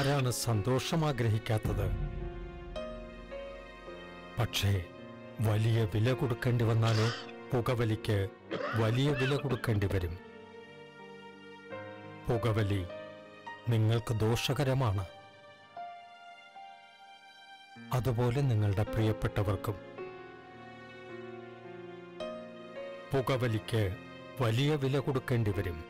ആരാണ് സന്തോഷം ആഗ്രഹിക്കാത്തത് പക്ഷേ വലിയ വില കൊടുക്കേണ്ടി വന്നാലോ പുകവലിക്ക് വലിയ വില കൊടുക്കേണ്ടി വരും പുകവലി നിങ്ങൾക്ക് ദോഷകരമാണ് അതുപോലെ നിങ്ങളുടെ പ്രിയപ്പെട്ടവർക്കും പുകവലിക്ക് വലിയ വില കൊടുക്കേണ്ടി വരും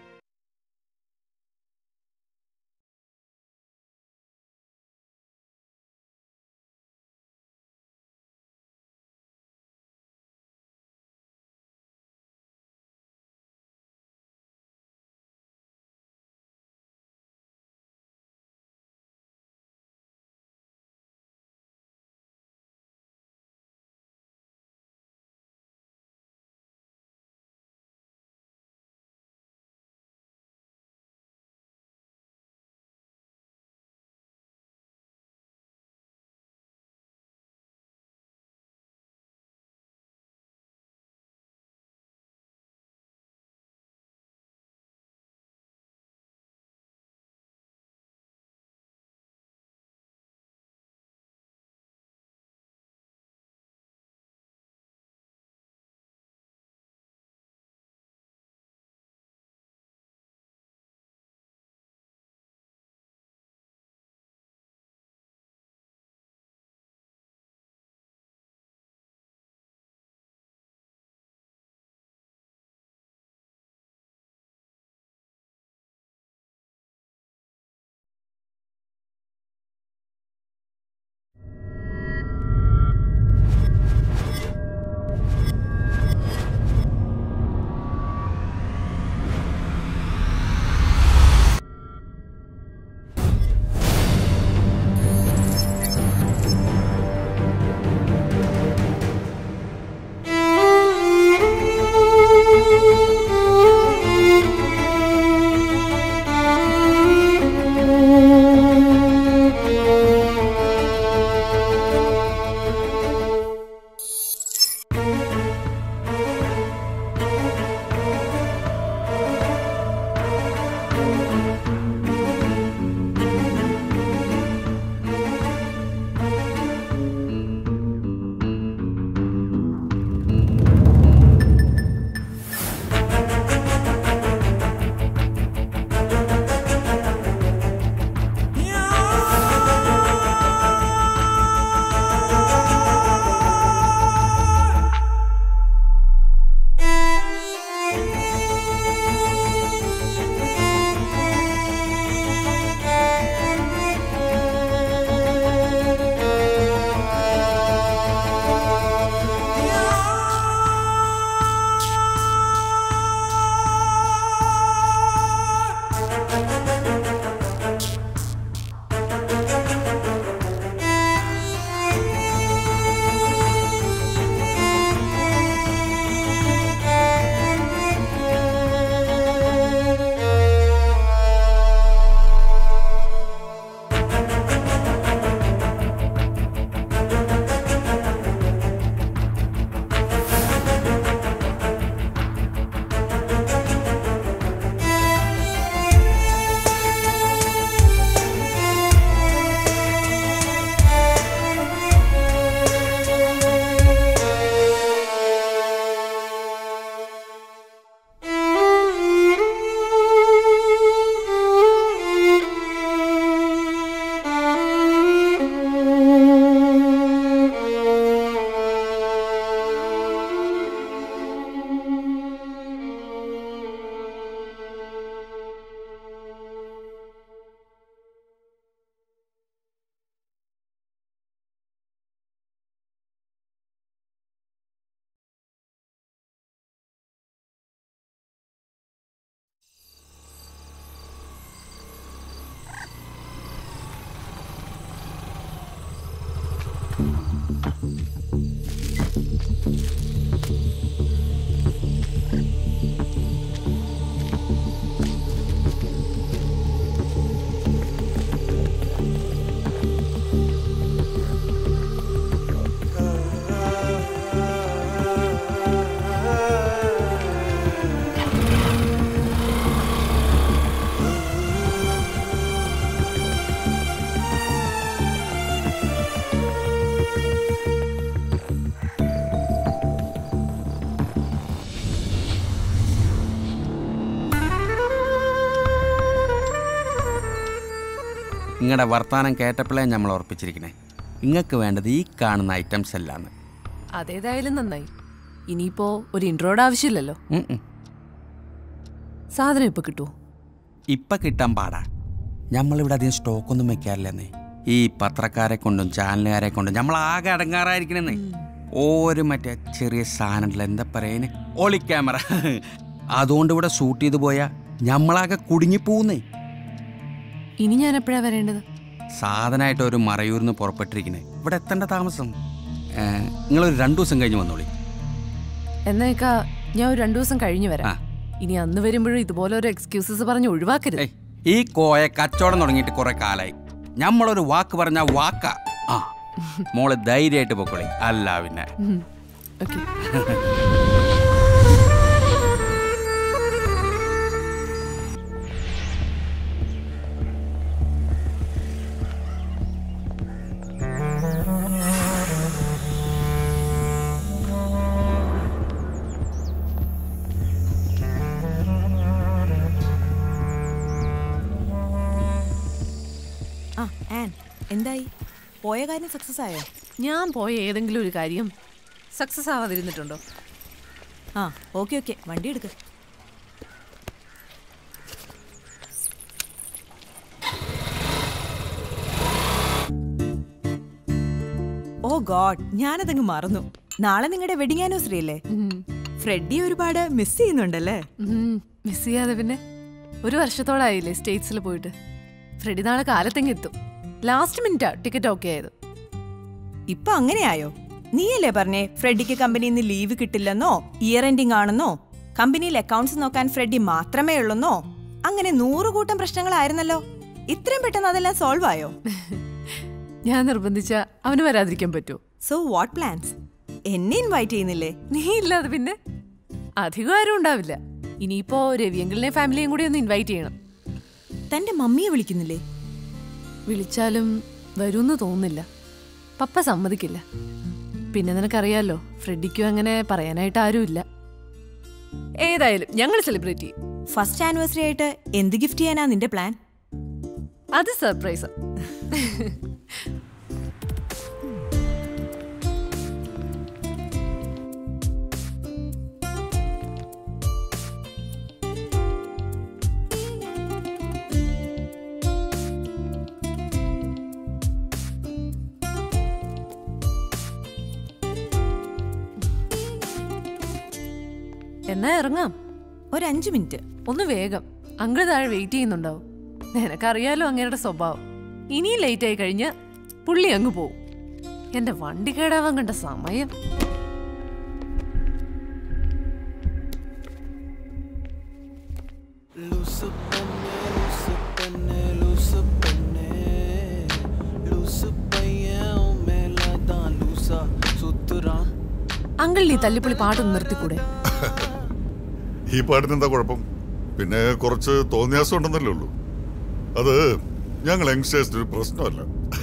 നിങ്ങളുടെ വർത്താനം കേട്ടപ്പോഴേ നമ്മൾ ഉറപ്പിച്ചിരിക്കണേ നിങ്ങൾക്ക് വേണ്ടത് ഈ കാണുന്ന ഐറ്റംസ് എല്ലാന്ന് അതേതായാലും നന്നായി ഇനിയിപ്പോ ഒരു ഇൻട്രോയുടെ ആവശ്യമില്ലല്ലോ ഉം ഉം. സാധനം ഇപ്പൊ കിട്ടുമോ ഇപ്പൊ കിട്ടാൻ പാടാ നമ്മളിവിടെ അധികം സ്റ്റോക്കൊന്നും വെക്കാറില്ലെന്നേ ഈ പത്രക്കാരെ കൊണ്ടും ചാനലുകാരെ കൊണ്ടും നമ്മൾ ആകെ അടങ്ങാറായിരിക്കണെന്നേ ഓരോ മറ്റേ ചെറിയ സാധനങ്ങൾ എന്താ പറയുന്നേ ഒളി ക്യാമറ അതുകൊണ്ട് ഇവിടെ ഷൂട്ട് ചെയ്ത് പോയാൽ നമ്മളാകെ കുടുങ്ങിപ്പോകുന്നേ ഇനി ഞാൻ എപ്പോഴാ വരേണ്ടത് സാധനമായിട്ട് ഒരു മറയൂരിന്ന് പുറപ്പെട്ടിരിക്കണേ ഇവിടെ എത്തേണ്ട താമസം നിങ്ങളൊരു രണ്ടു ദിവസം കഴിഞ്ഞ് വന്നോളി എന്നേക്കാ ഞാൻ ഒരു രണ്ടു ദിവസം കഴിഞ്ഞു ആ. വരാം ഇനി അന്ന് വരുമ്പോഴും ഇതുപോലെ ഒരു എക്സ്ക്യൂസസ് പറഞ്ഞ് ഒഴിവാക്കരുത് ഏയ് ഈ കോയ കച്ചവടം തുടങ്ങിയിട്ട് കുറെ കാലായി നമ്മളൊരു വാക്ക് പറഞ്ഞ വാക്ക ആ മോള് ധൈര്യമായിട്ട് പൊക്കോളി അല്ല പിന്നെ ഓക്കെ ആ ആൻ എന്തായി പോയ കാര്യം സക്സസ് ആയോ ഞാൻ പോയ ഏതെങ്കിലും ഒരു കാര്യം സക്സസ് ആവാതിരുന്നിട്ടുണ്ടോ ആ ഓക്കെ ഓക്കെ വണ്ടി എടുക്ക് ഓ ഗോഡ് ഞാനതങ്ങ് മറന്നു നാളെ നിങ്ങളുടെ വെഡിങ് ആനിവേഴ്സറി അല്ലേ ഫ്രെഡി ഒരുപാട് മിസ് ചെയ്യുന്നുണ്ടല്ലേ മിസ് ചെയ്യാതെ പിന്നെ ഒരു വർഷത്തോളായില്ലേ സ്റ്റേറ്റ്സിൽ പോയിട്ട് ഫ്രെഡി നാളെ കാലത്തെങ്ങ് എത്തും ലാസ്റ്റ് മിനിറ്റാ ടിക്കറ്റ് ഓക്കെ ആയത് ഇപ്പൊ അങ്ങനെയായോ നീയല്ലേ പറഞ്ഞേ ഫ്രെഡിക്ക് കമ്പനിയിൽ നിന്ന് ലീവ് കിട്ടില്ലെന്നോ ഇയർ എൻഡിങ് ആണെന്നോ കമ്പനിയിൽ അക്കൗണ്ട്സ് നോക്കാൻ ഫ്രെഡി മാത്രമേ ഉള്ളെന്നോ അങ്ങനെ നൂറുകൂട്ടം പ്രശ്നങ്ങളായിരുന്നല്ലോ ഇത്രയും പെട്ടെന്ന് അതെല്ലാം സോൾവ് ആയോ ഞാൻ നിർബന്ധിച്ച അവന് വരാതിരിക്കാൻ പറ്റുമോ സോ വാട്ട് പ്ലാൻസ് എന്നെ ഇൻവൈറ്റ് ചെയ്യുന്നില്ലേ നീ ഇല്ലാതെ പിന്നെ അധികം ആരും ഉണ്ടാവില്ല ഇനിയിപ്പോ രവിയങ്കിളിനെ ഫാമിലിയും കൂടി ഒന്ന് ഇൻവൈറ്റ് ചെയ്യണം തന്റെ മമ്മിയെ വിളിക്കുന്നില്ലേ വിളിച്ചാലും വരുമെന്ന് തോന്നുന്നില്ല പപ്പ സമ്മതിക്കില്ല പിന്നെ നിനക്കറിയാലോ ഫ്രെഡിക്കും അങ്ങനെ പറയാനായിട്ട് ആരുമില്ല ഏതായാലും ഞങ്ങൾ സെലിബ്രേറ്റ് ചെയ്യും ഫസ്റ്റ് ആനിവേഴ്സറി ആയിട്ട് എന്ത് ഗിഫ്റ്റ് ചെയ്യാനാ നിന്റെ പ്ലാൻ അത് സർപ്രൈസ് എന്നാ ഇറങ്ങാം ഒരു അഞ്ചു മിനിറ്റ് ഒന്ന് വേഗം അങ്കിൾ താഴെ വെയിറ്റ് ചെയ്യുന്നുണ്ടാവും നിനക്കറിയാലോ അങ്ങേരുടെ സ്വഭാവം ഇനിയും ലേറ്റ് ആയി കഴിഞ്ഞ് പുള്ളി അങ്ങ് പോവും എന്റെ വണ്ടി കേടാവാൻ കണ്ട സമയം Luce penne, luce penne, luce penne Luce പയ്യൻ മേലതാ ലൂസ സുത്തുറാൻ അങ്കിൾ നീ തല്ലിപ്പൊളി പാട്ടൊന്ന് നിർത്തിക്കൂടെ ഈ പാട്ടിന് എന്താ കുഴപ്പം പിന്നെ കുറച്ച് തോന്നിയാസം ഉണ്ടെന്നല്ലേ ഉള്ളൂ അത് ഞങ്ങൾ യങ്സ്റ്റേഴ്സിന് ഒരു പ്രശ്നമല്ല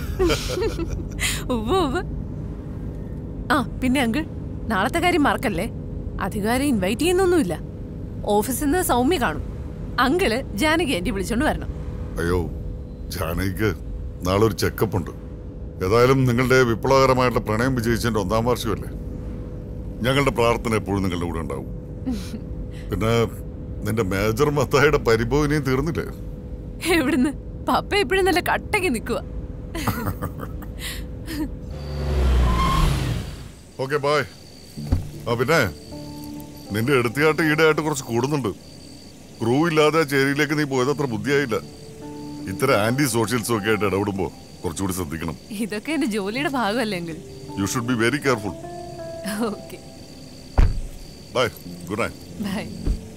ഉവ്വ് ഉവ്വ്. ആ പിന്നെ അങ്കിൾ നാളത്തെ കാര്യം മറക്കല്ലേ അധികാരം ഇൻവൈറ്റ് ചെയ്യുന്നൊന്നുമില്ല ഓഫീസിൽ നിന്ന് സൗമ്യ കാണും അങ്കിള് ജാനകി ആന്റി വിളിച്ചോണ്ട് വരണം അയ്യോ ജാനകിക്ക് നാളെ ഒരു ചെക്കപ്പ് ഉണ്ട് ഏതായാലും നിങ്ങളുടെ വിപ്ലവകരമായിട്ടുള്ള പ്രണയം വിജയിച്ചതിന്റെ ഒന്നാം വാർഷികമല്ലേ ഞങ്ങളുടെ പ്രാർത്ഥന എപ്പോഴും നിങ്ങളുടെ കൂടെ ഉണ്ടാവും പിന്നെ നിന്റെ മേജർ മത്തായുടെ പരിഭവം ഇനിയും തീർന്നില്ലേ എവിടുന്ന് പപ്പ എപ്പോഴും നല്ല കട്ടയ്ക്ക് നിൽക്കുക ഓക്കെ ബായ് ആ പിന്നെ നിന്റെ എടുത്തിയാട്ട് ഈടായിട്ട് കുറച്ച് കൂടുന്നുണ്ട് ക്രൂ ഇല്ലാതെ ആ ചേരിയിലേക്ക് നീ പോയത് അത്ര ബുദ്ധിയായില്ല ഇത്തരം ആന്റി സോഷ്യൽസും ഒക്കെ ആയിട്ട് ഇടപെടുമ്പോ കുറച്ചുകൂടി ശ്രദ്ധിക്കണം ഇതൊക്കെ എന്റെ ജോലിയുടെ ഭാഗമല്ലേ uncle you should be very careful okay bye good night bye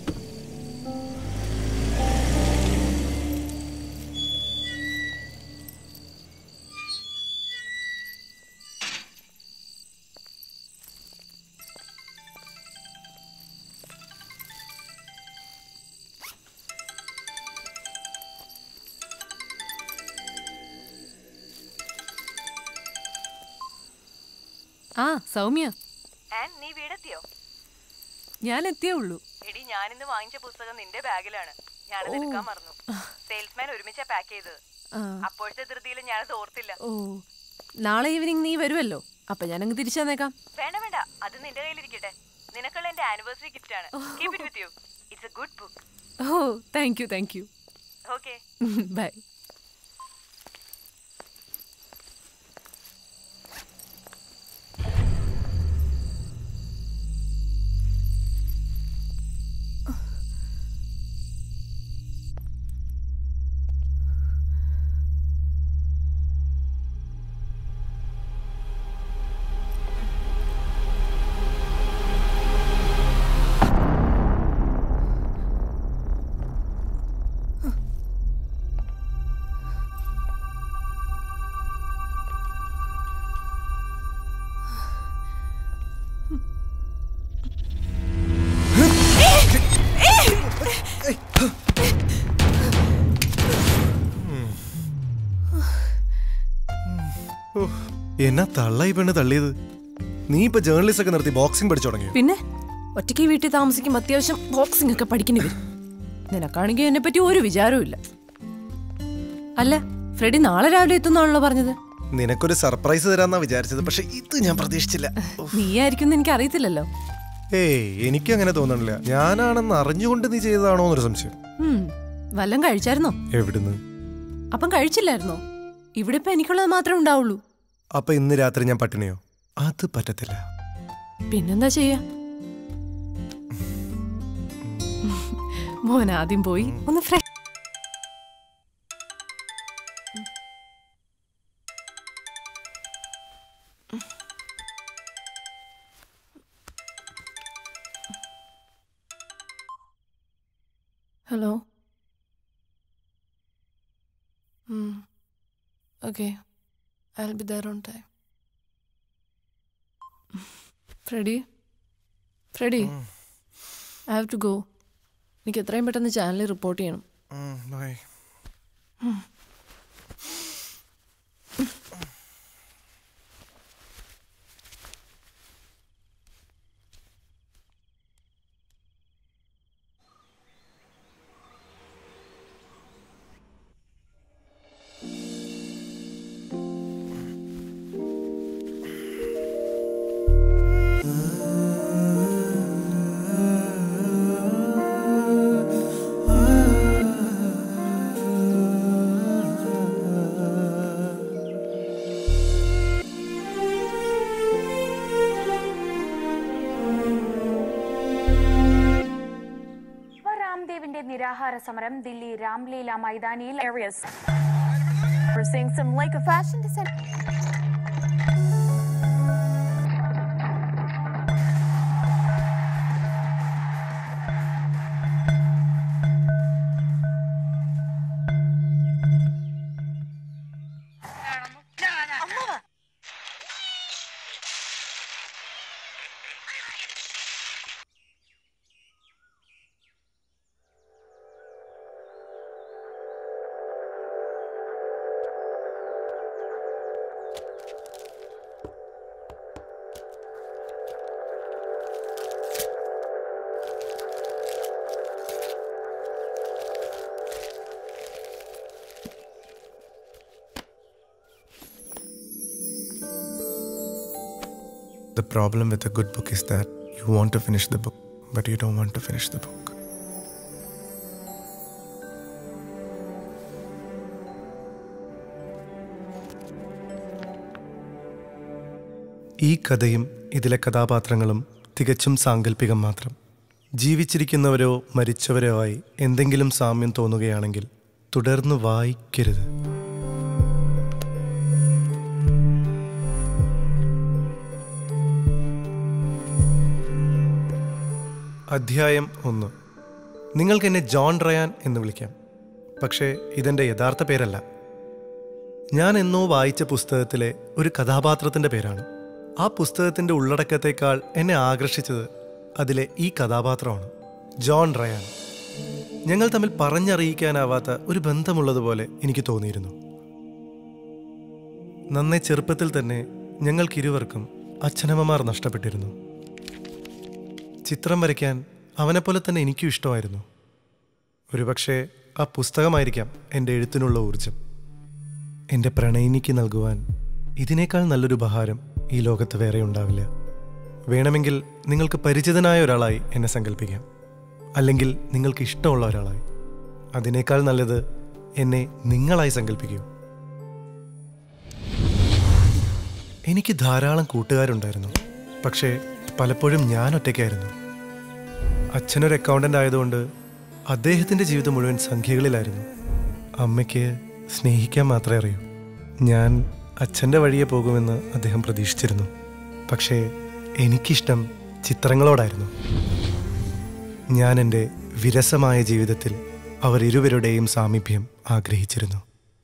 ആ സൗമ്യ നീ വീടെത്തിയോ ഞാൻ എത്തിയേ ഉള്ളൂ എടി ഞാനിന്ന് വാങ്ങിച്ച പുസ്തകം നിന്റെ ബാഗിലാണ് ഞാനത് എടുക്കാൻ മറന്നു സെയിൽസ്മാൻ ഒരുമിച്ചാ പാക്ക് ചെയ്തത് അപ്പോഴത്തെ ധൃതിയിൽ ഞാനത് ഓർത്തില്ല ഓ നാളെ ഈവനിങ് നീ വരുമല്ലോ അപ്പൊ ഞാനങ്ങ് തിരിച്ചു തന്നേക്കാം വേണ്ട വേണ്ട അത് നിന്റെ കയ്യിലിരിക്കട്ടെ നിനക്കുള്ള എന്റെ ആനിവേഴ്സറി ഗിഫ്റ്റ് ആണ് keep it with you it's a good book oh thank you thank you okay bye എന്നാ തള്ളായി പെണ്ണ് തള്ളിയത് നീ ഇപ്പൊ ജേർണലിസ്റ്റ് ഒക്കെ നിർത്തി ബോക്സിംഗ് പഠിച്ചു തുടങ്ങിയോ പിന്നെ ഒറ്റയ്ക്ക് വീട്ടിൽ താമസിക്കുമ്പോൾ അത്യാവശ്യം ബോക്സിംഗ് ഒക്കെ പഠിക്കേണ്ടി വരും നിനക്കാണെങ്കിൽ എന്നെ പറ്റി ഒരു വിചാരവും ഇല്ല അല്ല ഫ്രെഡി നാളെ രാവിലെ എത്തുന്നാണല്ലോ പറഞ്ഞത് നിനക്കൊരു സർപ്രൈസ് തരാന്നാ വിചാരിച്ചത് പക്ഷെ ഇത് ഞാൻ പ്രതീക്ഷിച്ചില്ല നീയായിരിക്കും എനിക്ക് അറിയത്തില്ലല്ലോ ഏയ് എനിക്ക് അങ്ങനെ തോന്നണില്ല ഞാനാണെന്ന് അറിഞ്ഞുകൊണ്ട് നീ ചെയ്തതാണോ എന്നൊരു സംശയം ഉം, വല്ലം കഴിച്ചായിരുന്നോ എവിടുന്ന് അപ്പം കഴിച്ചില്ലായിരുന്നോ ഇവിടെ ഇപ്പൊ എനിക്കുള്ളത് മാത്രമേ ഉണ്ടാവുള്ളൂ അപ്പൊ ഇന്ന് രാത്രി ഞാൻ പട്ടിണിയോ അത് പറ്റത്തില്ല പിന്നെന്താ ചെയ്യാ മോൻ ആദ്യം പോയി ഒന്ന് fresh hello okay I be there on time Freddy Freddy I have to go എനിക്ക് എത്രയും പെട്ടെന്ന് ചാനലിൽ റിപ്പോർട്ട് ചെയ്യണം രാംദേവിന്റെ നിരാഹാര സമരം ദില്ലി രാംലീല മൈതാനിയിൽ areas. We're seeing some like a fashion design. The problem with a good book is that you want to finish the book, but you don't want to finish the book. ഈ കഥയും ഇതിലെ കഥാപാത്രങ്ങളും തികച്ചും സാങ്കല്പികം മാത്രം ജീവിച്ചിരിക്കുന്നവരോ മരിച്ചവരോ ആയി എന്തെങ്കിലും സാമ്യം തോന്നുകയാണെങ്കിൽ തുടർന്ന് വായിക്കരുത് അധ്യായം ഒന്ന് നിങ്ങൾക്ക് എന്നെ ജോൺ റയാൻ എന്ന് വിളിക്കാം പക്ഷേ ഇതെൻ്റെ യഥാർത്ഥ പേരല്ല ഞാൻ എന്നോ വായിച്ച പുസ്തകത്തിലെ ഒരു കഥാപാത്രത്തിൻ്റെ പേരാണ് ആ പുസ്തകത്തിൻ്റെ ഉള്ളടക്കത്തേക്കാൾ എന്നെ ആകർഷിച്ചത് അതിലെ ഈ കഥാപാത്രമാണ് ജോൺ റയാൻ ഞങ്ങൾ തമ്മിൽ പറഞ്ഞറിയിക്കാനാവാത്ത ഒരു ബന്ധമുള്ളതുപോലെ എനിക്ക് തോന്നിയിരുന്നു നന്നേ ചെറുപ്പത്തിൽ തന്നെ ഞങ്ങൾക്കിരുവർക്കും അച്ഛനമ്മമാർ നഷ്ടപ്പെട്ടിരുന്നു ചിത്രം വരയ്ക്കാൻ അവനെപ്പോലെ തന്നെ എനിക്കും ഇഷ്ടമായിരുന്നു ഒരുപക്ഷെ ആ പുസ്തകമായിരിക്കാം എൻ്റെ എഴുത്തിനുള്ള ഊർജം എൻ്റെ പ്രണയിനിക്ക് നൽകുവാൻ ഇതിനേക്കാൾ നല്ലൊരു ഉപഹാരം ഈ ലോകത്ത് വേറെ ഉണ്ടാവില്ല വേണമെങ്കിൽ നിങ്ങൾക്ക് പരിചിതനായ ഒരാളായി എന്നെ സങ്കല്പിക്കാം അല്ലെങ്കിൽ നിങ്ങൾക്ക് ഇഷ്ടമുള്ള ഒരാളായി അതിനേക്കാൾ നല്ലത് എന്നെ നിങ്ങളായി സങ്കല്പിക്കൂ എനിക്ക് ധാരാളം കൂട്ടുകാരുണ്ടായിരുന്നു പക്ഷേ പലപ്പോഴും ഞാൻ ഒറ്റയ്ക്കായിരുന്നു അച്ഛനൊരു അക്കൗണ്ടൻ്റ് ആയതുകൊണ്ട് അദ്ദേഹത്തിൻ്റെ ജീവിതം മുഴുവൻ സംഖ്യകളിലായിരുന്നു അമ്മയ്ക്ക് സ്നേഹിക്കാൻ മാത്രമേ അറിയൂ ഞാൻ അച്ഛൻ്റെ വഴിയെ പോകുമെന്ന് അദ്ദേഹം പ്രതീക്ഷിച്ചിരുന്നു പക്ഷേ എനിക്കിഷ്ടം ചിത്രങ്ങളോടായിരുന്നു ഞാൻ എൻ്റെ വിരസമായ ജീവിതത്തിൽ അവർ ഇരുവരുടെയും സാമീപ്യം ആഗ്രഹിച്ചിരുന്നു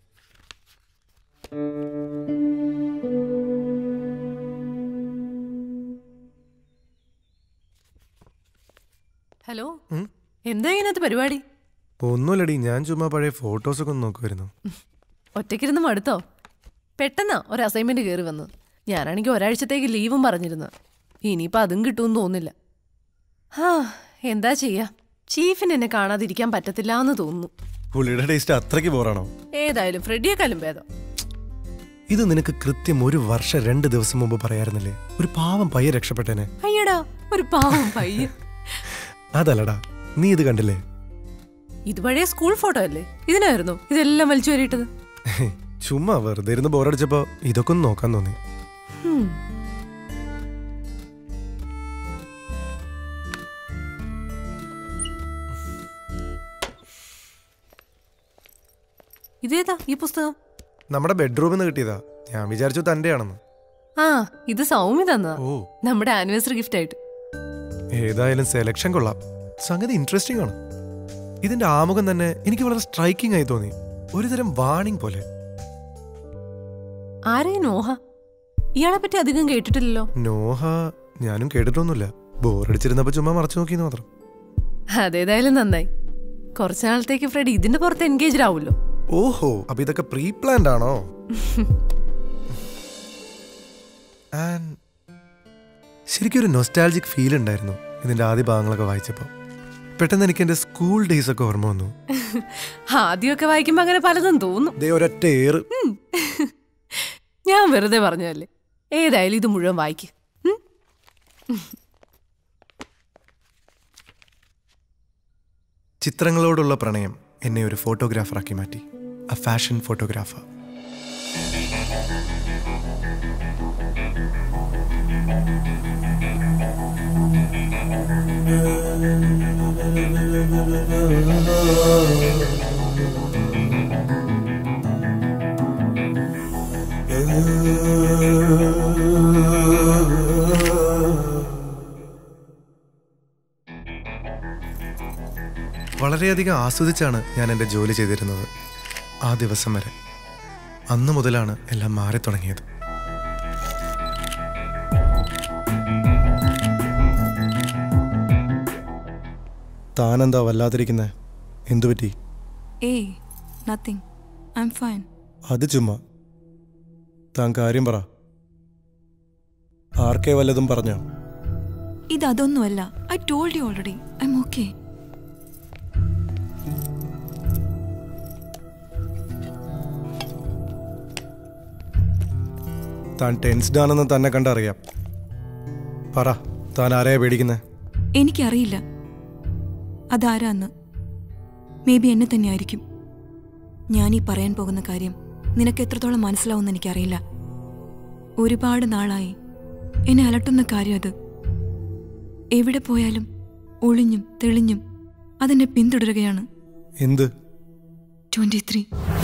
ഹലോ എന്താ ഇതിനകത്ത് പരിപാടി ഒന്നുമില്ലടി ഞാൻ ചുമ്മാ പഴയ ഫോട്ടോസൊക്കെ ഒന്ന് നോക്കുമായിരുന്നു ഒറ്റയ്ക്കിരുന്ന് മടുത്തോ പെട്ടെന്നാ ഒരു അസൈൻമെന്റ് കയറി വന്നു ഞാനാണെങ്കിൽ ഒരാഴ്ചത്തേക്ക് ലീവും പറഞ്ഞിരുന്നു ഇനിയിപ്പോൾ അതും കിട്ടുമെന്ന് തോന്നില്ല ഹാ എന്താ ചെയ്യാ ചീഫിന് എന്നെ കാണാതിരിക്കാൻ പറ്റത്തില്ല എന്ന് തോന്നുന്നു പുള്ളിയുടെ ടേസ്റ്റ് അത്രയ്ക്ക് ബോറാണോ ഏതായാലും ഫ്രെഡിയെക്കാളും ഭേദം ഇത് നിനക്ക് കൃത്യം ഒരു വർഷം രണ്ട് ദിവസം മുമ്പ് പറയാറുന്നില്ലേ ഒരു പാവം പയ്യെ രക്ഷപ്പെട്ടേനെ അയ്യടാ ഒരു പാവം പയ്യൻ അതല്ലടാ നീ ഇത് കണ്ടില്ലേ ഇത് പഴയ സ്കൂൾ ഫോട്ടോ അല്ലേ ഇതിനായിരുന്നു ഇതെല്ലാം വലിച്ചു വരിയിട്ടത് ചുമ്മാ വെറുതെ ഇരുന്ന് ബോറടിച്ചപ്പോ ഇതൊക്കെ ഒന്ന് നോക്കാൻ തോന്നി ഹും. ഇതേതാ ഈ പുസ്തകം നമ്മുടെ ബെഡ്റൂമിൽ നിന്ന് കിട്ടിയതാ ഞാൻ വിചാരിച്ചു തന്റെ ആണെന്ന് ആ ഇത് സൗമ്യ തന്നതാ ഓ നമ്മുടെ ആനിവേഴ്സറി ഗിഫ്റ്റ് ആയിട്ട് ഏതായാലും സെലക്ഷൻ കൊള്ളാം സംഗതി ഇൻട്രസ്റ്റിംഗ് ആണ് ഇതിന്റെ ആമുഖം തന്നെ എനിക്ക് വളരെ സ്ട്രൈക്കിംഗ് ആയി തോന്നി ഒരുതരം വാണിംഗ് പോലെ ആരെയും നോഹ ഇയാളെ പറ്റി അധികം കേട്ടിട്ടില്ലല്ലോ നോഹ ഞാനും കേട്ടിട്ടൊന്നുമില്ല ബോറടിച്ചിരുന്നപ്പോ ചുമ്മാ മറച്ചു നോക്കിയെന്ന് മാത്രം അതേതായാലും നന്നായി കുറച്ചു നാളത്തേക്ക് ഫ്രെഡ് ഇതിന്റെ പുറത്ത് എൻഗേജ്ഡ് ആവുമല്ലോ ഓഹോ അപ്പൊ ഇതൊക്കെ പ്രീ പ്ലാൻഡ് ആണോ And ശരിക്കും ഒരു നൊസ്റ്റാൾജിക് ഫീൽ ഉണ്ടായിരുന്നു ഇതിന്റെ ആദ്യ ഭാഗങ്ങളൊക്കെ വായിച്ചപ്പോൾ പെട്ടെന്ന് എനിക്ക് എന്റെ സ്കൂൾ ഡേയ്സ് ഒക്കെ ഓർമ്മ വന്നു ആദ്യമൊക്കെ വായിക്കുമ്പോ അങ്ങനെ പലതും തോന്നും ദേ ഒരൊറ്റ ഏറ് ഞാൻ വെറുതെ പറഞ്ഞതല്ലേ ഏതായാലും ഇത് മുഴുവൻ വായിക്ക് ഉം? ചിത്രങ്ങളോടുള്ള പ്രണയം എന്നെ ഒരു ഫോട്ടോഗ്രാഫറാക്കി മാറ്റി എ ഫാഷൻ ഫോട്ടോഗ്രാഫർ വളരെയധികം ആസ്വദിച്ചാണ് ഞാൻ എൻ്റെ ജോലി ചെയ്തിരുന്നത് ആ ദിവസം വരെ അന്ന് മുതലാണ് എല്ലാം മാറി തുടങ്ങിയത് താനെന്താ വല്ലാതിരിക്കുന്നേ എന്തു പറ്റി ഏയ് നത്തിങ് ഐ എം ഫൈൻ അത് ചുമ്മാ താൻ കാര്യം പറ ആർക്കേ വല്ലതും പറഞ്ഞോ ഇത് അതൊന്നുമല്ല I told you already I'm okay താൻ ടെൻസ്ഡ് ആണെന്ന് തന്നെ കണ്ടറിയാം പറ താൻ ആരെയാ പേടിക്കുന്നേ എനിക്കറിയില്ല അതാരാന്ന് മേ ബി എന്നെ തന്നെയായിരിക്കും ഞാൻ ഈ പറയാൻ പോകുന്ന കാര്യം നിനക്ക് എത്രത്തോളം മനസ്സിലാവുമെന്ന് എനിക്കറിയില്ല ഒരുപാട് നാളായി എന്നെ അലട്ടുന്ന കാര്യം അത് എവിടെ പോയാലും ഒളിഞ്ഞും തെളിഞ്ഞും അതെന്നെ പിന്തുടരുകയാണ് എന്ത് ട്വന്റി ത്രീ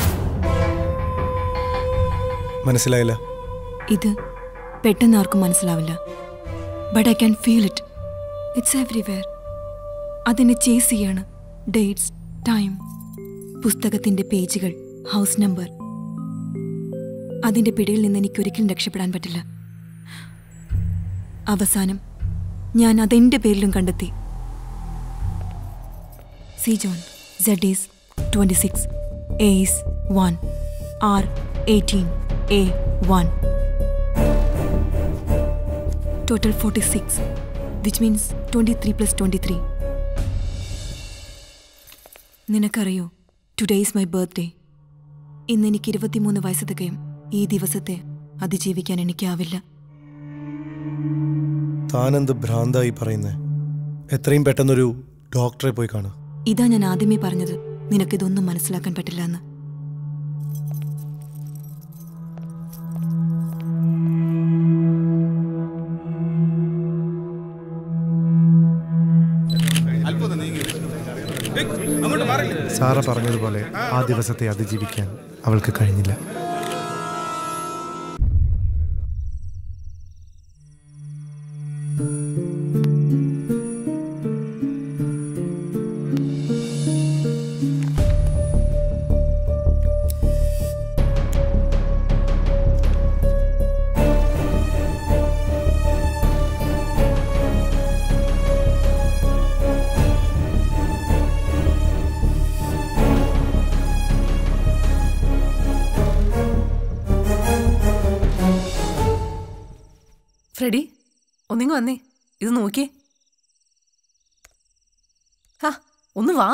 മനസ്സിലായില്ല ഇത് പെട്ടെന്ന് ആർക്കും മനസ്സിലാവില്ല but I can feel it it's everywhere അതിനെ ചേസ് ചെയ്യാണ് ഡേറ്റ്സ് ടൈം പുസ്തകത്തിന്റെ പേജുകൾ ഹൗസ് നമ്പർ അതിന്റെ പിടിയിൽ നിന്ന് എനിക്ക് ഒരിക്കലും രക്ഷപ്പെടാൻ പറ്റില്ല അവസാനം ഞാൻ അതെന്റെ പേരിലും കണ്ടെത്തി see John Z is twenty six A is one R eighteen A one total 46 which means 23 plus 23 നിനക്കറിയോ ടുഡേ ഈസ് മൈ ബർത്ത്ഡേ ഇന്ന് എനിക്ക് ഇരുപത്തിമൂന്ന് വയസ്സ് തികയും ഈ ദിവസത്തെ അതിജീവിക്കാൻ എനിക്കാവില്ല താനെന്ത് ഭ്രാന്തായി പറയുന്നേ എത്രയും പെട്ടെന്നൊരു ഡോക്ടറെ പോയി കാണുക ഇതാ ഞാൻ ആദ്യമേ പറഞ്ഞത് നിനക്കിതൊന്നും മനസ്സിലാക്കാൻ പറ്റില്ല എന്ന് സാറ പറഞ്ഞതുപോലെ ആ ദിവസത്തെ അതിജീവിക്കാൻ അവൾക്ക് കഴിഞ്ഞില്ല ഫ്രെഡി ഒന്നിങ്ങ് വന്നേ ഇത് നോക്കിയേ ഹാ ഒന്ന് വാ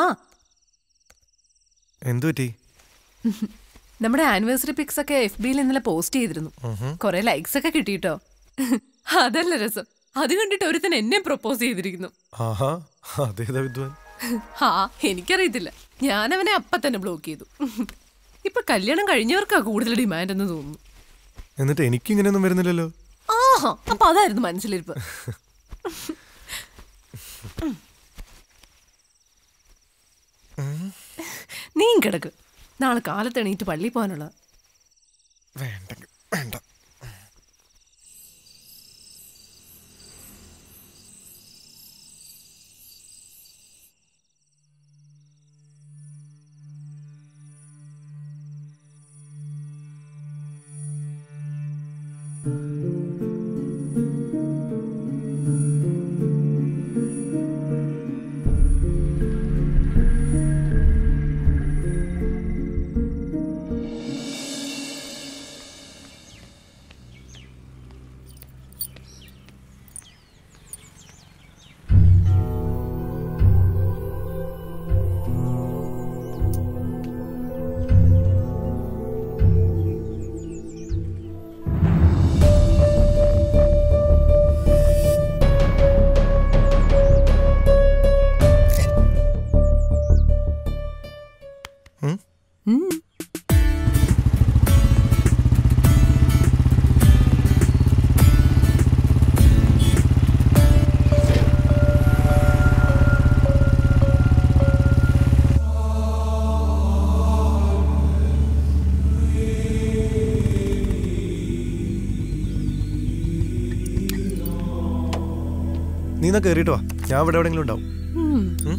എന്തു പറ്റി നമ്മുടെ ആനിവേഴ്സറി പിക്സ് ഒക്കെ എഫ് ബിയിൽ ഇന്നലെ പോസ്റ്റ് ചെയ്തിരുന്നു കുറെ ലൈക്സ് ഒക്കെ കിട്ടിയിട്ടോ അതല്ല രസം അത് കണ്ടിട്ട് ഒരുത്തൻ എന്നെ പ്രപ്പോസ് ചെയ്തിരിക്കുന്നു ആഹാ അതേതാ വിദ്വാൻ ഹാ എനിക്കറിയത്തില്ല ഞാൻ അവനെ അപ്പ തന്നെ ബ്ലോക്ക് ചെയ്തു ഇപ്പൊ കല്യാണം കഴിഞ്ഞവർക്കാ കൂടുതൽ ഡിമാൻഡ് എന്ന് തോന്നുന്നു എന്നിട്ട് എനിക്കിങ്ങനെയൊന്നും വരുന്നില്ലല്ലോ ആഹാ അപ്പൊ അതായിരുന്നു മനസ്സിലിരിപ്പ് നീ കിടക്ക് നാളെ കാലത്ത് എണീറ്റ് പള്ളി പോകാനുള്ള വേണ്ട വേണ്ട നീ എന്നാ കയറിയിട്ട് വാ ഞാൻ ഇവിടെ എവിടെയെങ്കിലും ഉണ്ടാവും ഉം?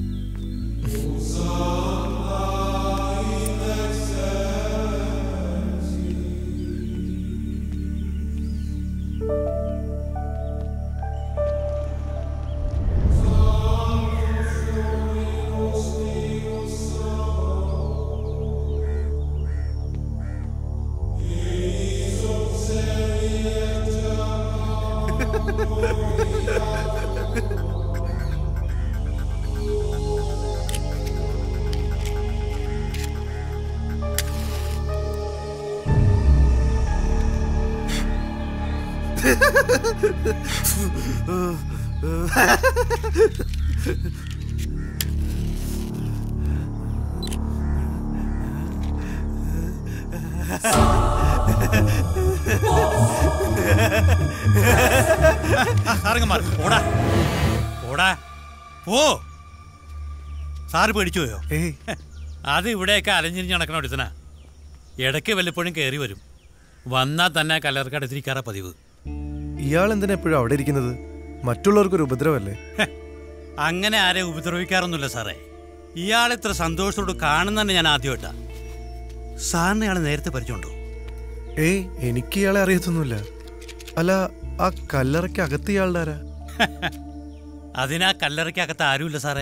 സാറങ്ങന്മാർ ഓടാ ഓടാ പോ സാറ് പേടിച്ചു പോയോ ഏയ് അത് ഇവിടെയൊക്കെ അലഞ്ഞിരിഞ്ഞ് നടക്കണ ഒരുത്തനാ ഇടയ്ക്ക് വല്ലപ്പോഴും കയറി വരും വന്നാൽ തന്നെ കല്ലറക്കടുത്തിരിക്കാറാ പതിവ് ഇയാൾ എന്തിനാ എപ്പോഴും അവിടെ ഇരിക്കുന്നത് മറ്റുള്ളവർക്കൊരു ഉപദ്രവല്ലേ അങ്ങനെ ആരെ ഉപദ്രവിക്കാറൊന്നുമില്ല സാറേ ഇയാൾ ഇത്ര സന്തോഷത്തോട് കാണുന്നതന്നെ ഞാൻ ആദ്യമായിട്ടാ സാറിനെ ഇയാൾ നേരത്തെ പരിചയമുണ്ടോ ഏയ് എനിക്ക് ഇയാളെ അറിയത്തൊന്നുമില്ല അല്ല ആ കല്ലറയ്ക്ക് അകത്ത് ഇയാളുടെ ആരാ അതിനാ കല്ലറയ്ക്കകത്ത് ആരുമില്ല സാറേ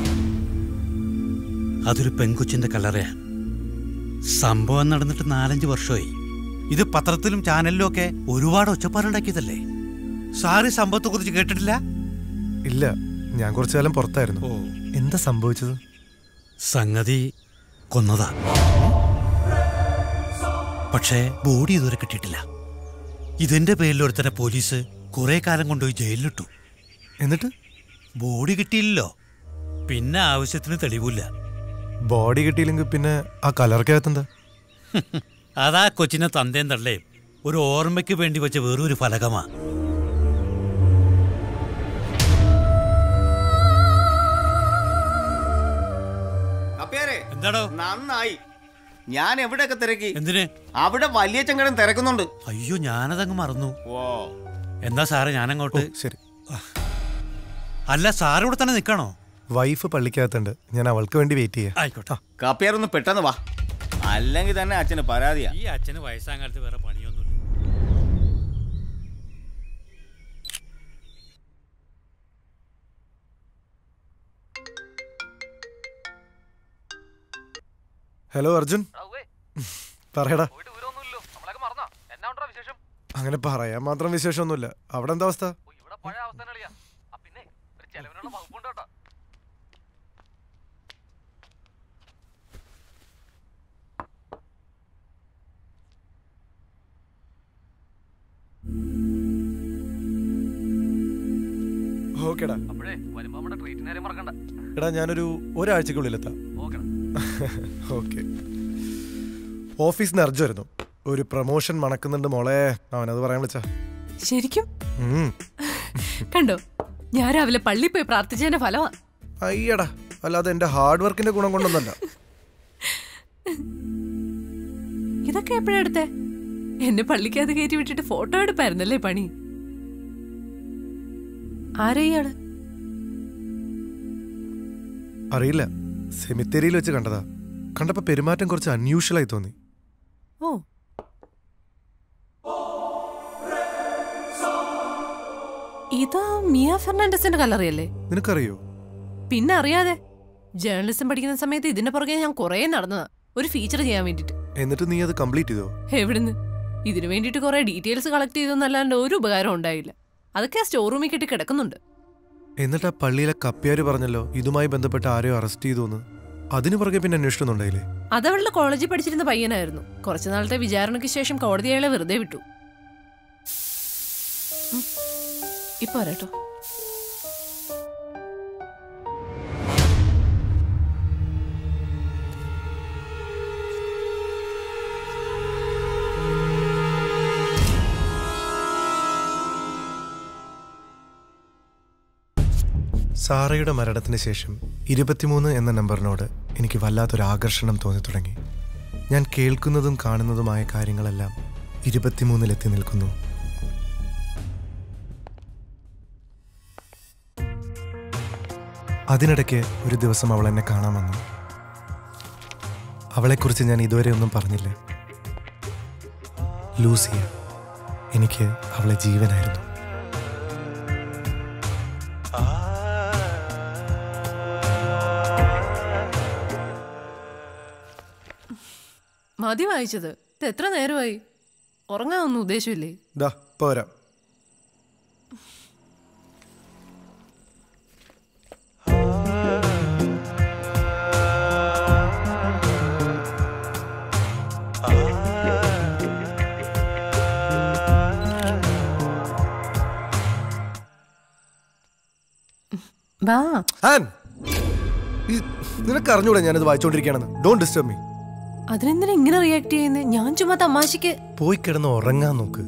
അതൊരു പെൺകൊച്ചിന്റെ കല്ലറയാ സംഭവം നടന്നിട്ട് നാലഞ്ച് വർഷമായി ഇത് പത്രത്തിലും ചാനലിലും ഒക്കെ ഒരുപാട് ഒച്ചപ്പാടുണ്ടാക്കിയതല്ലേ സാറ് സംഭവത്തെ കുറിച്ച് കേട്ടിട്ടില്ല ഇല്ല ഞാൻ കുറച്ചു കാലം പുറത്തായിരുന്നു ഓ എന്താ സംഭവിച്ചത് സംഗതി കൊന്നതാ പക്ഷേ ബോഡി ഇതുവരെ കിട്ടിയിട്ടില്ല ഇതിന്റെ പേരിൽ ഒരുത്തനെ പോലീസ് കുറെ കാലം കൊണ്ടുപോയി ജയിലിലിട്ടു എന്നിട്ട് ബോഡി കിട്ടിയില്ലല്ലോ പിന്നെ ആവശ്യത്തിന് തെളിവില്ല ബോഡി കിട്ടിയില്ലെങ്കിൽ പിന്നെ ആ കലർക്കകത്തെന്താ അതാ കൊച്ചിനെ തന്തേം തള്ളേം ഒരു ഓർമ്മയ്ക്ക് വേണ്ടി വെച്ച വേറൊരു ഫലകമാ കപ്പ്യാരെ എന്താടോ നന്നായി ഞാൻ എവിടെയൊക്കെ തിരക്കി എന്തിന് അവിടെ വലിയ ചെങ്കടൻ തിരക്കുന്നുണ്ട് അയ്യോ ഞാനതങ്ങ് മറന്നു ഓ എന്താ സാറേ ഞാനങ്ങോട്ട് ശരി അല്ല സാറ് ഇവിടെ തന്നെ നിൽക്കണോ വൈഫ് പള്ളിക്കകത്തുണ്ട് ഞാൻ അവൾക്ക് വേണ്ടി വെയിറ്റ് ചെയ്യാം ആയിക്കോട്ടെ കപ്പ്യാർ ഒന്ന് പെട്ടെന്ന് വാ അല്ലെങ്കിൽ തന്നെ അച്ഛന് പരാതിയാ ഈ അച്ഛന് വയസ്സാം കാലത്ത് വേറെ പണിയൊന്നുമില്ല ഹലോ അർജുൻ പറയടാ അങ്ങനെ പറയാൻ മാത്രം വിശേഷമൊന്നുമില്ല അവിടെ എന്താ അവസ്ഥ ഓക്കേടാ എടാ ഞാനൊരു ഒരാഴ്ചക്കുള്ളിലെത്താം ഓക്കെ ഓഫീസിൽ നിന്ന് അർജു വരുന്നു ഒരു പ്രൊമോഷൻ മണക്കുന്നുണ്ട് മോളെ അവനത് പറയാൻ വിളിച്ചാ ശരിക്കും ഉം. കണ്ടോ ഞാൻ രാവിലെ പള്ളിയിൽ പോയി പ്രാർത്ഥിച്ചതിന്റെ ഫലമാ അയ്യടാ അല്ലാതെ എന്റെ ഹാർഡ് വർക്കിന്റെ ഗുണം കൊണ്ടൊന്നല്ല ഇതൊക്കെ എപ്പോഴാ എടുത്തേ എന്നെ പള്ളിക്കകത്ത് കയറ്റി വിട്ടിട്ട് ഫോട്ടോ എടുപ്പായിരുന്നല്ലേ പണി ആരാ ഇയാള് അറിയില്ല സെമിത്തേരിയിൽ വെച്ച് കണ്ടതാ കണ്ടപ്പോ പെരുമാറ്റം കുറച്ച് അൺയൂഷ്വൽ ആയി തോന്നി ഓ ഇതാ മിയ ഫെർണാണ്ടസിന്റെ കല്ലറിയല്ലേ നിനക്കറിയോ പിന്നെ അറിയാതെ ജേർണലിസം പഠിക്കുന്ന സമയത്ത് ഇതിന്റെ പുറകെ ഞാൻ കുറേ നടന്നതാ ഒരു ഫീച്ചർ ചെയ്യാൻ വേണ്ടിട്ട് എന്നിട്ട് നീ അത് കംപ്ലീറ്റ് ചെയ്തോ എവിടുന്ന് ഇതിനു വേണ്ടിയിട്ട് കുറെ ഡീറ്റെയിൽസ് കളക്ട് ചെയ്തെന്നല്ലാണ്ട് ഒരു ഉപകാരം ഉണ്ടായില്ല അതൊക്കെ ആ സ്റ്റോർ റൂമിൽ കെട്ടി കിടക്കുന്നുണ്ട് എന്നിട്ട് ആ പള്ളിയിലെ കപ്പ്യാര് പറഞ്ഞല്ലോ ഇതുമായി ബന്ധപ്പെട്ട് ആരെയോ അറസ്റ്റ് ചെയ്തു എന്ന് അതിനു പുറകെ പിന്നെ അന്വേഷിക്കുന്നുണ്ടായില്ലേ അതവളുടെ കോളേജിൽ പഠിച്ചിരുന്ന പയ്യനായിരുന്നു കുറച്ചു നാളത്തെ വിചാരണയ്ക്ക് ശേഷം കോടതി അയാളെ വെറുതെ വിട്ടു ഉം. ഇപ്പൊ വരാട്ടോ സാറയുടെ മരണത്തിന് ശേഷം ഇരുപത്തിമൂന്ന് എന്ന നമ്പറിനോട് എനിക്ക് വല്ലാത്തൊരു ആകർഷണം തോന്നി തുടങ്ങി ഞാൻ കേൾക്കുന്നതും കാണുന്നതുമായ കാര്യങ്ങളെല്ലാം ഇരുപത്തിമൂന്നിലെത്തി നിൽക്കുന്നു അതിനിടയ്ക്ക് ഒരു ദിവസം അവൾ എന്നെ കാണാൻ വന്നു അവളെക്കുറിച്ച് ഞാൻ ഇതുവരെ ഒന്നും പറഞ്ഞില്ല ലൂസിയ എനിക്ക് അവളെ ജീവനായിരുന്നു മതി വായിച്ചത് ഇത് എത്ര നേരമായി ഉറങ്ങാനൊന്നും ഉദ്ദേശമില്ലേ ദാ പോരാ വാ ആൻ ഈ- നിനക്ക് അറിഞ്ഞൂടെ ഞാനത് വായിച്ചോണ്ടിരിക്കുകയാണെന്ന് ഡോണ്ട് ഡിസ്റ്റർബ് മീ അതിനെന്തിനാ ഇങ്ങനെ റിയാക്ട് ചെയ്യുന്നത് ഞാൻ ചുമ്മാ തമാശക്ക് പോയി കിടന്ന് ഉറങ്ങാൻ നോക്ക്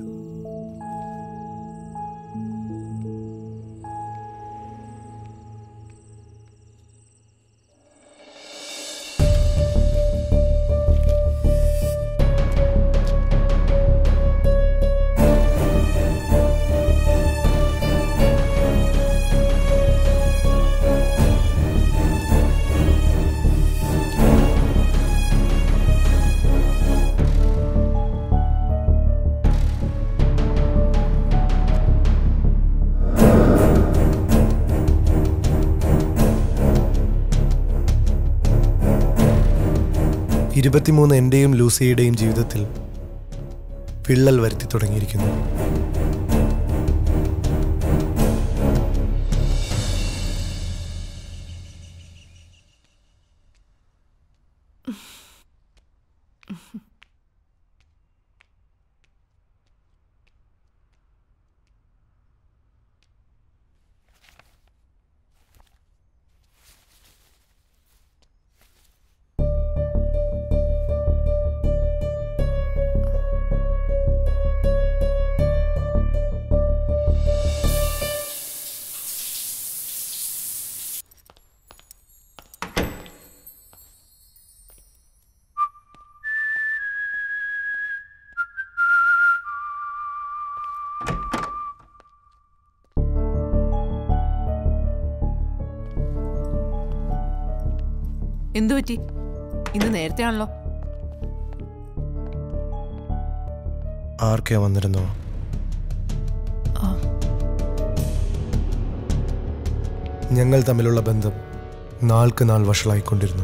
ഇരുപത്തിമൂന്ന് എന്റെയും ലൂസിയുടെയും ജീവിതത്തിൽ വിള്ളൽ വരുത്തി തുടങ്ങിയിരിക്കുന്നു എന്തു പറ്റി ഇന്ന് നേരത്തെ ആണല്ലോ ആർക്കെയാ വന്നിരുന്നോ ഞങ്ങൾ തമ്മിലുള്ള ബന്ധം നാൾക്ക് നാൾ വഷളായിക്കൊണ്ടിരുന്നു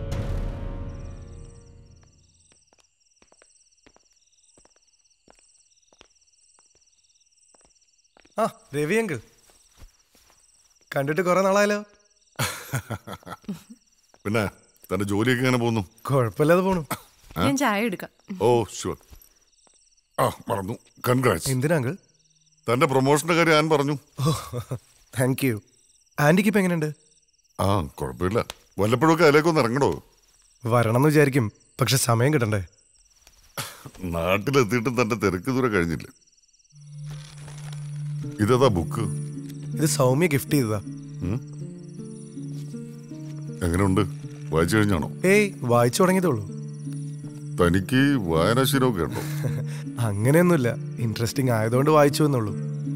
ആ രവി അങ്കിൾ കണ്ടിട്ട് കുറെ നാളായല്ലോ പിന്നെ തന്റെ ജോലിയൊക്കെ എങ്ങനെ പോകുന്നു കുഴപ്പമില്ലാതെ പോണു ഞാൻ ചായ എടുക്കാം ഓ ഷുവർ ആ മറന്നു കൺഗ്രാറ്റ്സ് എന്തിനാ അങ്കിൾ തന്റെ പ്രൊമോഷന്റെ കാര്യം ഞാൻ പറഞ്ഞു ഓ താങ്ക് യു ആൻറ്റിക്ക് ഇപ്പം എങ്ങനെയുണ്ട് ആ കുഴപ്പമില്ല വല്ലപ്പോഴൊക്കെ അതിലേക്കൊന്ന് ഇറങ്ങണോ വരണം എന്ന് വിചാരിക്കും പക്ഷെ സമയം കിട്ടണ്ടേ നാട്ടിലെത്തിയിട്ടും തന്റെ തിരക്ക് ദൂരെ കഴിഞ്ഞില്ല ഇതേതാ ബുക്ക് ഇത് സൗമ്യ ഗിഫ്റ്റ് ചെയ്തതാ എങ്ങനെയുണ്ട് വായിച്ചു കഴിഞ്ഞാണോ ഏയ് വായിച്ചു തുടങ്ങിയതേ ഉള്ളൂ തനിക്ക് വായനാശീലമൊക്കെ ഉണ്ടോ അങ്ങനെയൊന്നുമില്ല ഇൻട്രസ്റ്റിംഗ് ആയതുകൊണ്ട് വായിച്ചു എന്നുള്ളൂ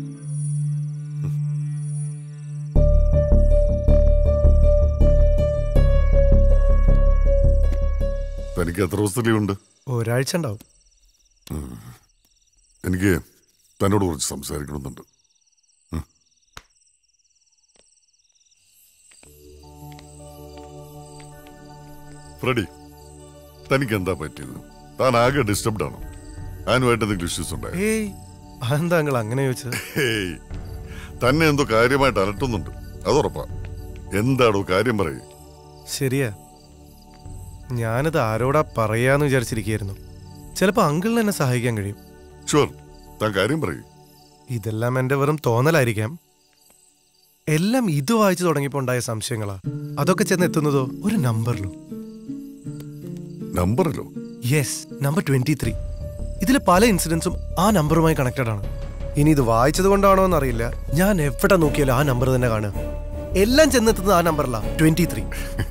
തനിക്ക് എത്ര ദിവസത്തെ ലീവുണ്ട് ഒരാഴ്ച ഉണ്ടാവും എനിക്ക് തന്നോട് കുറച്ച് സംസാരിക്കണമെന്നുണ്ട് ഉം. ഫ്രെഡി തനിക്ക് എന്താ പറ്റിയത് താൻ ആകെ ഡിസ്റ്റർബ്ഡ് ആണോ അതിനുമായിട്ട് എന്തെങ്കിലും ഇഷ്യൂസ് ഉണ്ടായോ ഏയ് അതെന്താ അങ്കിൾ അങ്ങനെ ചോദിച്ചത് ഹേയ് തന്നെ എന്തോ കാര്യമായിട്ട് അലട്ടുന്നുണ്ട് അതുറപ്പാ എന്താടോ കാര്യം പറയേ ശരിയാ ഞാനത് ആരോടാ പറയാന്ന് വിചാരിച്ചിരിക്കുകയായിരുന്നു ചിലപ്പോൾ അങ്കിളിന് എന്നെ സഹായിക്കാൻ കഴിയും ഷുവർ താൻ കാര്യം പറയൂ ഇതെല്ലാം എൻ്റെ വെറും തോന്നലായിരിക്കാം എല്ലാം ഇത് വായിച്ചു തുടങ്ങിയപ്പോൾ ഉണ്ടായ സംശയങ്ങളാ അതൊക്കെ ചെന്ന് എത്തുന്നതോ ഒരു നമ്പറിലോ നമ്പറിലോ യെസ് നമ്പർ ട്വന്റി ത്രീ ഇതിലെ പല ഇൻസിഡൻസും ആ നമ്പറുമായി കണക്റ്റഡ് ആണ് ഇനി ഇത് വായിച്ചത് കൊണ്ടാണോ എന്നറിയില്ല ഞാൻ എവിടെ നോക്കിയാലും ആ നമ്പർ തന്നെ കാണുക എല്ലാം ചെന്നെത്തുന്നത് ആ നമ്പറിലാ ട്വന്റി ത്രീ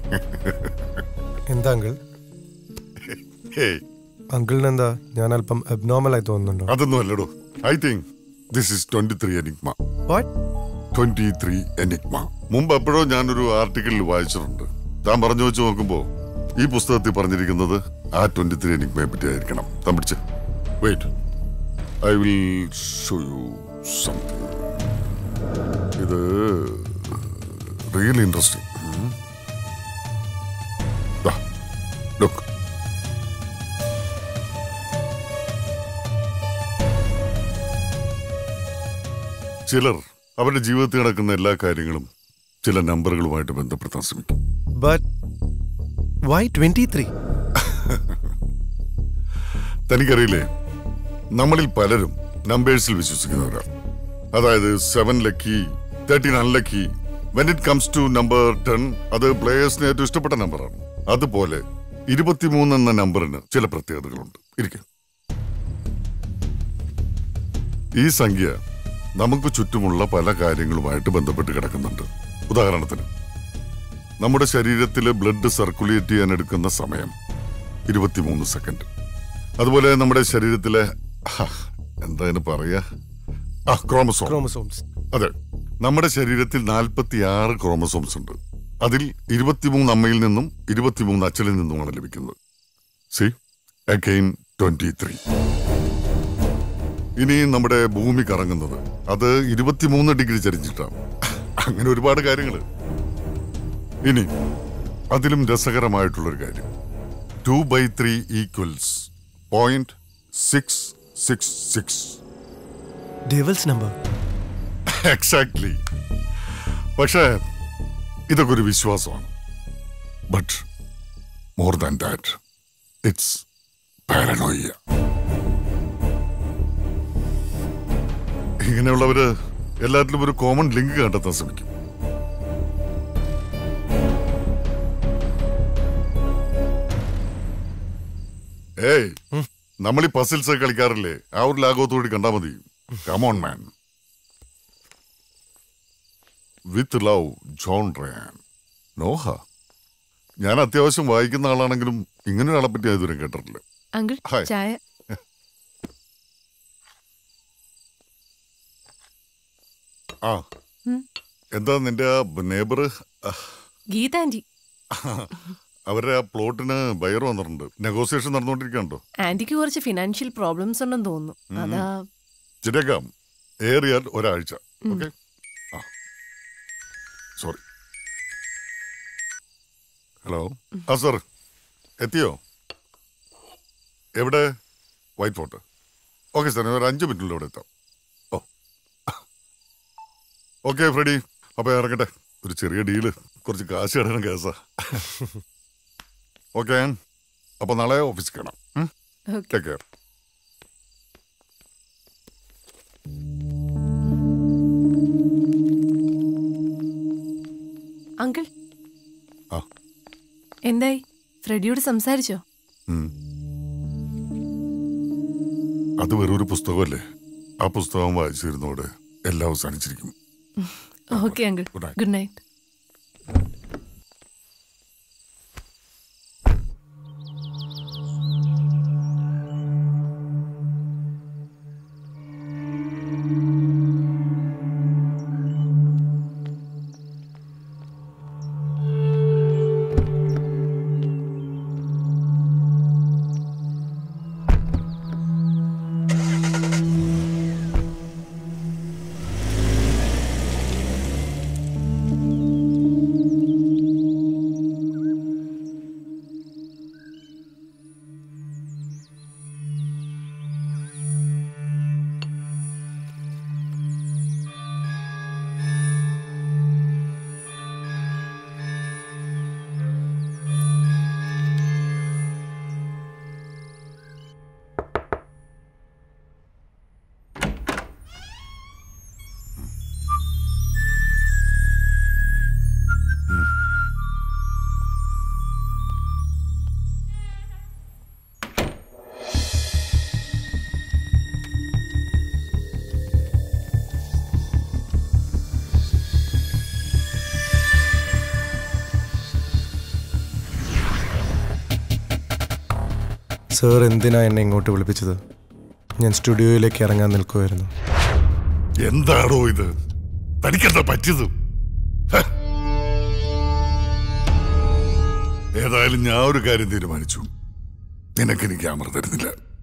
എന്താ അങ്കിൾ ഹേയ് അങ്കിളിന് എന്താ ഞാൻ അല്പം അബ്നോർമൽ ആയി തോന്നുന്നുണ്ടോ അതൊന്നും അല്ലടോ I think this is twenty three enigma what twenty three enigma മുമ്പ് എപ്പോഴോ ഞാനൊരു ആർട്ടിക്കിളിൽ വായിച്ചിട്ടുണ്ട് താൻ പറഞ്ഞു വെച്ച് നോക്കുമ്പോ ഈ പുസ്തകത്തിൽ പറഞ്ഞിരിക്കുന്നത് ആ ട്വന്റി ത്രീ എനിഗ്മയെ പറ്റി ആയിരിക്കണം താൻ പിടിച്ച് wait I will show you something ഇത് റിയലി ഇൻട്രസ്റ്റിംഗ് ലുക്ക് ചിലർ അവരുടെ ജീവിതത്തിൽ നടക്കുന്ന എല്ലാ കാര്യങ്ങളും ചില നമ്പറുകളുമായിട്ട് ബന്ധപ്പെടുത്താൻ ശ്രമിക്കും ബട്ട് വൈ ട്വന്റി ത്രീ തനിക്കറിയില്ലേ നമ്മളിൽ പലരും നമ്പേഴ്സിൽ വിശ്വസിക്കുന്നവരാണ് അതായത് seven lucky thirteen unlucky when it comes to number ten അത് പ്ലേയേഴ്സിന് ഏറ്റവും ഇഷ്ടപ്പെട്ട നമ്പറാണ് അതുപോലെ ഇരുപത്തിമൂന്ന് എന്ന നമ്പറിന് ചില പ്രത്യേകതകളുണ്ട് ഇരിക്കും ഈ സംഖ്യ നമുക്ക് ചുറ്റുമുള്ള പല കാര്യങ്ങളുമായിട്ട് ബന്ധപ്പെട്ട് കിടക്കുന്നുണ്ട് ഉദാഹരണത്തിന് നമ്മുടെ ശരീരത്തിൽ ബ്ലഡ് സർക്കുലേറ്റ് ചെയ്യാൻ എടുക്കുന്ന സമയം ഇരുപത്തിമൂന്ന് സെക്കൻഡ് അതുപോലെ നമ്മുടെ ശരീരത്തിലെ ഹാ, എന്താ അതിന് പറയാ ആ ക്രോമസോം ക്രോമസോംസ് അതെ നമ്മുടെ ശരീരത്തിൽ നാൽപ്പത്തി ആറ് ക്രോമസോംസ് ഉണ്ട് അതിൽ ഇരുപത്തിമൂന്ന് അമ്മയിൽ നിന്നും ഇരുപത്തിമൂന്ന് അച്ഛനിൽ നിന്നുമാണ് ലഭിക്കുന്നത് സി അഗെയിൻ ട്വന്റി ത്രീ ഇനി നമ്മുടെ ഭൂമി കറങ്ങുന്നത് അത് ഇരുപത്തിമൂന്ന് ഡിഗ്രി ചരിച്ചിട്ടാണ് അങ്ങനെ ഒരുപാട് കാര്യങ്ങൾ ഇനി അതിലും രസകരമായിട്ടുള്ളൊരു കാര്യം two by three equals point six six six devil's number exactly പക്ഷേ ഇതൊക്കെ ഒരു വിശ്വാസമാണ് but more than that it's paranoia ഇങ്ങനെയുള്ളവര് എല്ലാറ്റിലും ഒരു കോമൺ ലിങ്ക് കണ്ടെത്താൻ ശ്രമിക്കും ഏയ് നമ്മൾ ഈ പസിൽസ് കളിക്കാറില്ലേ ആ ഒരു ലാഘവത്തോടി കണ്ടാ മതി come on man with love John Ryan Noah ഞാൻ അത്യാവശ്യം വായിക്കുന്ന ആളാണെങ്കിലും ഇങ്ങനെ ഒരാളെ പറ്റി ഞാൻ ഇതുവരെ കേട്ടിട്ടില്ല അങ്കിൾ ഹായ്. ചായ ആ ഉം. എന്താ നിന്റെ നെയ്ബർ ഗീതാൻറ്റി അവരുടെ ആ പ്ലോട്ടിന് ബയർ വന്നിട്ടുണ്ട് നെഗോസിയേഷൻ നടന്നുകൊണ്ടിരിക്കണ്ടോ ആന്റിക്ക് കുറച്ച് ഫിനാൻഷ്യൽ പ്രോബ്ലംസ് ഉണ്ടെന്ന് തോന്നുന്നു അതാ ശരിയാക്കാം ഏറിയാൽ ഒരാഴ്ച ഉം. ഓക്കെ ആ സോറി ഹലോ ആ സർ എത്തിയോ എവിടെ വൈറ്റ് ഫോർട്ട് ഓക്കെ സാർ ഒരു അഞ്ച് മിനിറ്റിൽ ഇവിടെ എത്താം ഓ ഓക്കെ ഫ്രെഡി അപ്പോൾ ഇറങ്ങട്ടെ ഒരു ചെറിയ ഡീല് കുറച്ച് കാശ് കിടക്കണം കേസാ ഓക്കെ അപ്പോൾ നാളെ ഓഫീസിൽ കാണാം ഓക്കെ ടേക്ക് കെയർ അങ്കിൾ ആ. എന്തായി ഫ്രെഡിയോട് സംസാരിച്ചോ ഉം. അത് വെറൊരു പുസ്തകമല്ലേ ആ പുസ്തകം വായിച്ചിരുന്നോടെ എല്ലാം അവസാനിച്ചിരിക്കും okay uncle Good night. Good night sir എന്തിനാ എന്നെ ഇങ്ങോട്ട് വിളിപ്പിച്ചത് ഞാൻ സ്റ്റുഡിയോയിലേക്ക് ഇറങ്ങാൻ നിൽക്കുമായിരുന്നു എന്താണോ ഇത് തനിക്കെന്താ പറ്റിയത് ഹ. ഏതായാലും ഞാൻ ഒരു കാര്യം തീരുമാനിച്ചു നിനക്ക് എനിക്ക് ക്യാമറ തരുന്നില്ല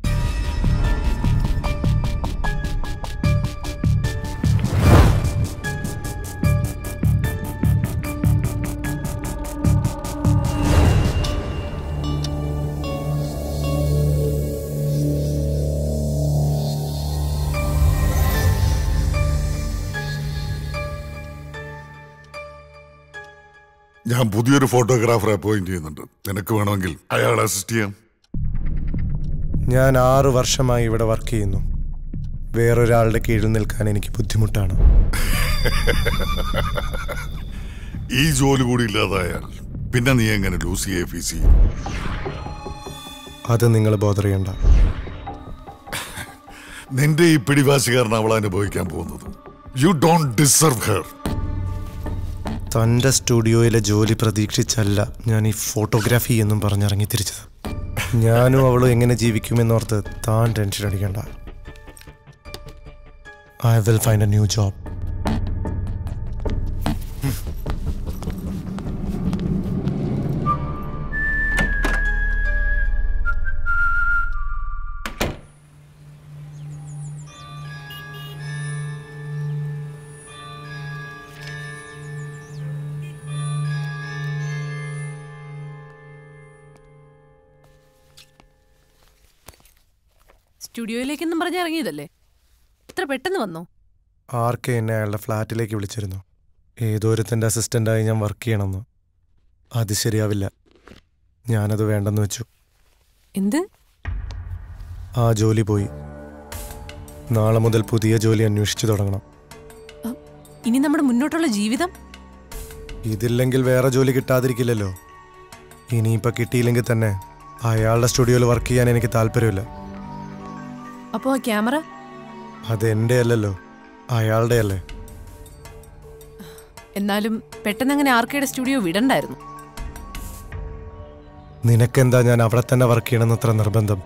ഞാൻ പുതിയൊരു ഫോട്ടോഗ്രാഫറെ അപ്പോയിന്റ് ചെയ്യുന്നുണ്ട് നിനക്ക് വേണമെങ്കിൽ അയാളെ അസിസ്റ്റ് ചെയ്യാം ഞാൻ ആറു വർഷമായി ഇവിടെ വർക്ക് ചെയ്യുന്നു വേറൊരാളുടെ കീഴിൽ നിൽക്കാൻ എനിക്ക് ബുദ്ധിമുട്ടാണ് ഈ ജോലി കൂടി ഇല്ലാതായാൽ പിന്നെ നീ എങ്ങനെ ലൂസി എ ഫീസ് ചെയ്യും അത് നിങ്ങൾ ബോധർ ചെയ്യണ്ട നിന്റെ ഈ പിടിവാശി കാരണം അവൾ അനുഭവിക്കാൻ പോകുന്നത് യു ഡോണ്ട് ഡിസർവ് ഹെർ തൻ്റെ സ്റ്റുഡിയോയിലെ ജോലി പ്രതീക്ഷിച്ചല്ല ഞാൻ ഈ ഫോട്ടോഗ്രാഫി എന്നും പറഞ്ഞിറങ്ങി തിരിച്ചത് ഞാനും അവളും എങ്ങനെ ജീവിക്കുമെന്നോർത്ത് താൻ ടെൻഷൻ അടിക്കണ്ട I will find a new job സ്റ്റുഡിയോയിലേക്കെന്നും പറഞ്ഞ് ഇറങ്ങിയതല്ലേ ഇത്ര പെട്ടെന്ന് വന്നോ ആർക്കെ എന്നെ അയാളുടെ ഫ്ലാറ്റിലേക്ക് വിളിച്ചിരുന്നു ഏതോരത്തിൻ്റെ അസിസ്റ്റൻ്റായി ഞാൻ വർക്ക് ചെയ്യണമെന്ന് അത് ശരിയാവില്ല ഞാനത് വേണ്ടെന്ന് വെച്ചു എന്ത് ആ ജോലി പോയി നാളെ മുതൽ പുതിയ ജോലി അന്വേഷിച്ചു തുടങ്ങണം ഇനി നമ്മുടെ മുന്നോട്ടുള്ള ജീവിതം ഇതില്ലെങ്കിൽ വേറെ ജോലി കിട്ടാതിരിക്കില്ലല്ലോ ഇനിയിപ്പോൾ കിട്ടിയില്ലെങ്കിൽ തന്നെ അയാളുടെ സ്റ്റുഡിയോയിൽ വർക്ക് ചെയ്യാൻ എനിക്ക് താല്പര്യമില്ല അപ്പോ ആ ക്യാമറ അത് എൻ്റെ അല്ലല്ലോ അയാളുടെ അല്ലേ എന്നാലും പെട്ടെന്ന് അങ്ങനെ ആർക്കയുടെ സ്റ്റുഡിയോ വിടണ്ടായിരുന്നു നിനക്കെന്താ ഞാൻ അവിടെ തന്നെ വർക്ക് ചെയ്യണമെന്ന് അത്ര നിർബന്ധം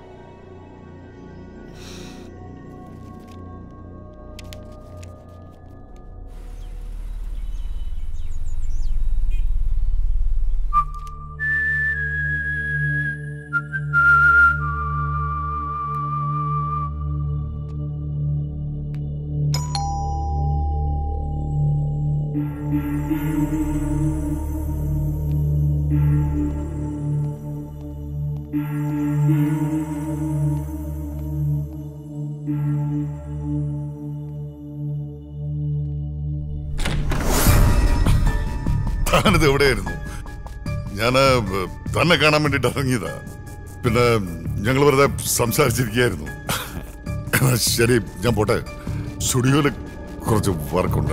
താനിത് എവിടെയായിരുന്നു ഞാൻ തന്നെ കാണാൻ വേണ്ടിട്ട് ഇറങ്ങിയതാ പിന്നെ ഞങ്ങൾ വെറുതെ സംസാരിച്ചിരിക്കുകയായിരുന്നു എന്നാ ശരി ഞാൻ പോട്ടെ സ്റ്റുഡിയോയില് കുറച്ച് വർക്കുണ്ട്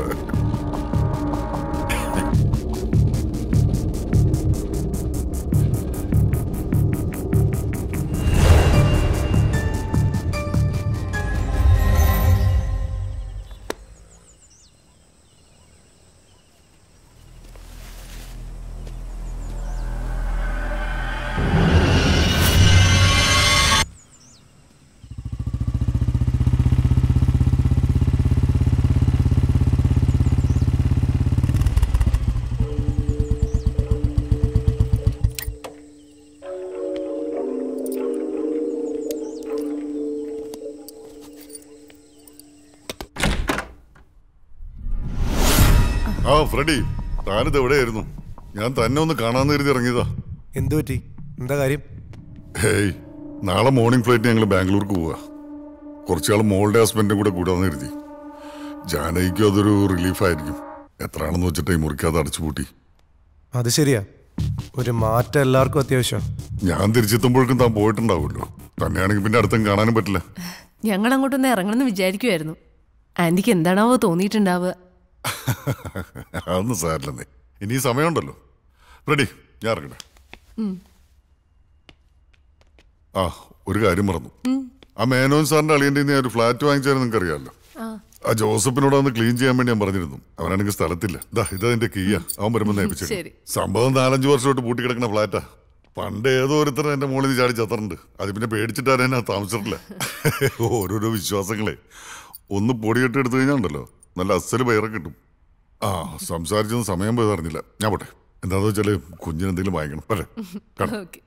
ആ ഫ്രെഡി താനിത് എവിടെയായിരുന്നു ഞാൻ തന്നെ ഒന്ന് കാണാന്ന് കരുതി ഇറങ്ങിയതാ എന്തു പറ്റി എന്താ കാര്യം ഹേയ് നാളെ മോർണിംഗ് ഫ്ലൈറ്റ് ഞങ്ങൾ ബാംഗ്ലൂർക്ക് പോവാ കുറച്ചാൾ മോളുടെ ഹസ്ബൻഡും കൂടെ കൂടാന്ന് കരുതി ജാനകിക്കും അതൊരു റിലീഫായിരിക്കും എത്രയാണെന്ന് വെച്ചിട്ട് ഈ മുറിക്കാതെ അടച്ചുപൂട്ടി അത് ശരിയാ ഒരു മാറ്റം എല്ലാവർക്കും അത്യാവശ്യം ഞാൻ തിരിച്ചെത്തുമ്പോഴേക്കും താൻ പോയിട്ടുണ്ടാവുമല്ലോ തന്നെയാണെങ്കിൽ പിന്നെ അടുത്തും കാണാനും പറ്റില്ല ഞങ്ങൾ അങ്ങോട്ടൊന്ന് ഇറങ്ങണമെന്ന് വിചാരിക്കുമായിരുന്നു ആന്റിക്ക് എന്താണാവോ തോന്നിയിട്ടുണ്ടാവുക അതൊന്നും സാരില്ലെന്നേ ഇനി സമയമുണ്ടല്ലോ റെഡി ഞാൻ ഇറങ്ങട്ടെ ഉം. ആ ഒരു കാര്യം മറന്നു ആ മേനോൻ സാറിന്റെ അളിയന്റെ ഞാൻ ഒരു ഫ്ലാറ്റ് വാങ്ങിച്ചാലും നിങ്ങൾക്ക് അറിയാമല്ലോ ആ. ആ ജോസഫിനോട് ഒന്ന് ക്ലീൻ ചെയ്യാൻ വേണ്ടി ഞാൻ പറഞ്ഞിരുന്നു അവനാണെങ്കിൽ സ്ഥലത്തില്ല ദാ ഇതതിന്റെ കീയാ അവൻ വരുമ്പോൾ നേപ്പിച്ചു ശരി. സംഭവം നാലഞ്ച് വർഷമായിട്ട് പൂട്ടി കിടക്കുന്ന ഫ്ലാറ്റാ പണ്ട് ഏതോ ഒരുത്തരം എന്റെ മുകളിൽ ചാടി ചത്തറുണ്ട് അത് പിന്നെ പേടിച്ചിട്ടാണ് ഞാൻ താമസിച്ചിട്ടില്ല ഓരോരോ വിശ്വാസങ്ങളെ ഒന്ന് പൊടിയിട്ട് എടുത്തു കഴിഞ്ഞാൽ ഉണ്ടല്ലോ നല്ല അസല് പയറൊക്കെ കിട്ടും ആ സംസാരിച്ചൊന്നും സമയം പോയത് അറിഞ്ഞില്ല ഞാൻ പോട്ടെ എന്താന്ന് വെച്ചാല് കുഞ്ഞിന് എന്തെങ്കിലും വാങ്ങിക്കണം അല്ലേ കാണാം ഓക്കെ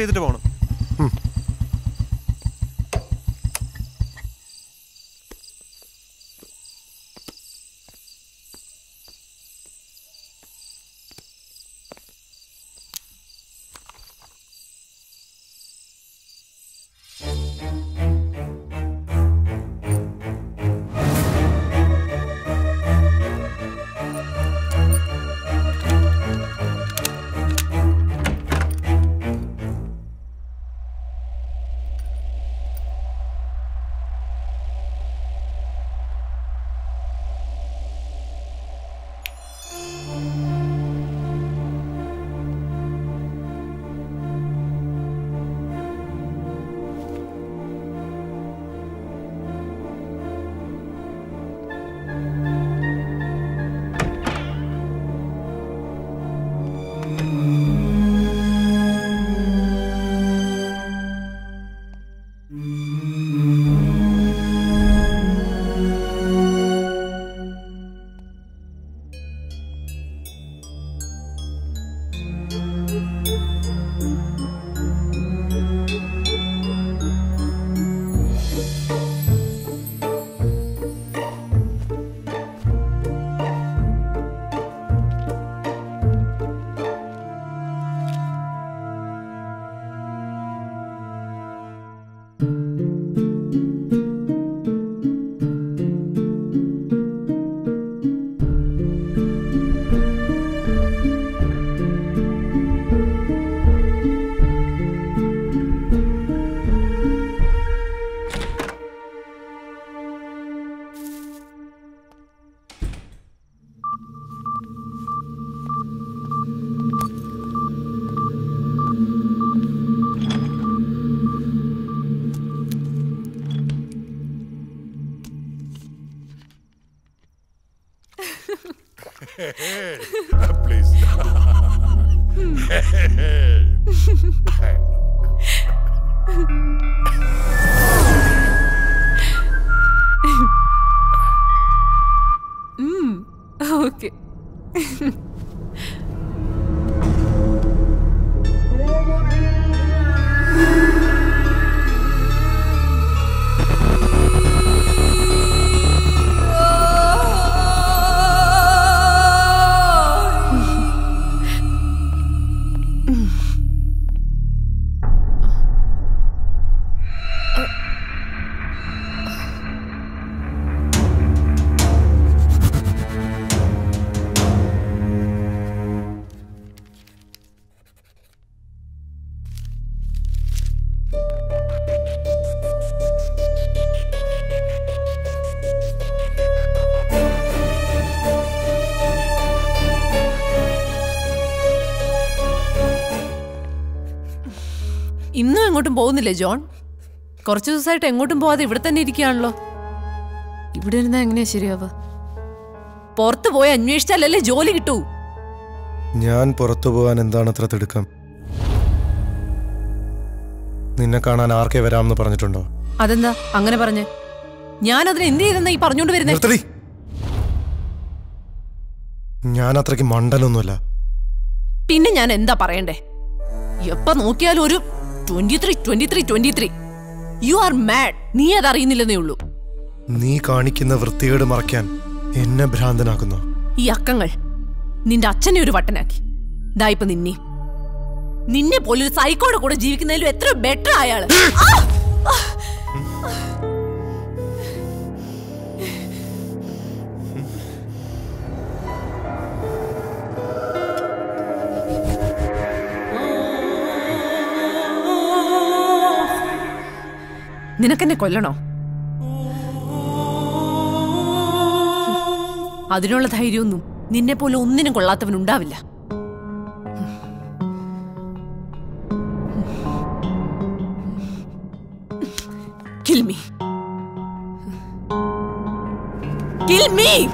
ചെയ്തിട്ട് പോകണം Please. ഓക്കെ ഇന്നും എങ്ങോട്ടും പോകുന്നില്ലേ ജോൺ കുറച്ച് ദിവസമായിട്ട് എങ്ങോട്ടും പോവാതെ ഇവിടെ തന്നെ ഇരിക്കുകയാണല്ലോ ഇവിടെ ഇരുന്നാ എങ്ങനെയാ ശരിയാവുക പുറത്ത് പോയി അന്വേഷിച്ചാലല്ലേ ജോലി കിട്ടൂ ഞാൻ പുറത്തു പോകാൻ എന്താണ് അത്ര തിടുക്കം നിന്നെ കാണാൻ ആർക്കെ വരാമെന്ന് പറഞ്ഞിട്ടുണ്ടോ അതെന്താ അങ്ങനെ പറഞ്ഞേ ഞാൻ അതിന് എന്ത് ചെയ്തെന്നാ ഈ പറഞ്ഞോണ്ട് വരുന്നേ നിർത്തടി ഞാൻ അത്രയ്ക്ക് മണ്ടനൊന്നുമല്ല പിന്നെ ഞാൻ എന്താ പറയണ്ടേ എപ്പ നോക്കിയാലും ഒരു twenty three twenty three twenty three you are mad നീ അതറിയുന്നില്ലെന്നേ ഉള്ളൂ നീ കാണിക്കുന്ന വൃത്തികേട് മറയ്ക്കാൻ എന്നെ ഭ്രാന്തനാക്കുന്നു ഈ അക്കങ്ങൾ നിന്റെ അച്ഛനെ ഒരു വട്ടനാക്കി ദാ ഇപ്പൊ നിന്നെ നിന്നെ പോലൊരു സൈക്കോടെ കൂടെ ജീവിക്കുന്നതിലും എത്ര ബെറ്റർ അയാള് ആ! ആ! നിനക്കെന്നെ കൊല്ലണോ അതിനുള്ള ധൈര്യമൊന്നും നിന്നെ പോലെ ഒന്നിനും കൊള്ളാത്തവനുണ്ടാവില്ല Kill me. Kill me!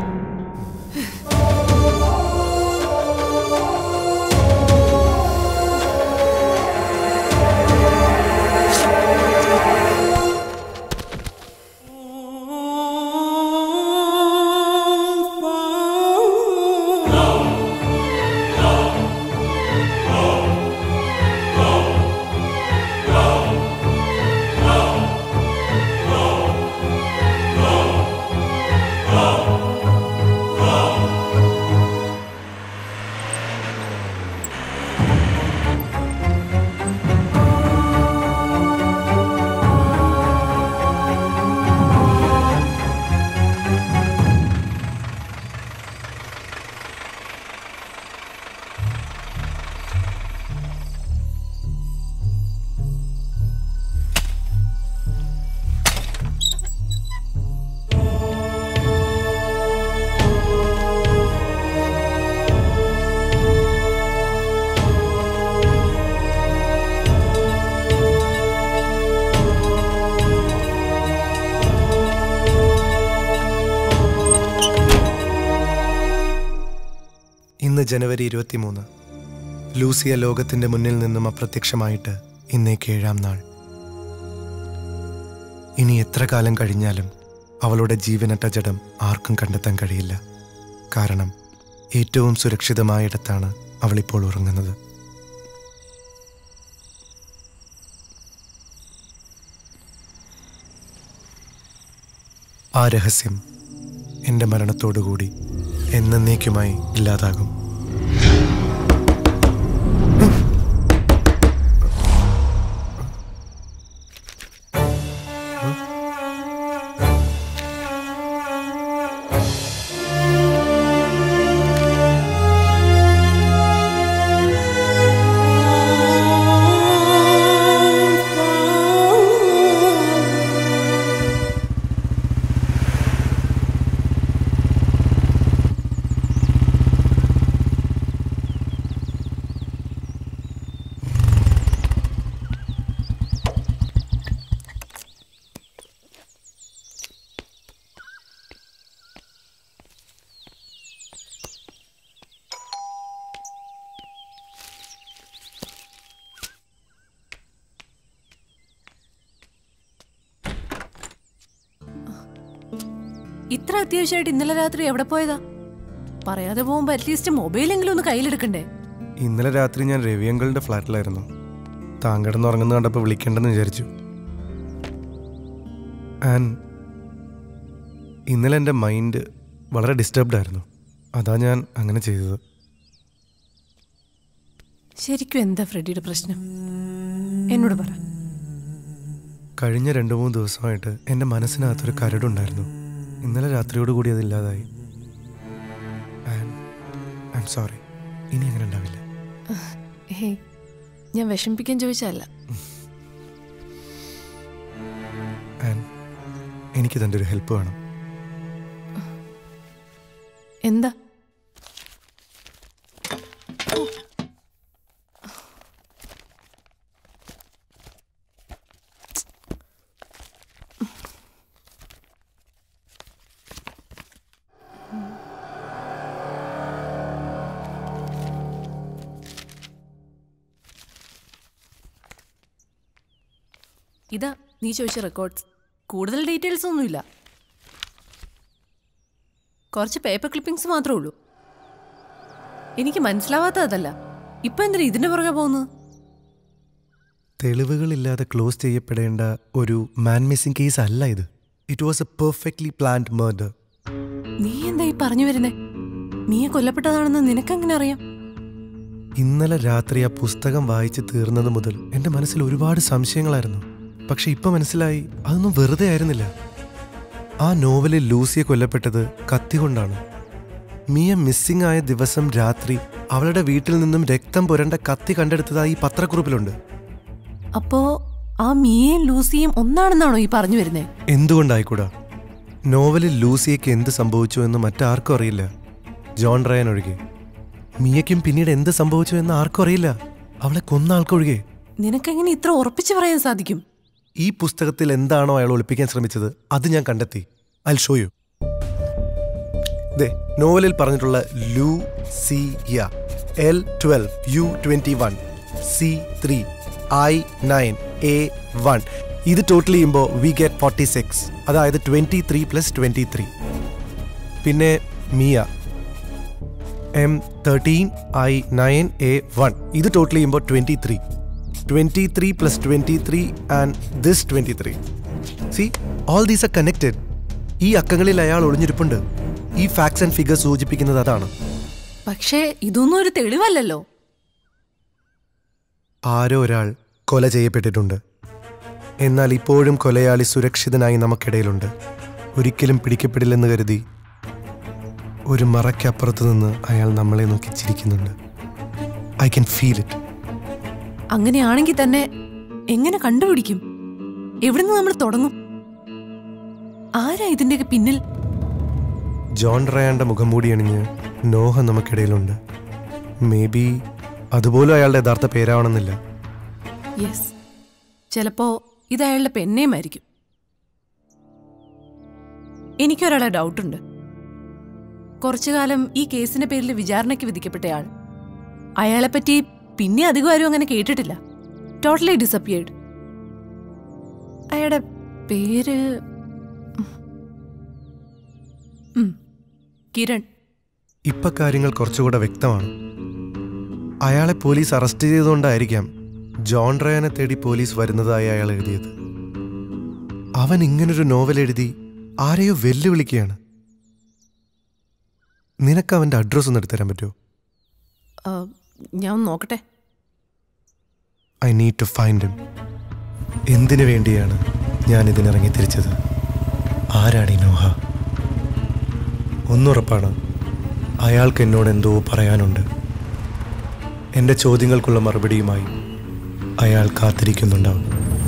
ഇന്ന് ജനുവരി ഇരുപത്തിമൂന്ന് ലൂസിയ ലോകത്തിന്റെ മുന്നിൽ നിന്നും അപ്രത്യക്ഷമായിട്ട് ഇന്നേക്ക് ഏഴാം നാൾ ഇനി എത്ര കാലം കഴിഞ്ഞാലും അവളുടെ ജീവനറ്റ ജഡം ആർക്കും കണ്ടെത്താൻ കഴിയില്ല കാരണം ഏറ്റവും സുരക്ഷിതമായ ഇടത്താണ് അവളിപ്പോൾ ഉറങ്ങുന്നത് ആ രഹസ്യം എൻ്റെ മരണത്തോടുകൂടി എന്നേക്കുമായി ഇല്ലാതാകും ഇത്ര അത്യാവശ്യമായിട്ട് ഇന്നലെ രാത്രി എവിടെ പോയതാ പറയാതെ പോകുമ്പോ അറ്റ്ലീസ്റ്റ് മൊബൈലെങ്കിലും ഒന്ന് കയ്യിലെടുക്കണ്ടേ ഇന്നലെ രാത്രി ഞാൻ രവി അങ്കിളിന്റെ ഫ്ലാറ്റിലായിരുന്നു താൻ കിടന്നുറങ്ങുന്ന കണ്ടപ്പോൾ വിളിക്കേണ്ടെന്ന് വിചാരിച്ചു ആൻഡ് ഇന്നലെ എൻ്റെ മൈൻഡ് വളരെ ഡിസ്റ്റർബ്ഡ് ആയിരുന്നു അതാ ഞാൻ അങ്ങനെ ചെയ്തത് ശരിക്കും എന്താ ഫ്രെഡിയുടെ പ്രശ്നം എന്നോട് പറ കഴിഞ്ഞ രണ്ട് മൂന്ന് ദിവസമായിട്ട് എൻ്റെ മനസ്സിനകത്തൊരു കരടുണ്ടായിരുന്നു ഇന്നലെ രാത്രിയോട് കൂടി അതില്ലാതായി ഐ എം സോറി ഇനി അങ്ങനെ ഉണ്ടാവില്ല ഹേ ഞാൻ വിഷമിപ്പിക്കാൻ ചോദിച്ചല്ല ആൻഡ് എനിക്ക് തൻ്റെ ഒരു ഹെൽപ്പ് വേണം എന്താ ഇതാ നീ ചോദിച്ച റെക്കോർഡ്സ് കൂടുതൽ ഡീറ്റെയിൽസ് ഒന്നുമില്ല കുറച്ച് പേപ്പർ ക്ലിപ്പിംഗ്സ് മാത്രമേ ഉള്ളൂ എനിക്ക് മനസ്സിലാവാത്ത അതല്ല ഇപ്പൊ എന്തിനാ ഇതിന്റെ പുറകെ പോകുന്നത് തെളിവുകളില്ലാതെ ക്ലോസ് ചെയ്യപ്പെടേണ്ട ഒരു മാൻ മിസ്സിംഗ് കേസ് അല്ല ഇത് it was a perfectly planned murder നീ എന്താ ഈ പറഞ്ഞു വരുന്നേ നീയെ കൊല്ലപ്പെട്ടതാണെന്ന് നിനക്കെങ്ങനെ അറിയാം ഇന്നലെ രാത്രി ആ പുസ്തകം വായിച്ച് തീർന്നത് മുതൽ എൻ്റെ മനസ്സിൽ ഒരുപാട് സംശയങ്ങളായിരുന്നു പക്ഷെ ഇപ്പൊ മനസ്സിലായി അതൊന്നും വെറുതെ ആയിരുന്നില്ല ആ നോവലിൽ ലൂസിയെ കൊല്ലപ്പെട്ടത് കത്തി കൊണ്ടാണ് മിയ മിസ്സിംഗ് ആയ ദിവസം രാത്രി അവളുടെ വീട്ടിൽ നിന്നും രക്തം പുരണ്ട കത്തി കണ്ടെടുത്തതായി ഈ പത്രക്കുറിപ്പിലുണ്ട് അപ്പോ ആ മിയയും ലൂസിയും ഒന്നാണെന്നാണോ ഈ പറഞ്ഞു വരുന്നേ എന്തുകൊണ്ടായിക്കൂടാ നോവലിൽ ലൂസിയയ്ക്ക് എന്ത് സംഭവിച്ചു എന്ന് മറ്റാർക്കും അറിയില്ല ജോൺ റയൻ ഒഴികെ മിയയ്ക്കും പിന്നീട് എന്ത് സംഭവിച്ചു എന്ന് ആർക്കും അറിയില്ല അവളെ കൊന്ന ആൾക്കൊഴികെ നിനക്കെങ്ങനെ ഇത്ര ഉറപ്പിച്ചു പറയാൻ സാധിക്കും ഈ പുസ്തകത്തിൽ എന്താണോ അയാൾ ഒളിപ്പിക്കാൻ ശ്രമിച്ചത് അത് ഞാൻ കണ്ടെത്തി ഐ ഷോ യു ദേ നോവലിൽ പറഞ്ഞിട്ടുള്ള Lucia L twelve U twenty one C three I nine A one ഇത് ടോട്ടൽ ചെയ്യുമ്പോൾ വി ഗെറ്റ് ഫോർട്ടി സിക്സ് അതായത് twenty three plus twenty three പിന്നെ Mia M thirteen I nine A one ഇത് total ചെയ്യുമ്പോൾ twenty three twenty three plus twenty three and this twenty three see all these are connected ഈ അക്കങ്ങളിൽ അയാൾ ഒളിഞ്ഞിരിപ്പുണ്ട് ഈ facts and figure സൂചിപ്പിക്കുന്നത് അതാണ് പക്ഷേ ഇതൊന്നും ഒരു തെളിവല്ലല്ലോ ആരോ ഒരാൾ കൊല ചെയ്യപ്പെട്ടിട്ടുണ്ട് എന്നാൽ ഇപ്പോഴും കൊലയാളി സുരക്ഷിതനായി നമുക്കിടയിലുണ്ട് ഒരിക്കലും പിടിക്കപ്പെടില്ലെന്ന് കരുതി ഒരു മറയ്ക്കപ്പുറത്ത് നിന്ന് അയാൾ നമ്മളെ നോക്കി ചിരിക്കുന്നുണ്ട് ഐ ക്യാൻ ഫീൽ ഇറ്റ് അങ്ങനെയാണെങ്കിൽ തന്നെ എങ്ങനെ കണ്ടുപിടിക്കും എവിടുന്ന് നമ്മൾ തുടങ്ങും ആരാ ഇതിന്റെയൊക്കെ പിന്നിൽ ജോൺ റയാന്റെ മുഖം മൂടി അണിഞ്ഞ് നോഹ നമുക്കിടയിലുണ്ട് മേ ബി അതുപോലും അയാളുടെ യഥാർത്ഥ പേരാവണമെന്നില്ല യെസ് ചിലപ്പോ ഇത് അയാളുടെ പെന്നേമായിരിക്കും എനിക്കൊരാളെ ഡൗട്ടുണ്ട് കുറച്ചു കാലം ഈ കേസിന്റെ പേരിൽ വിചാരണയ്ക്ക് വിധിക്കപ്പെട്ടയാൾ അയാളെപ്പറ്റി പിന്നെ അധികം ആരും അങ്ങനെ കേട്ടിട്ടില്ല ടോട്ടലി ഡിസപ്പിയേർഡ് അയാളുടെ പേര് ഉം. കിരൺ ഇപ്പൊ കാര്യങ്ങൾ കുറച്ചുകൂടെ വ്യക്തമാണ് അയാളെ പോലീസ് അറസ്റ്റ് ചെയ്തുകൊണ്ടായിരിക്കാം ജോൺ റയാനെ തേടി പോലീസ് വരുന്നതായി അയാൾ എഴുതിയത് അവൻ ഇങ്ങനൊരു നോവൽ എഴുതി ആരെയോ വെല്ലുവിളിക്കുകയാണ് നിനക്ക് അവന്റെ അഡ്രസ് ഒന്ന് എടുത്തുതരാൻ പറ്റുമോ ആ, ഞാൻ ഒന്ന് നോക്കട്ടെ I need to find him എന്തിനു വേണ്ടിയാണ് ഞാൻ ഇതിനിറങ്ങി തിരിച്ചത് ആരാണ് ഈ നോഹ ഒന്നുറപ്പാണ് അയാൾക്ക് എന്നോട് എന്തോ പറയാനുണ്ട് എൻ്റെ ചോദ്യങ്ങൾക്കുള്ള മറുപടിയുമായി അയാൾ കാത്തിരിക്കുന്നുണ്ടാവും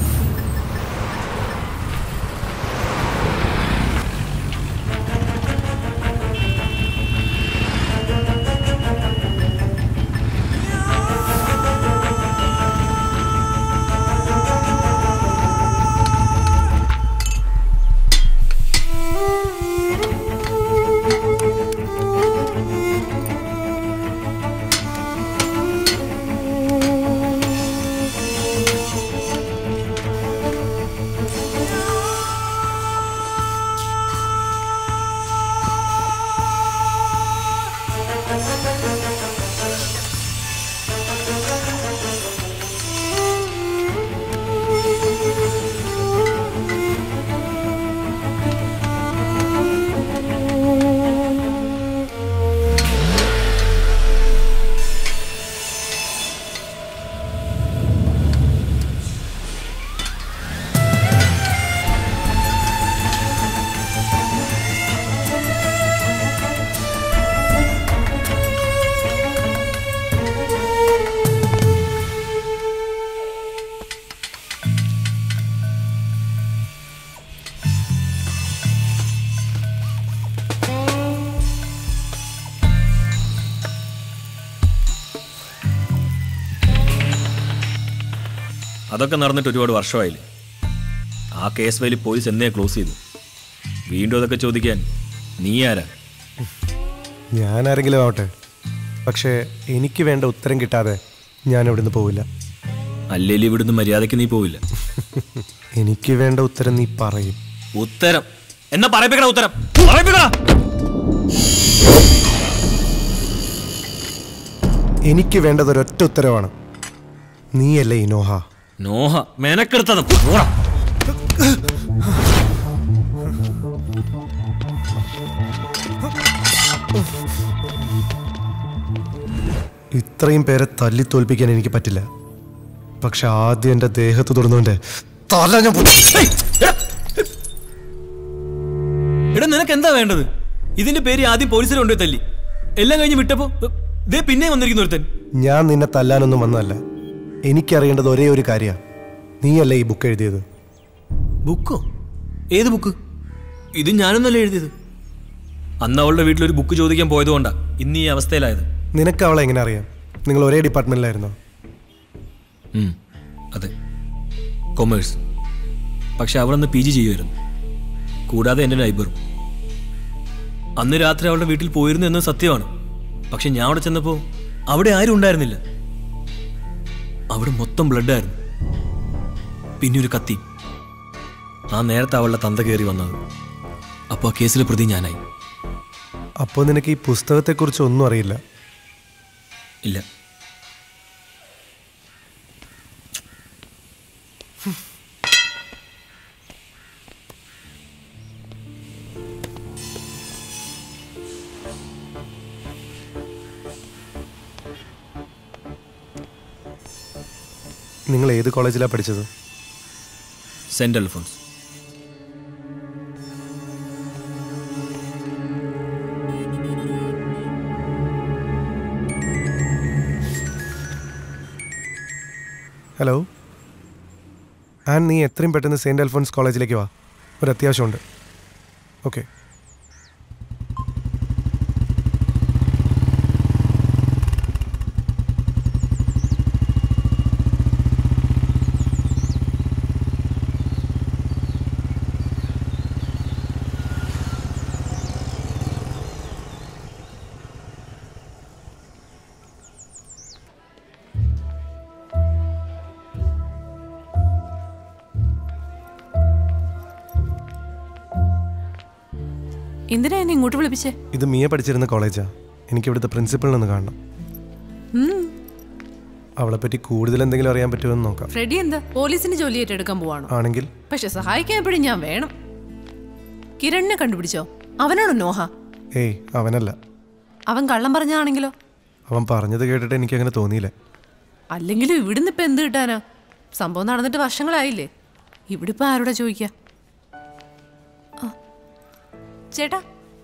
അതൊക്കെ നടന്നിട്ട് ഒരുപാട് വർഷമായില്ലേ ആ കേസ് ഫയലിൽ പോലീസ് എന്നേ ക്ലോസ് ചെയ്തു വീണ്ടും അതൊക്കെ ചോദിക്കാൻ നീ ആരാ ഞാൻ ആരെങ്കിലും ആവട്ടെ പക്ഷേ എനിക്ക് വേണ്ട ഉത്തരം കിട്ടാതെ ഞാൻ ഇവിടുന്ന് പോവില്ല അല്ലേലും ഇവിടുന്ന് മര്യാദയ്ക്ക് നീ പോവില്ല എനിക്ക് വേണ്ട ഉത്തരം നീ പറയും ഉത്തരം എന്നാ പറയിപ്പിക്കണ ഉത്തരം പറയിപ്പിക്കണ എനിക്ക് വേണ്ടത് ഒരൊറ്റ ഉത്തരവാണ് നീയല്ലേ ഈ നോഹ നോഹ മെനക്കെടുത്തത് പോടാ ഇത്രയും പേരെ തല്ലി തോൽപ്പിക്കാൻ എനിക്ക് പറ്റില്ല പക്ഷെ ആദ്യം എൻ്റെ ദേഹത്ത് തൊടുന്നവൻ്റെ തല ഞാൻ പൊട്ടി- എടാ നിനക്ക് എന്താ വേണ്ടത് ഇതിന്റെ പേര് ആദ്യം പോലീസിൽ കൊണ്ടുപോയി തല്ലി എല്ലാം കഴിഞ്ഞ് വിട്ടപ്പോ ദേ പിന്നെ വന്നിരിക്കുന്ന ഒരുത്തൻ ഞാൻ നിന്നെ തല്ലാനൊന്നും വന്നതല്ല എനിക്കറിയേണ്ടത് ഒരേ ഒരു കാര്യമാണ് നീയല്ലേ ഈ ബുക്ക് എഴുതിയത് ബുക്കോ ഏത് ബുക്ക് ഇത് ഞാനൊന്നല്ല എഴുതിയത് അന്ന് അവളുടെ വീട്ടിലൊരു ബുക്ക് ചോദിക്കാൻ പോയതുകൊണ്ടാ ഇന്ന് ഈ അവസ്ഥയിലായത് നിനക്ക് അവളെ എങ്ങനെ അറിയാം നിങ്ങൾ ഒരേ ഡിപ്പാർട്ട്മെന്റിലായിരുന്നോ ഉം, അതെ കൊമേഴ്സ് പക്ഷെ അവളന്ന് പി ജി ചെയ്യുമായിരുന്നു കൂടാതെ എൻ്റെ നൈബറും അന്ന് രാത്രി അവളുടെ വീട്ടിൽ പോയിരുന്നു എന്നത് സത്യമാണ് പക്ഷെ ഞാൻ അവിടെ ചെന്നപ്പോൾ അവിടെ ആരും ഉണ്ടായിരുന്നില്ല അവിടെ മൊത്തം ബ്ലഡായിരുന്നു പിന്നെ ഒരു കത്തി ആ നേരത്തെ അവളുടെ തന്ത കയറി വന്നത് അപ്പോൾ ആ കേസിലെ പ്രതി ഞാനായി അപ്പോൾ നിനക്ക് ഈ പുസ്തകത്തെക്കുറിച്ച് ഒന്നും അറിയില്ല ഇല്ല നിങ്ങൾ ഏത് കോളേജിലാണ് പഠിച്ചത് സെന്റ് അൽഫോൺസ് ഹലോ ആൻ നീ എത്രയും പെട്ടെന്ന് സെയിൻറ്റ് അൽഫോൺസ് കോളേജിലേക്ക് വാ ഒരു അത്യാവശ്യമുണ്ട് ഓക്കെ എന്തിനാ എന്നെ ഇങ്ങോട്ട് വിളിപ്പിച്ചേ ഇത് മിയ പഠിച്ചിരുന്ന കോളേജാ എനിക്ക് ഇവിടുത്തെ പ്രിൻസിപ്പളിനൊന്ന് കാണണം ഉം. അവളെപ്പറ്റി കൂടുതൽ എന്തെങ്കിലും അറിയാൻ പറ്റുമെന്ന് നോക്കാം ഫ്രെഡി എന്താ പോലീസിന് ജോലി ഏറ്റെടുക്കാൻ പോവാണോ ആണെങ്കിൽ പക്ഷെ സഹായിക്കാൻ എപ്പോഴും ഞാൻ വേണം കിരണിനെ കണ്ടുപിടിച്ചോ അവനാണോ നോഹ ഏയ് അവനല്ല അവൻ കള്ളം പറഞ്ഞാണെങ്കിലോ അവൻ പറഞ്ഞത് കേട്ടിട്ട് എനിക്ക് അങ്ങനെ തോന്നിയില്ല അല്ലെങ്കിലും ഇവിടുന്ന് ഇപ്പൊ എന്ത് കിട്ടാനാ സംഭവം നടന്നിട്ട് വർഷങ്ങളായില്ലേ ഇവിടെ ഇപ്പൊ ആരോടാ ചോദിക്ക ആ. ചേട്ടാ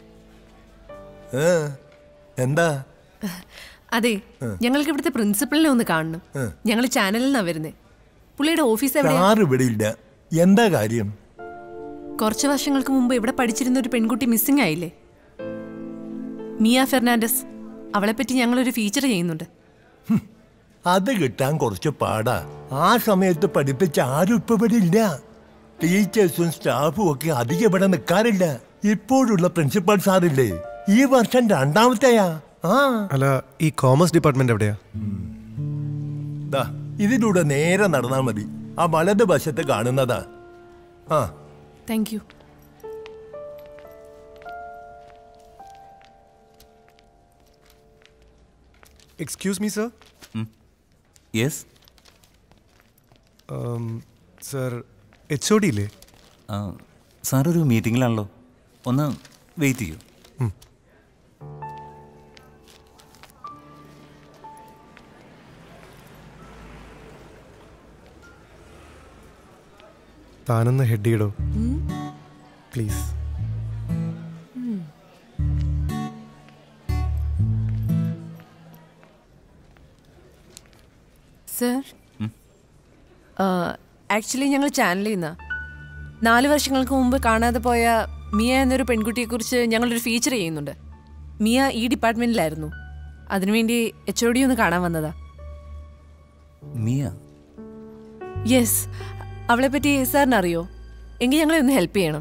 എന്താ അതെ ഞങ്ങൾക്ക് ഇവിടുത്തെ പ്രിൻസിപ്പളിനെ ഒന്ന് കാണണം ഞങ്ങൾ ചാനലിൽ നിന്നാ വരുന്നേ പുള്ളിയുടെ ഓഫീസ് എവിടെയാ സാറ് ഇവിടെ ഇല്ല എന്താ കാര്യം കുറച്ച് വർഷങ്ങൾക്ക് മുമ്പ് ഇവിടെ പഠിച്ചിരുന്ന ഒരു പെൺകുട്ടി മിസ്സിംഗ് ആയില്ലേ മിയ ഫെർണാണ്ടസ് അവളെപ്പറ്റി ഞങ്ങളൊരു ഫീച്ചർ ചെയ്യുന്നുണ്ട് അത് കിട്ടാൻ കുറച്ച് പാടാ ആ സമയത്ത് പഠിപ്പിച്ച ആരും ഇപ്പൊ ഇവിടെ ഇല്ല ടീച്ചേഴ്സും സ്റ്റാഫും ഒക്കെ അധികം ഇവിടെ നിൽക്കാറില്ല ഇപ്പോഴുള്ള പ്രിൻസിപ്പൽ സാറില്ലേ ഈ വർഷം രണ്ടാമത്തെയാ ആ അല്ല ഈ കോമേഴ്സ് ഡിപ്പാർട്ട്മെന്റ് എവിടെയാ ദാ ഇതിലൂടെ നേരെ നടന്നാൽ മതി ആ വലത് വശത്ത് കാണുന്നതാ ആ thank you excuse me sir yes sir H O D ഇല്ലേ സാർ ഒരു മീറ്റിങ്ങിലാണല്ലോ ഒന്ന് വെയിറ്റ് ചെയ്യൂ താനൊന്ന് ഹെഡ് ചെയ്യടോ പ്ലീസ് സർ ആക്ച്വലി ഞങ്ങൾ ചാനലിൽ നിന്നാ നാല് വർഷങ്ങൾക്ക് മുമ്പ് കാണാതെ പോയ മിയ എന്നൊരു പെൺകുട്ടിയെക്കുറിച്ച് ഞങ്ങളൊരു ഫീച്ചർ ചെയ്യുന്നുണ്ട് മിയ ഈ ഡിപ്പാർട്ട്മെന്റിലായിരുന്നു അതിനുവേണ്ടി എച്ച് ഒ ഡി ഒന്ന് കാണാൻ വന്നതാ മിയ യെസ് അവളെ പറ്റി സാറിന് അറിയോ എങ്കിൽ ഞങ്ങളെ ഒന്ന് ഹെൽപ്പ് ചെയ്യണം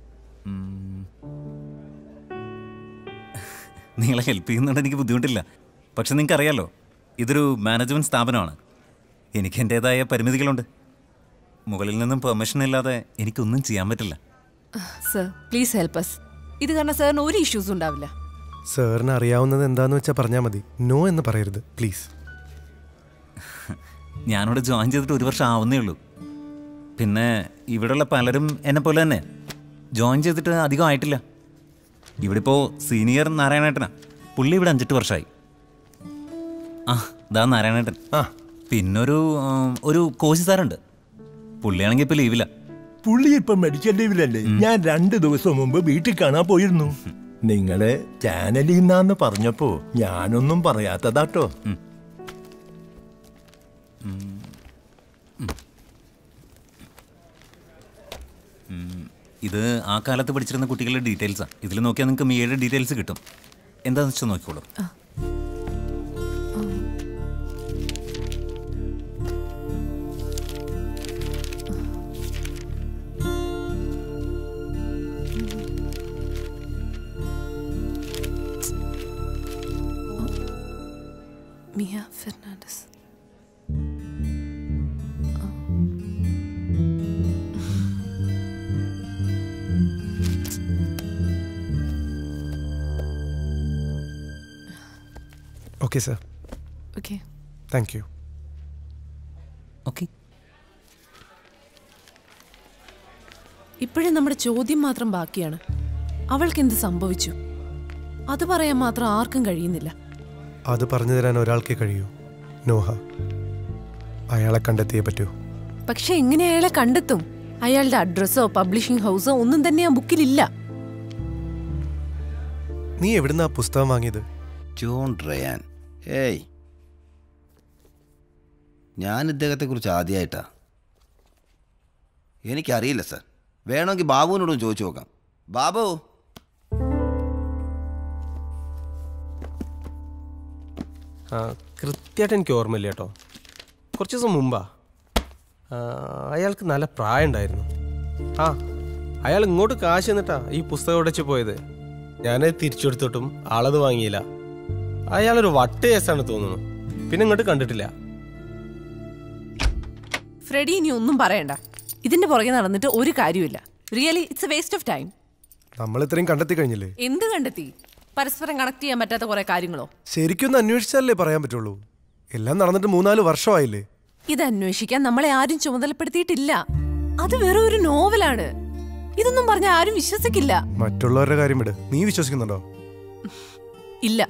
നിങ്ങളെ ഹെൽപ്പ് ചെയ്യുന്നുണ്ട് എനിക്ക് ബുദ്ധിമുട്ടില്ല പക്ഷെ നിങ്ങൾക്ക് അറിയാലോ ഇതൊരു മാനേജ്മെൻറ്റ് സ്ഥാപനമാണ് എനിക്ക് എൻ്റേതായ പരിമിതികളുണ്ട് മുകളിൽ നിന്നും പെർമിഷൻ ഇല്ലാതെ എനിക്കൊന്നും ചെയ്യാൻ പറ്റില്ല സർ പ്ലീസ് ഹെൽപ്പ് അസ് ഇത് കാരണം സാറിന് ഒരു ഇഷ്യൂസും ഉണ്ടാവില്ല സാറിന് അറിയാവുന്നത് എന്താന്ന് വെച്ചാൽ പറഞ്ഞാൽ മതി നോ എന്ന് പറയരുത് പ്ലീസ് ഞാനിവിടെ ജോയിൻ ചെയ്തിട്ട് ഒരു വർഷം ആവുന്നേ ഉള്ളൂ പിന്നെ ഇവിടെയുള്ള പലരും എന്നെ പോലെ തന്നെ ജോയിൻ ചെയ്തിട്ട് അധികം ആയിട്ടില്ല ഇവിടെ ഇപ്പോൾ സീനിയർ നാരായണേട്ടനാ പുള്ളി ഇവിടെ അഞ്ചെട്ട് വർഷമായി ആ ഇതാ നാരായണേട്ടൻ ആ പിന്നൊരു ഉം, ഒരു കോശി സാറുണ്ട് പുള്ളിയാണെങ്കിൽ ഇപ്പോൾ ലീവില്ല പുള്ളി ഇപ്പൊ മെഡിക്കൽ ലീവിലല്ലേ ഞാൻ രണ്ട് ദിവസം മുമ്പ് വീട്ടിൽ കാണാൻ പോയിരുന്നു നിങ്ങള് ചാനലിൽ നിന്നാന്ന് പറഞ്ഞപ്പോ ഞാനൊന്നും പറയാത്തതാട്ടോ ഇത് ആ കാലത്ത് പഠിച്ചിരുന്ന കുട്ടികളുടെ ഡീറ്റെയിൽസാണ് ഇതിൽ നോക്കിയാൽ നിങ്ങൾക്ക് മിയയുടെ ഡീറ്റെയിൽസ് കിട്ടും എന്താണെന്ന് വെച്ചാൽ നോക്കിക്കോളൂ Mia Fernandez okay sir okay thank you okay ഇപ്പോഴും നമ്മുടെ ചോദ്യം മാത്രം ബാക്കിയാണ് അവൾക്ക് എന്ത് സംഭവിച്ചു അത് പറയാൻ മാത്രം ആർക്കും കഴിയുന്നില്ല അത് പറഞ്ഞു തരാൻ ഒരാൾക്കേ കഴിയൂ നോഹ അയാളെ കണ്ടെത്തിയേ പറ്റൂ പക്ഷെ എങ്ങനെ അയാളെ കണ്ടെത്തും അയാളുടെ അഡ്രസ്സോ പബ്ലിഷിംഗ് ഹൗസോ ഒന്നും തന്നെ ആ ബുക്കിലില്ല നീ എവിടുന്നാ പുസ്തകം വാങ്ങിയത് ജോൺ ഡ്രയാൻ ഏയ് ഞാൻ ഇദ്ദേഹത്തെക്കുറിച്ച് ആദ്യമായിട്ടാ എനിക്കറിയില്ല സർ വേണമെങ്കിൽ ബാബുവിനോടും ചോദിച്ചു നോക്കാം ബാബു ആ കൃത്യമായിട്ട് എനിക്ക് ഓർമ്മയില്ല കേട്ടോ കുറച്ച് ദിവസം മുമ്പാ ആ, അയാൾക്ക് നല്ല പ്രായം ഉണ്ടായിരുന്നു ആ അയാൾ ഇങ്ങോട്ട് കാശ് എന്നിട്ടാ ഈ പുസ്തകം ഉടച്ച് പോയത് ഞാൻ തിരിച്ചെടുത്തിട്ടും ആളത് വാങ്ങിയില്ല അയാളൊരു വട്ട് കേസാണ് തോന്നുന്നു പിന്നെ ഇങ്ങോട്ട് കണ്ടിട്ടില്ല ഫ്രെഡി ഇനി ഒന്നും പറയണ്ട ഇതിന്റെ പുറകെ നടന്നിട്ട് ഒരു കാര്യമില്ല really it's a waste of time നമ്മൾ ഇത്രയും കണ്ടെത്തി കഴിഞ്ഞില്ലേ എന്ത് കണ്ടെത്തി പരസ്പരം കണക്ട് ചെയ്യാൻ പറ്റാത്ത കുറെ കാര്യങ്ങളോ ശരിക്കൊന്ന് അന്വേഷിച്ചാലേ പറയാൻ പറ്റുള്ളൂ എല്ലാം നടന്നിട്ട് മൂന്നാല് വർഷമായില്ലേ ഇത് അന്വേഷിക്കാൻ നമ്മളെ ആരും ചുമതലപ്പെടുത്തിയിട്ടില്ല അത് വെറും ഒരു നോവലാണ് ഇതൊന്നും പറഞ്ഞ ആരും വിശ്വസിക്കില്ല മറ്റുള്ളവരുടെ കാര്യം വിട് നീ വിശ്വസിക്കുന്നുണ്ടോ ഇല്ല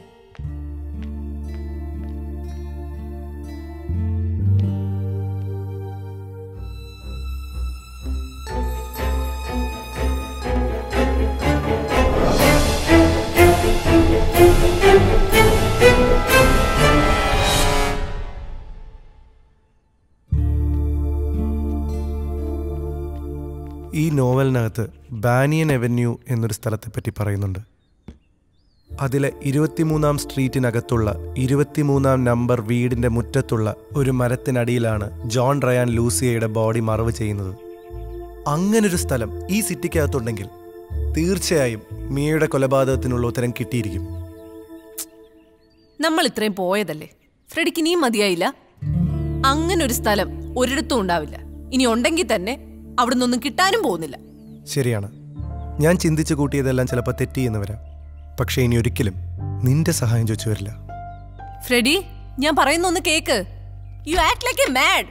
ഈ നോവലിനകത്ത് ബാനിയൻ അവന്യൂ എന്നൊരു സ്ഥലത്തെപ്പറ്റി പറയുന്നുണ്ട് അതിലെ ഇരുപത്തിമൂന്നാം സ്ട്രീറ്റിനകത്തുള്ള ഇരുപത്തിമൂന്നാം നമ്പർ വീടിന്റെ മുറ്റത്തുള്ള ഒരു മരത്തിനടിയിലാണ് ജോൺ റയാൻ ലൂസിയയുടെ ബോഡി മറവ് ചെയ്യുന്നത് അങ്ങനൊരു സ്ഥലം ഈ സിറ്റിക്കകത്തുണ്ടെങ്കിൽ തീർച്ചയായും മിയയുടെ കൊലപാതകത്തിനുള്ള ഉത്തരം കിട്ടിയിരിക്കും നമ്മൾ ഇത്രയും പോയതല്ലേ ഫ്രെഡിക്ക് ഇനിയും മതിയായില്ല അങ്ങനെ ഒരു സ്ഥലം ഒരിടത്തും ഉണ്ടാവില്ല ഇനി ഉണ്ടെങ്കിൽ തന്നെ അവിടുന്ന് ഒന്നും കിട്ടാനും പോകുന്നില്ല ശരിയാണ് ഞാൻ ചിന്തിച്ചു കൂട്ടിയതെല്ലാം ചിലപ്പോൾ തെറ്റിയെന്ന് വരാം പക്ഷേ ഇനി ഒരിക്കലും നിന്റെ സഹായം ചോദിച്ചു വരില്ല ഫ്രെഡി ഞാൻ പറയുന്ന ഒന്ന് കേക്ക് you act like a mad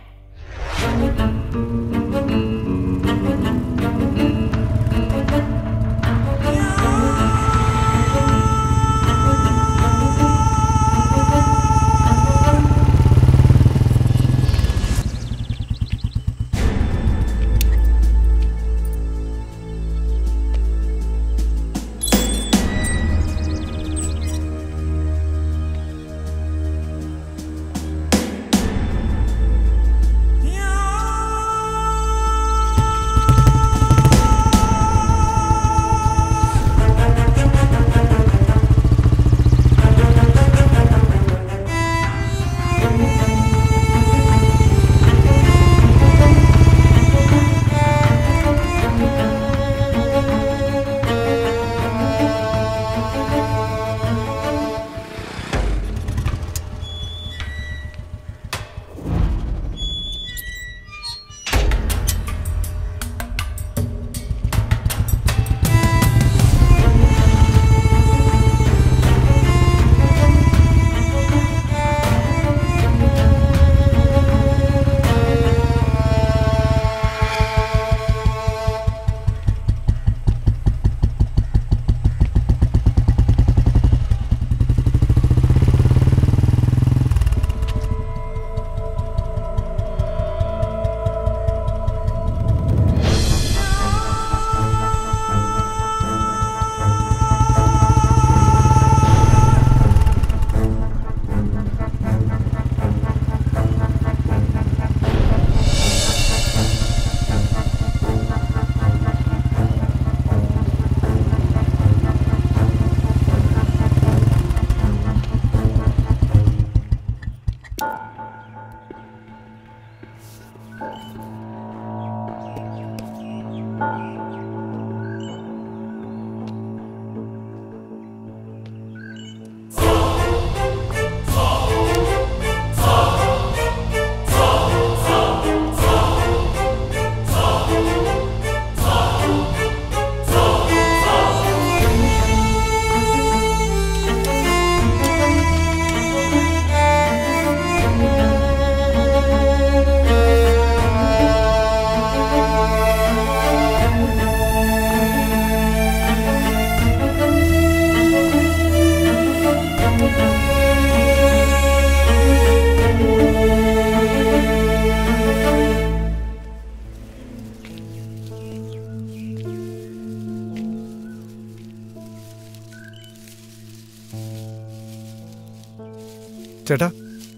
ചേട്ടാ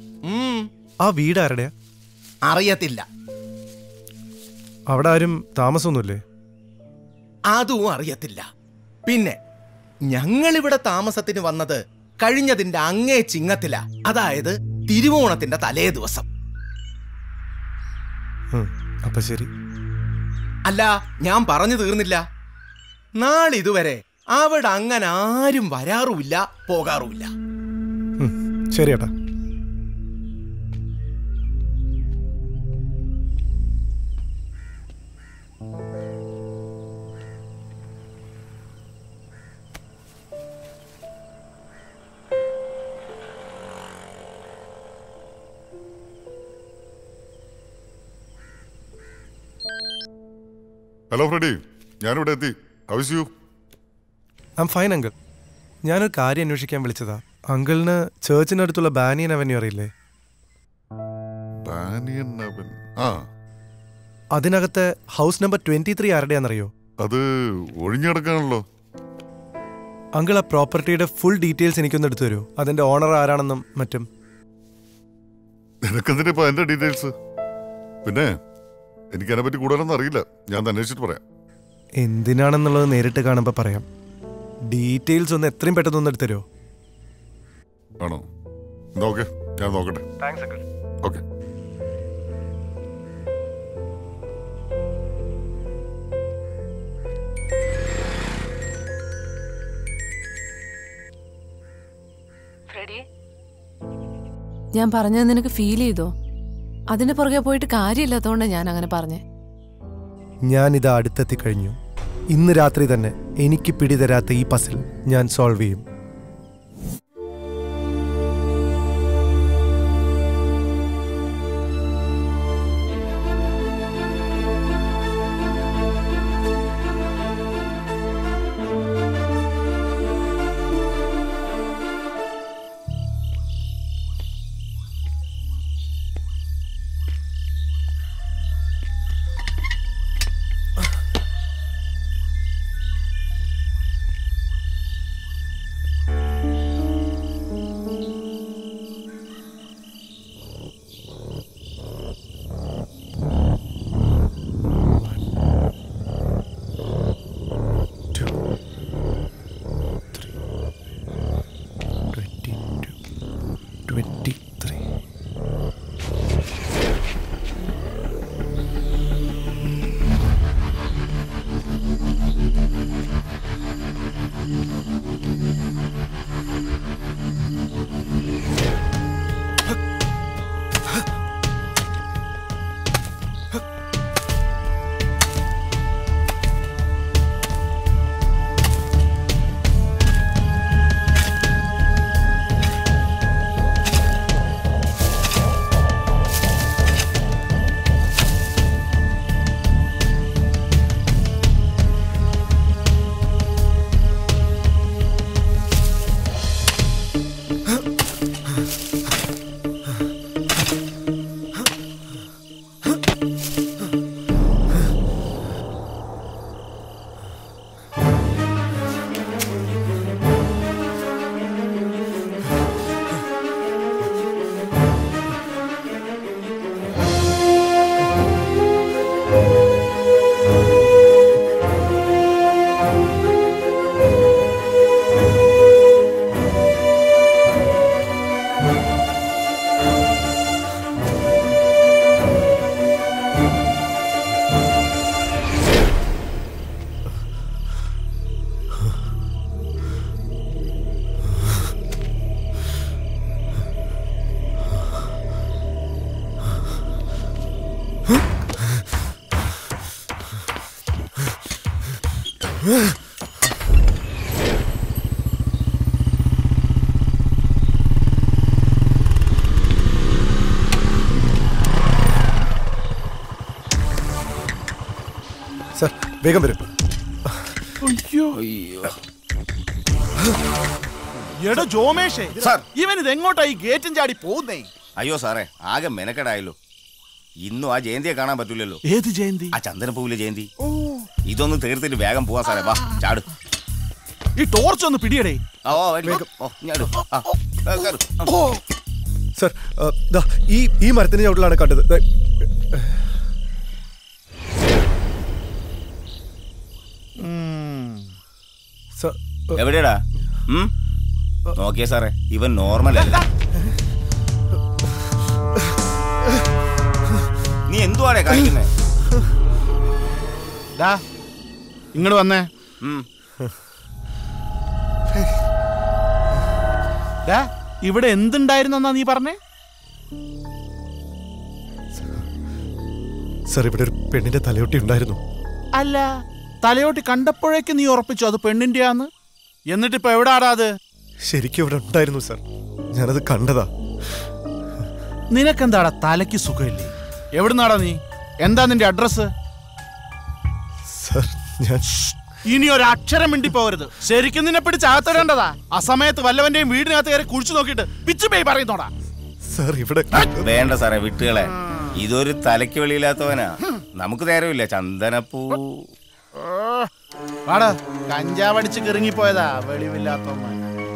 ആ വീട് ആരുടെയാ അറിയത്തില്ല അവിടെ ആരും താമസമൊന്നുമില്ലേ അതും അറിയത്തില്ല പിന്നെ ഞങ്ങളിവിടെ താമസത്തിന് വന്നത് കഴിഞ്ഞതിന്റെ അങ്ങേ ചിങ്ങത്തില അതായത് തിരുവോണത്തിന്റെ തലേ ദിവസം ഉം, അപ്പൊ ശരി അല്ല ഞാൻ പറഞ്ഞു തീർന്നില്ല നാളിതുവരെ അവിടെ അങ്ങനെ ആരും വരാറുമില്ല പോകാറുമില്ല ഉം, ശരി ഏട്ടാ ഹലോ ഫ്രെഡി ഞാനിവിടെ എത്തി how's you I'm fine uncle ഞാനൊരു കാര്യം അന്വേഷിക്കാൻ വിളിച്ചതാ അങ്കിളിന് ചേർച്ചിനടുത്തുള്ള ബാനിയൻ അവന്യൂ അറിയില്ലേ ബാനിയൻ അവൻ ആ അതിനകത്തെ ഹൗസ് നമ്പർ ട്വന്റി ത്രീ ആരുടെയാണെന്നറിയോ അത് ഒഴിഞ്ഞിടക്കാണല്ലോ അങ്കിൾ ആ പ്രോപ്പർട്ടിയുടെ ഫുൾ ഡീറ്റെയിൽസ് എനിക്കൊന്ന് എടുത്തു തരുമോ അതിന്റെ ഓണർ ആരാണെന്നും മറ്റും നിനക്കെന്തിനാ ഇപ്പൊ എന്റെ ഡീറ്റെയിൽസ് പിന്നെ എനിക്ക് അതിനെ പറ്റി കൂടുതലൊന്നും അറിയില്ല ഞാൻ ഒന്ന് അന്വേഷിച്ചിട്ട് പറയാം എന്തിനാണെന്നുള്ളത് നേരിട്ട് കാണുമ്പോൾ പറയാം ഡീറ്റെയിൽസ് ഒന്ന് എത്രയും പെട്ടെന്ന് ഒന്ന് എടുത്തു തരുമോ ആണോ എന്നാ ഓക്കെ ഞാൻ നോക്കട്ടെ താങ്ക്സ് അങ്കിൾ ഓക്കെ ഫ്രെഡി ഞാൻ പറഞ്ഞത് നിനക്ക് ഫീൽ ചെയ്തോ അതിന് പുറകെ പോയിട്ട് കാര്യമില്ലാത്തതുകൊണ്ടാണ് ഞാൻ അങ്ങനെ പറഞ്ഞേ ഞാൻ ഇത് അടുത്തെത്തി കഴിഞ്ഞു ഇന്ന് രാത്രി തന്നെ എനിക്ക് പിടിതരാത്ത ഈ പസിൽ ഞാൻ സോൾവ് ചെയ്യും ട്വന്റി ത്രീ സർ വേഗം വരും അയ്യോ എടോ ജോമേഷേ ഇവൻ ഇത് എങ്ങോട്ടാ ഈ ഗേറ്റും ചാടി പോകുന്നേ അയ്യോ സാറേ ആകെ മെനക്കെടായല്ലോ ഇന്നും ആ ജയന്തിയെ കാണാൻ പറ്റൂലല്ലോ ഏത് ജയന്തി ആ ചന്ദനപ്പൂവിലെ ജയന്തി ഇതൊന്ന് തീർത്തിട്ട് വേഗം പോവാ സാറേ വാ ചാട് ഈ ടോർച്ച് ഒന്ന് പിടിയടേ ആ, ഓ വേഗം ഓ ഞാട് ആ ആ, കേറ്. ആ. സർ ആ, ദാ ഈ ഈ മരത്തിന്റെ ചവിട്ടിലാണ് കണ്ടത് ദേ, സർ എവിടെയാടാ ഉം? നോക്കിയേ സാറേ ഇവൻ നോർമൽ അല്ല നീ എന്തുവാണേ കാണിക്കുന്നേ ഡാ ഇങ്ങോട്ട് വന്നേ ഡാ ഇവിടെ എന്തുണ്ടായിരുന്നെന്നാ നീ പറഞ്ഞേ സർ ഇവിടെ ഒരു പെണ്ണിന്റെ തലയൊട്ടി ഉണ്ടായിരുന്നു അല്ല തലയോട്ടി കണ്ടപ്പോഴേക്ക് നീ ഉറപ്പിച്ചു അത് പെണ്ണിന്റെയാന്ന് എന്നിട്ടിപ്പോ എവിടാടാ അത് ശരിക്കും ഇവിടെ ഉണ്ടായിരുന്നു സർ ഞാനത് കണ്ടതാ നിനക്കെന്താടാ തലയ്ക്ക് സുഖമില്ലേ എവിടുന്നാടാ നീ എന്താ നിന്റെ അഡ്രസ് സർ ഞാൻ ഇനി ഒരു അക്ഷരം മിണ്ടി പോകരുത് ശരിക്കും നിന്നെ പിടിച്ച് അകത്തിടേണ്ടതാ ആ സമയത്ത് വല്ലവന്റെയും വീടിനകത്ത് കയറി കുഴിച്ചു നോക്കിയിട്ട് പിച്ചു പേയ് പറയുന്നോടാ സർ ഇവിടെ വേണ്ട സാറേ വിട്ടുകളെ ഇതൊരു തലയ്ക്ക് വെളിയില്ലാത്തവനാ നമുക്ക് നേരമില്ല ചന്ദനപ്പൂ വാടാ കഞ്ചാവടിച്ച് കിറങ്ങിപ്പോയതാ വെളിവില്ലാത്തവന്മാർ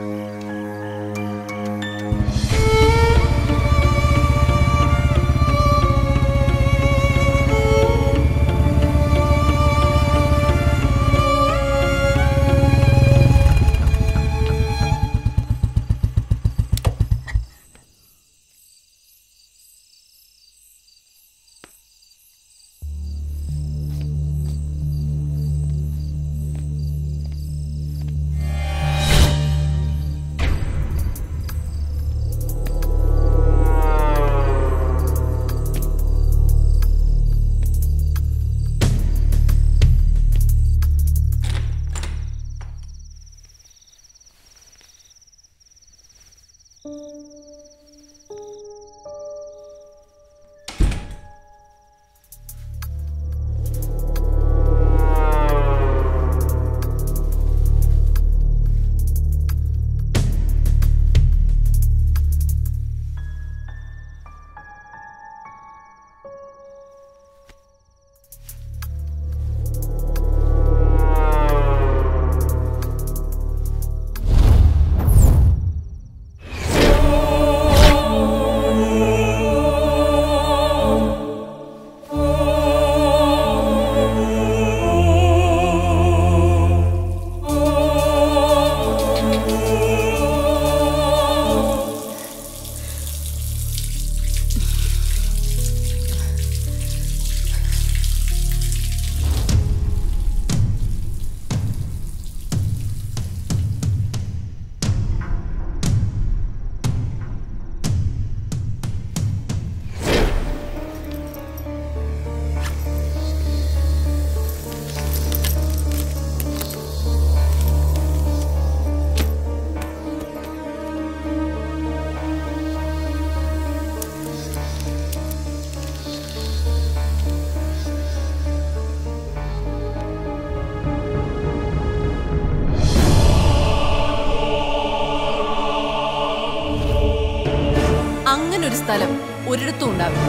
അങ്ങനെ ഒരു സ്ഥലം ഒരിടത്തും ഉണ്ടാവില്ല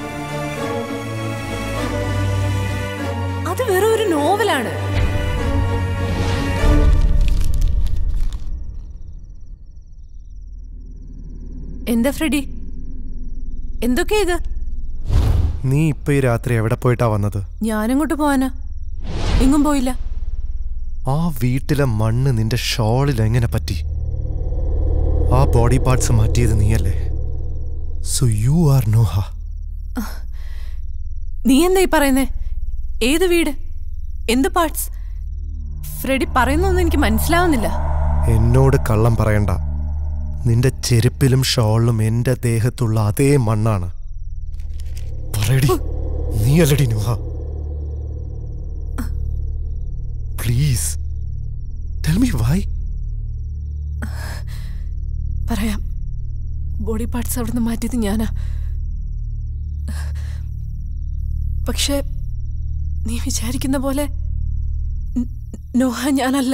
അത് വെറും ഒരു നോവലാണ് എന്താ ഫ്രെഡി എന്തൊക്കെയാ ഇത് നീ ഇപ്പൊ ഈ രാത്രി എവിടെ പോയിട്ടാ വന്നത് ഞാനെങ്ങോട്ട് പോവാനാ എങ്ങും പോയില്ല ആ വീട്ടിലെ മണ്ണ് നിന്റെ ഷോളിൽ എങ്ങനെ പറ്റി ആ ബോഡി പാർട്സ് മാറ്റിയത് നീയല്ലേ സോ യു ആർ നോഹ നീ എന്താ ഈ പറയുന്നേ ഏത് വീട് എന്ത് പാർട്സ് ഫ്രെഡി പറയുന്നൊന്നും എനിക്ക് മനസ്സിലാവുന്നില്ല എന്നോട് കള്ളം പറയണ്ട നിന്റെ ചെരുപ്പിലും ഷോളിലും എന്റെ ദേഹത്തുള്ള അതേ മണ്ണാണ് പറയടി നീയല്ലടി Noah please tell me why പറയാം ബോഡി പാർട്സ് അവിടുന്ന് മാറ്റിയത് ഞാനാ പക്ഷെ നീ വിചാരിക്കുന്ന പോലെ ന- നോഹ ഞാനല്ല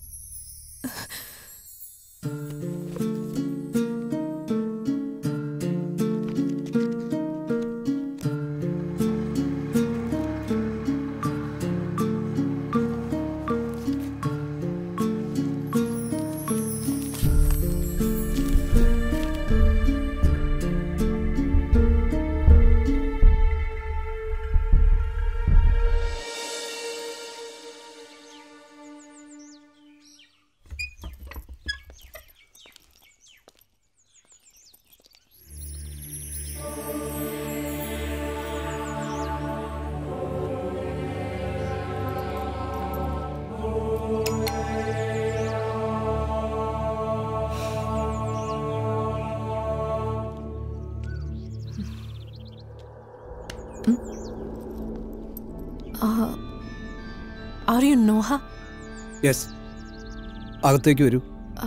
ആർ യു നോഹ യെസ് അകത്തേക്ക് വരൂ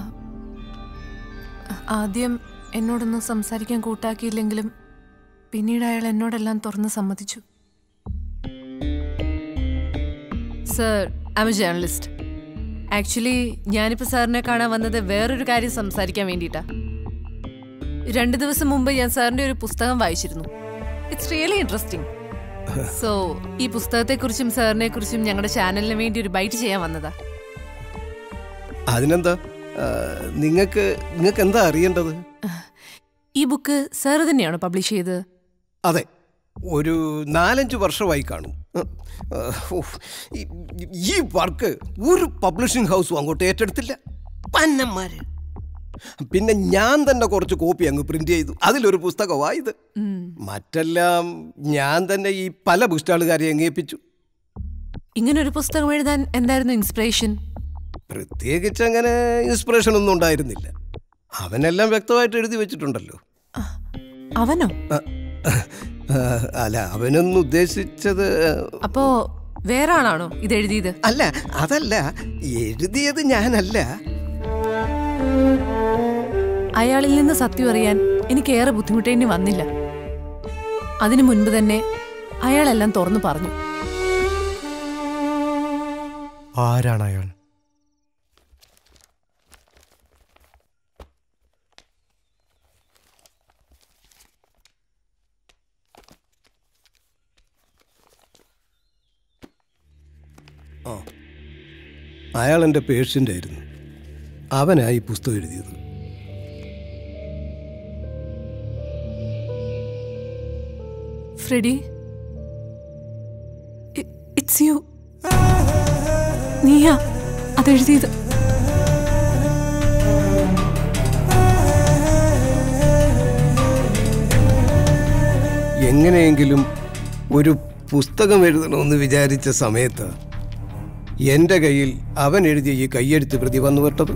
ആദ്യം എന്നോടൊന്നും സംസാരിക്കാൻ കൂട്ടാക്കിയില്ലെങ്കിലും പിന്നീട് അയാൾ എന്നോടെല്ലാം തുറന്ന് സമ്മതിച്ചു sir I'm a journalist actually ഞാനിപ്പോൾ സാറിനെ കാണാൻ വന്നത് വേറൊരു കാര്യം സംസാരിക്കാൻ വേണ്ടിയിട്ടാ രണ്ട് ദിവസം മുമ്പ് ഞാൻ സാറിന്റെ ഒരു പുസ്തകം വായിച്ചിരുന്നു ഇറ്റ്സ് റിയലി ഇൻട്രസ്റ്റിംഗ് സോ ഈ പുസ്തകത്തെക്കുറിച്ചും സാറിനെ കുറിച്ചും ഞങ്ങളുടെ ചാനലിന് വേണ്ടി ഒരു ബൈറ്റ് ചെയ്യാൻ വന്നതാ അതിനെന്താ നിങ്ങൾക്ക് നിങ്ങൾക്ക് എന്താ അറിയേണ്ടത് ഈ ബുക്ക് സാർ തന്നെയാണോ പബ്ലിഷ് ചെയ്തത് അതെ ഒരു നാലഞ്ച് വർഷമായി കാണും ഉഫ്, ഈ- ഈ വർക്ക് ഒരു പബ്ലിഷിംഗ് ഹൗസും അങ്ങോട്ട് ഏറ്റെടുത്തില്ല പന്നന്മാര് പിന്നെ ഞാൻ തന്നെ കുറച്ച് കോപ്പി അങ്ങ് പ്രിന്റ് ചെയ്തു അതിലൊരു പുസ്തകമായത് മറ്റെല്ലാം ഞാൻ തന്നെ ഈ പല ബുക്ക് സ്റ്റാളുകാരെ അങ്ങേപ്പിച്ചു ഇങ്ങനൊരു പുസ്തകം എഴുതാൻ എന്തായിരുന്നു ഇൻസ്പിറേഷൻ പ്രത്യേകിച്ച് അങ്ങനെ ഇൻസ്പിറേഷൻ ഒന്നും ഉണ്ടായിരുന്നില്ല അവനെല്ലാം വ്യക്തമായിട്ട് എഴുതി വെച്ചിട്ടുണ്ടല്ലോ അവനോ ആ, അല്ല അവനൊന്നും ഉദ്ദേശിച്ചത് അപ്പോ വേറെ ആളാണോ ഇത് എഴുതിയത് അല്ല അതല്ല എഴുതിയത് ഞാനല്ല അയാളിൽ നിന്ന് സത്യം അറിയാൻ എനിക്ക് ഏറെ ബുദ്ധിമുട്ടേണ്ടി വന്നില്ല അതിനു മുൻപ് തന്നെ അയാളെല്ലാം തുറന്നു പറഞ്ഞു ആരാണ് അയാൾ ആ അയാൾ എൻ്റെ പേഷ്യൻ്റ് ആയിരുന്നു അവനാ ഈ പുസ്തകം എഴുതിയത് ഫ്രെഡി ഇറ്റ്സ് യു നീയാ അതെഴുതിയത് എങ്ങനെയെങ്കിലും ഒരു പുസ്തകം എഴുതണമെന്ന് വിചാരിച്ച സമയത്ത് എൻ്റെ കയ്യിൽ അവൻ എഴുതിയ ഈ കയ്യെഴുത്ത് പ്രതി വന്നു വിട്ടത്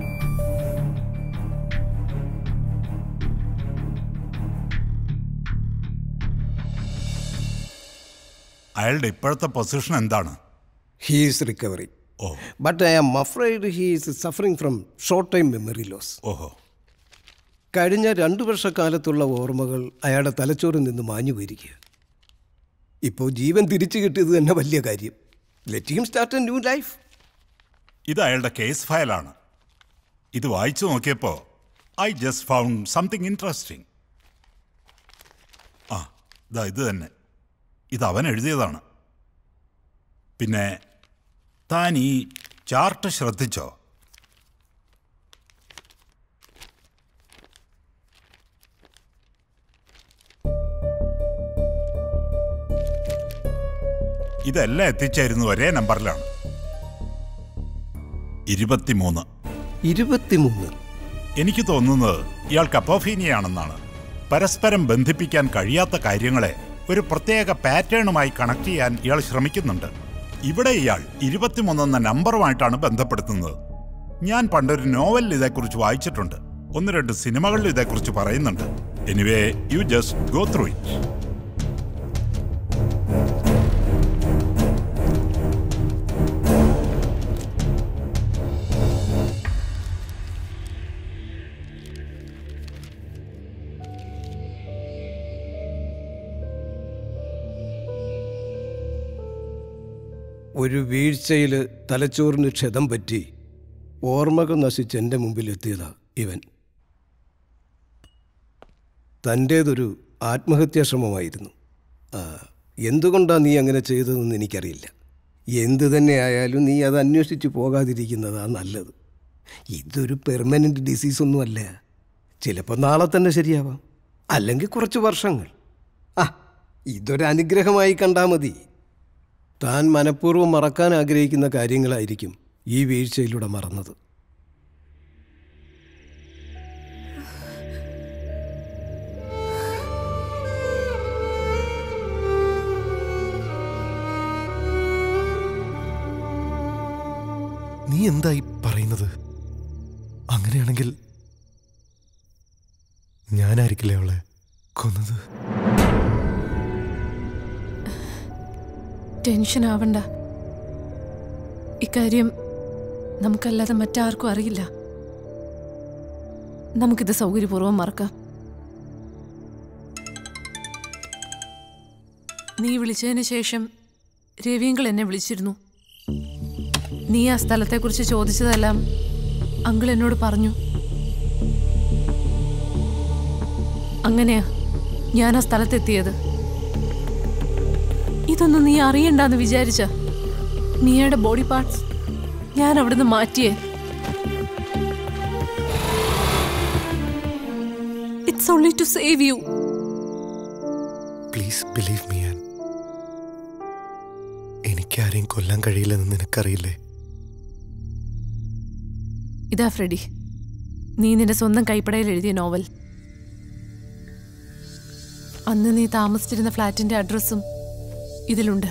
അയാളുടെ ഇപ്പോഴത്തെ പൊസിഷൻ എന്താണ് he's recovery but I am afraid he's suffering from short time memory loss ഓഹോ കഴിഞ്ഞ രണ്ടു വർഷക്കാലത്തുള്ള ഓർമ്മകൾ അയാളുടെ തലച്ചോറിൽ നിന്ന് മാഞ്ഞു പോയിരിക്കുക ഇപ്പോൾ ജീവൻ തിരിച്ചു കിട്ടിയത് തന്നെ വലിയ കാര്യം let him start a new life ഇത് അയാളുടെ കേസ് ഫയലാണ് ഇത് വായിച്ചു നോക്കിയപ്പോൾ I just found something interesting ആ ഇതാ ഇത് തന്നെ ഇത് അവൻ എഴുതിയതാണ് പിന്നെ താൻ ഈ ചാർട്ട് ശ്രദ്ധിച്ചോ ഇതെല്ലാം എത്തിച്ചേരുന്ന ഒരേ നമ്പറിലാണ് ഇരുപത്തിമൂന്ന് ഇരുപത്തിമൂന്ന് എനിക്ക് തോന്നുന്നത് ഇയാൾ കപ്പോഫീനിയാണെന്നാണ് പരസ്പരം ബന്ധിപ്പിക്കാൻ കഴിയാത്ത കാര്യങ്ങളെ ഒരു പ്രത്യേക പാറ്റേണുമായി കണക്ട് ചെയ്യാൻ ഇയാൾ ശ്രമിക്കുന്നുണ്ട് ഇവിടെ ഇയാൾ ഇരുപത്തിമൂന്നെന്ന നമ്പറുമായിട്ടാണ് ബന്ധപ്പെടുത്തുന്നത് ഞാൻ പണ്ടൊരു നോവലിൽ ഇതേക്കുറിച്ച് വായിച്ചിട്ടുണ്ട് ഒന്ന് രണ്ട് സിനിമകളിൽ ഇതേക്കുറിച്ച് പറയുന്നുണ്ട് anyway you just go through it ഒരു വീഴ്ചയിൽ തലച്ചോറിന് ക്ഷതം പറ്റി ഓർമ്മകൾ നശിച്ച് എൻ്റെ മുമ്പിൽ എത്തിയതാ ഇവൻ തൻ്റേതൊരു ആത്മഹത്യാശ്രമമായിരുന്നു ആ, എന്തുകൊണ്ടാ നീ അങ്ങനെ ചെയ്തതെന്ന് എനിക്കറിയില്ല എന്തു തന്നെ ആയാലും നീ അത് അന്വേഷിച്ച് പോകാതിരിക്കുന്നതാ നല്ലത് ഇതൊരു പെർമനൻ്റ് ഡിസീസൊന്നുമല്ല ചിലപ്പോൾ നാളെ തന്നെ ശരിയാവാം അല്ലെങ്കിൽ കുറച്ച് വർഷങ്ങൾ ആ ഇതൊരു അനുഗ്രഹമായി കണ്ടാൽ മതി താൻ മനഃപൂർവ്വം മറക്കാൻ ആഗ്രഹിക്കുന്ന കാര്യങ്ങളായിരിക്കും ഈ വീഴ്ചയിലൂടെ മറന്നത് നീ എന്തായി പറയുന്നത് അങ്ങനെയാണെങ്കിൽ ഞാനായിരിക്കില്ലേ അവളെ കൊന്നത് ടെൻഷൻ ആവണ്ട ഇക്കാര്യം നമുക്കല്ലാതെ മറ്റാർക്കും അറിയില്ല നമുക്കിത് സൗകര്യപൂർവ്വം മറക്കാം നീ വിളിച്ചതിന് ശേഷം രവിയങ്കൾ എന്നെ വിളിച്ചിരുന്നു നീ ആ സ്ഥലത്തെക്കുറിച്ച് ചോദിച്ചതെല്ലാം അങ്കിൾ എന്നോട് പറഞ്ഞു അങ്ങനെയാ ഞാൻ ആ സ്ഥലത്തെത്തിയത് ഇതൊന്നും നീ അറിയണ്ടെന്ന് വിചാരിച്ച മിയയുടെ ബോഡി പാർട്സ് ഞാൻ അവിടുന്ന് മാറ്റിയേ it's only to save you please believe me ആൻ എനിക്കാരെയും കൊല്ലാൻ കഴിയില്ലെന്ന് നിനക്കറിയില്ലേ ഇതാ ഫ്രെഡി നീ നിന്റെ സ്വന്തം കൈപ്പടയിൽ എഴുതിയ നോവൽ അന്ന് നീ താമസിച്ചിരുന്ന ഫ്ലാറ്റിന്റെ അഡ്രസ്സും ഇതിലുണ്ട്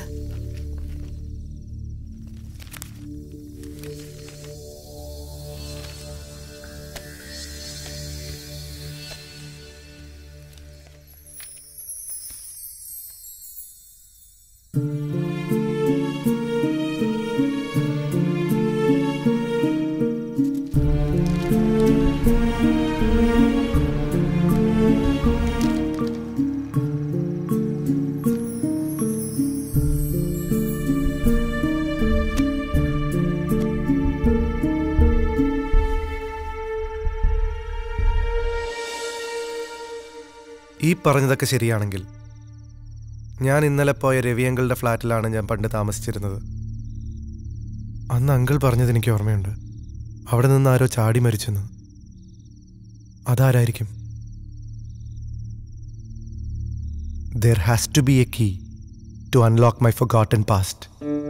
ഈ പറഞ്ഞതൊക്കെ ശരിയാണെങ്കിൽ ഞാൻ ഇന്നലെ പോയ രവിയങ്കളുടെ ഫ്ലാറ്റിലാണ് ഞാൻ പണ്ട് താമസിച്ചിരുന്നത് അന്ന് അങ്കിൾ പറഞ്ഞത് എനിക്ക് ഓർമ്മയുണ്ട് അവിടെ നിന്ന് ആരോ ചാടി മരിച്ചെന്ന് അതാരായിരിക്കും there has to be a key to unlock my forgotten past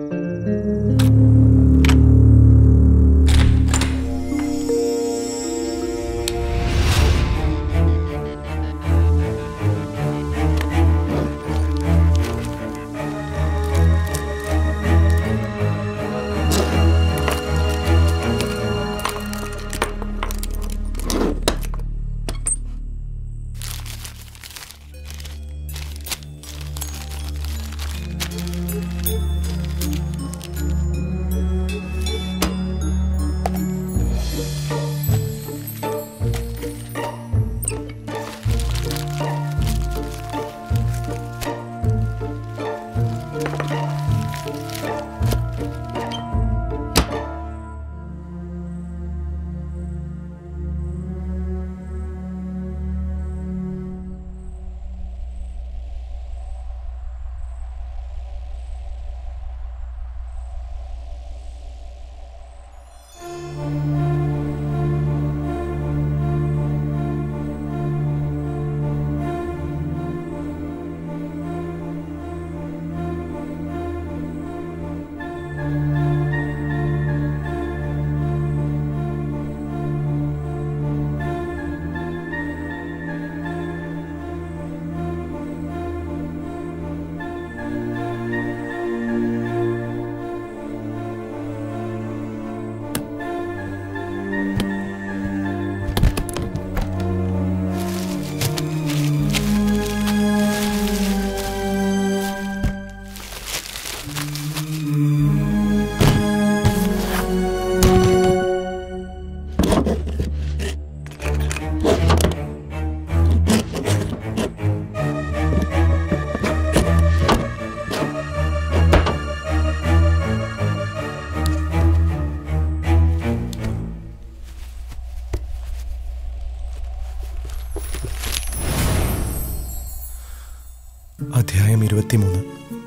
അധ്യായം ഇരുപത്തിമൂന്ന്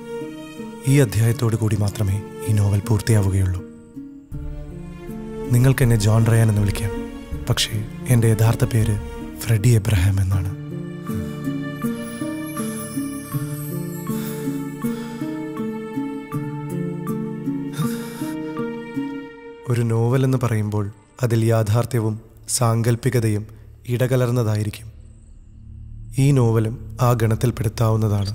ഈ അധ്യായത്തോടു കൂടി മാത്രമേ ഈ നോവൽ പൂർത്തിയാവുകയുള്ളൂ നിങ്ങൾക്ക് എന്നെ ജോൺ റയാൻ എന്ന് വിളിക്കാം പക്ഷേ എൻ്റെ യഥാർത്ഥ പേര് ഫ്രെഡി എബ്രഹാം എന്നാണ് ഒരു നോവൽ എന്ന് പറയുമ്പോൾ അതിൽ യാഥാർത്ഥ്യവും സാങ്കല്പികതയും ഇടകലർന്നതായിരിക്കും ഈ നോവലും ആ ഗണത്തിൽപ്പെടുത്താവുന്നതാണ്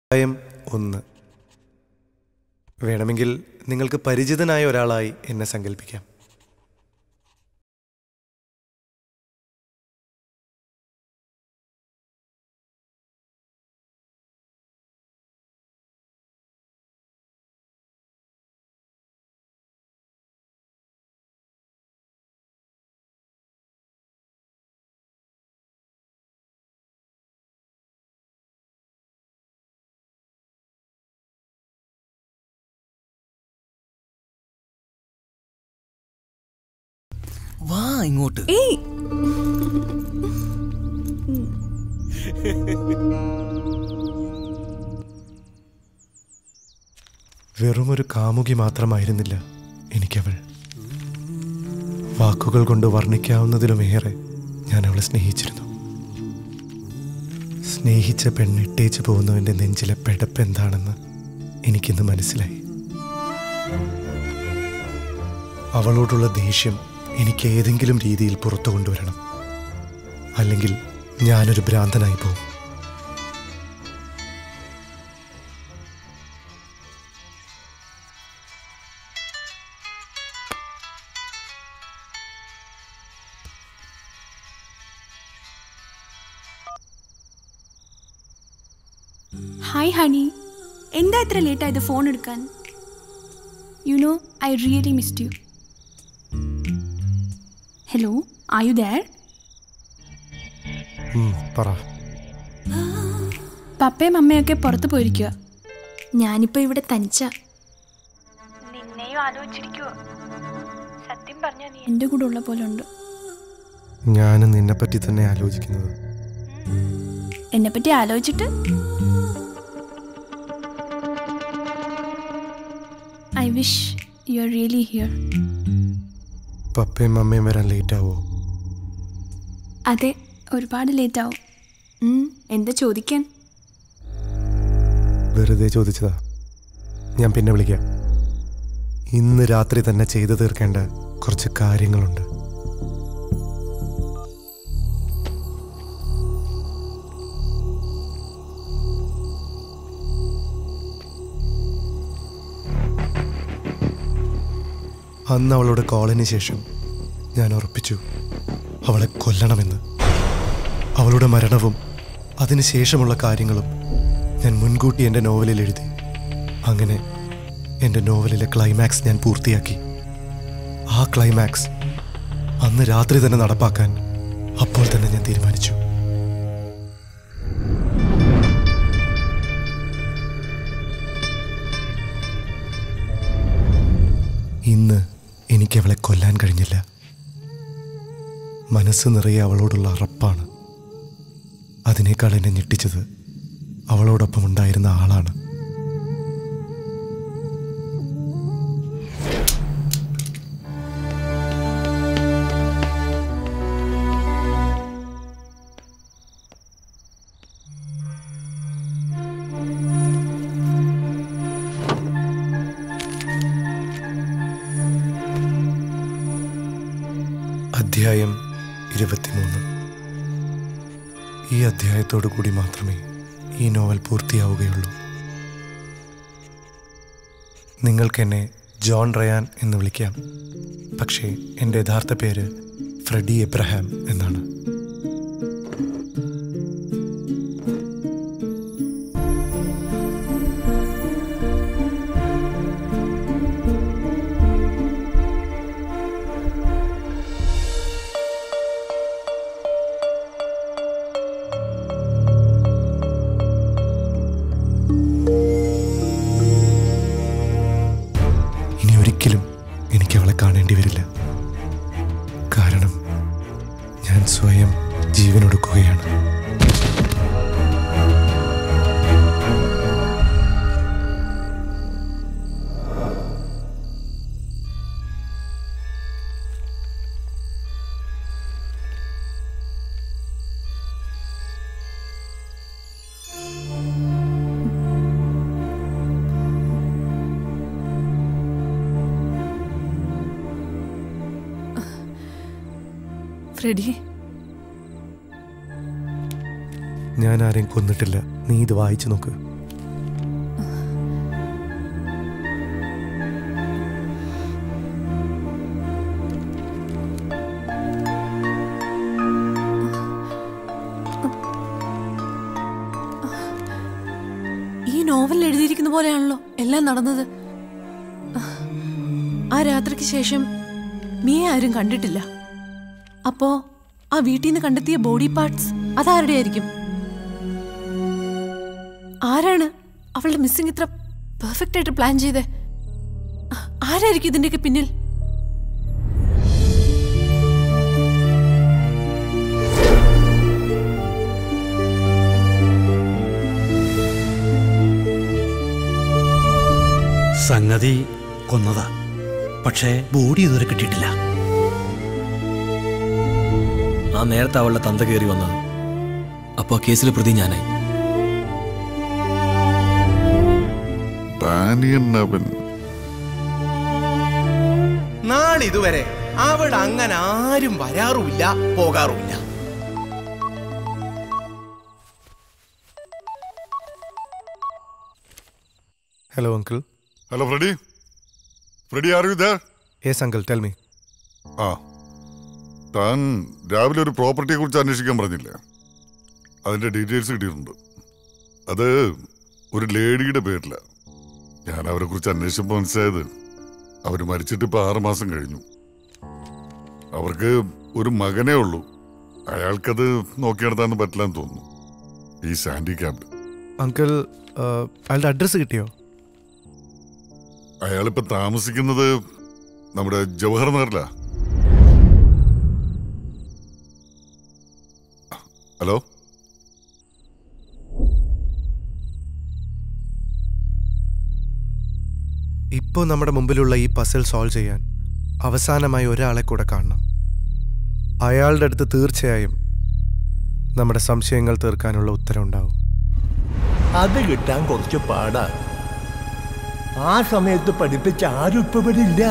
അധ്യായം ഒന്ന് വേണമെങ്കിൽ നിങ്ങൾക്ക് പരിചിതനായ ഒരാളായി എന്നെ സങ്കല്പിക്കാം വാ ഇങ്ങോട്ട് ഏയ് വെറുമൊരു കാമുകി മാത്രമായിരുന്നില്ല എനിക്കവൾ വാക്കുകൾ കൊണ്ട് വർണ്ണിക്കാവുന്നതിലുമേറെ ഞാൻ അവളെ സ്നേഹിച്ചിരുന്നു സ്നേഹിച്ച പെണ്ണിട്ടേച്ചു പോകുന്നവൻ്റെ നെഞ്ചിലെ പെടപ്പ് എന്താണെന്ന് എനിക്കിന്ന് മനസ്സിലായി അവളോടുള്ള ദേഷ്യം എനിക്ക് ഏതെങ്കിലും രീതിയിൽ പുറത്തു കൊണ്ടുവരണം അല്ലെങ്കിൽ ഞാനൊരു ഭ്രാന്തനായി പോകും ഹായ് ഹണി എന്താ ഇത്ര ലേറ്റ് ആയത് ഫോൺ എടുക്കാൻ you know I really missed you hello are you there ഉം, പറ പപ്പയും അമ്മയൊക്കെ പുറത്ത് പോയിരിക്കുക ഞാനിപ്പോൾ ഇവിടെ തനിച്ച നിന്നെയും ആലോചിച്ചിരിക്കുവോ സത്യം പറഞ്ഞ നീ എൻ്റെ കൂടെ ഉള്ള പോലെ ഉണ്ട് ഞാനും നിന്നെപ്പറ്റി തന്നെ ആലോചിക്കുന്നത് എന്നെപ്പറ്റി ആലോചിച്ചിട്ട് I wish you are really here പപ്പയും അമ്മയും വരാൻ ലേറ്റ് ആവോ അതെ ഒരുപാട് ലേറ്റ് ആവും ഉം, എന്താ ചോദിക്കാൻ വെറുതെ ചോദിച്ചതാ ഞാൻ പിന്നെ വിളിക്കാം ഇന്ന് രാത്രി തന്നെ ചെയ്തു തീർക്കേണ്ട കുറച്ച് കാര്യങ്ങളുണ്ട് അന്ന് അവളുടെ കോളിന് ശേഷം ഞാൻ ഉറപ്പിച്ചു അവളെ കൊല്ലണമെന്ന് അവളുടെ മരണവും അതിനുശേഷമുള്ള കാര്യങ്ങളും ഞാൻ മുൻകൂട്ടി എൻ്റെ നോവലിൽ എഴുതി അങ്ങനെ എൻ്റെ നോവലിലെ ക്ലൈമാക്സ് ഞാൻ പൂർത്തിയാക്കി ആ ക്ലൈമാക്സ് അന്ന് രാത്രി തന്നെ നടപ്പാക്കാൻ അപ്പോൾ തന്നെ ഞാൻ തീരുമാനിച്ചു ഇന്ന് എനിക്ക് അവളെ കൊല്ലാൻ കഴിഞ്ഞില്ല മനസ്സ് നിറയെ അവളോടുള്ള അറപ്പാണ് അതിനേക്കാൾ എന്നെ ഞെട്ടിച്ചത് അവളോടൊപ്പം ഉണ്ടായിരുന്ന ആളാണ് അധ്യായം ഇരുപത്തിമൂന്ന് ഈ അധ്യായത്തോടു കൂടി മാത്രമേ ഈ നോവൽ പൂർത്തിയാവുകയുള്ളൂ നിങ്ങൾക്കെന്നെ ജോൺ റയാൻ എന്ന് വിളിക്കാം പക്ഷേ എൻ്റെ യഥാർത്ഥ പേര് ഫ്രെഡി എബ്രഹാം എന്നാണ് ഇനി ഒരിക്കലും എനിക്ക് അവളെ കാണേണ്ടി വരില്ല കാരണം ഞാൻ സ്വയം ജീവനൊടുക്കുകയാണ് ഫ്രെഡി ഞാൻ ആരെയും കൊന്നിട്ടില്ല നീ ഇത് വായിച്ചു നോക്ക് പറയുന്ന പോലെയാണല്ലോ എല്ലാം നടന്നത് ആ രാത്രിക്ക് ശേഷം മിയെ ആരും കണ്ടിട്ടില്ല അപ്പോ ആ വീട്ടിൽ നിന്ന് കണ്ടെത്തിയ ബോഡി പാർട്സ് അതാരുടെ ആയിരിക്കും ആരാണ് അവളുടെ മിസ്സിംഗ് ഇത്ര പെർഫെക്റ്റ് ആയിട്ട് പ്ലാൻ ചെയ്തേ ആരായിരിക്കും ഇതിന്റെയൊക്കെ പിന്നിൽ സംഗതി കൊന്നതാ പക്ഷേ ബോഡി ഇതുവരെ കിട്ടിയിട്ടില്ല ആ നേരത്തെ അവളുടെ തന്ത കയറി വന്നത് അപ്പോൾ ആ കേസിലെ പ്രതി ഞാനായി ഡാനിയൻ അവൻ നാളിതുവരെ അവിടെ അങ്ങനെ ആരും വരാറുമില്ല പോകാറുമില്ല hello uncle hello Freddy Freddy are you there yes uncle tell me ആ താൻ രാവിലെ ഒരു പ്രോപ്പർട്ടിയെ കുറിച്ച് അന്വേഷിക്കാൻ പറഞ്ഞില്ലേ അതിന്റെ ഡീറ്റെയിൽസ് കിട്ടിയിട്ടുണ്ട് അത് ഒരു ലേഡിയുടെ പേരില ഞാൻ അവരെ കുറിച്ച് അന്വേഷിച്ചപ്പോൾ മനസ്സിലായത് അവർ മരിച്ചിട്ട് ഇപ്പൊ ആറ് മാസം കഴിഞ്ഞു അവർക്ക് ഒരു മകനേ ഉള്ളൂ അയാൾക്കത് നോക്കി നടത്താൻ പറ്റില്ലെന്ന് തോന്നുന്നു ഈ സാൻഡി ക്യാബ് അങ്കിൾ അയാളുടെ അഡ്രസ്സ് കിട്ടിയോ അയാളിപ്പോ താമസിക്കുന്നത് നമ്മുടെ ജവഹർ നഗറിലാ ഹലോ ഇപ്പോൾ നമ്മുടെ മുമ്പിലുള്ള ഈ പസിൽ സോൾവ് ചെയ്യാൻ അവസാനമായി ഒരാളെ കൂടെ കാണണം അയാളുടെ അടുത്ത് തീർച്ചയായും നമ്മുടെ സംശയങ്ങൾ തീർക്കാനുള്ള ഉത്തരം ഉണ്ടാവും അത് കിട്ടാൻ കുറച്ച് പാടാ ആ സമയത്ത് പഠിപ്പിച്ച ആരും ഇപ്പൊ ഇവിടെ ഇല്ല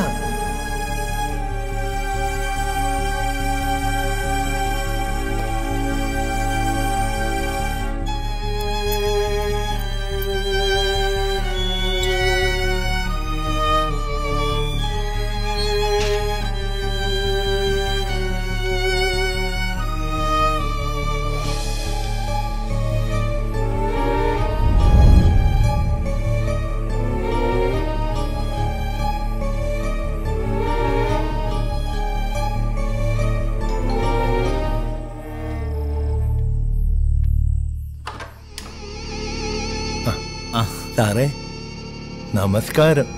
ആ സാറേ നമസ്കാരം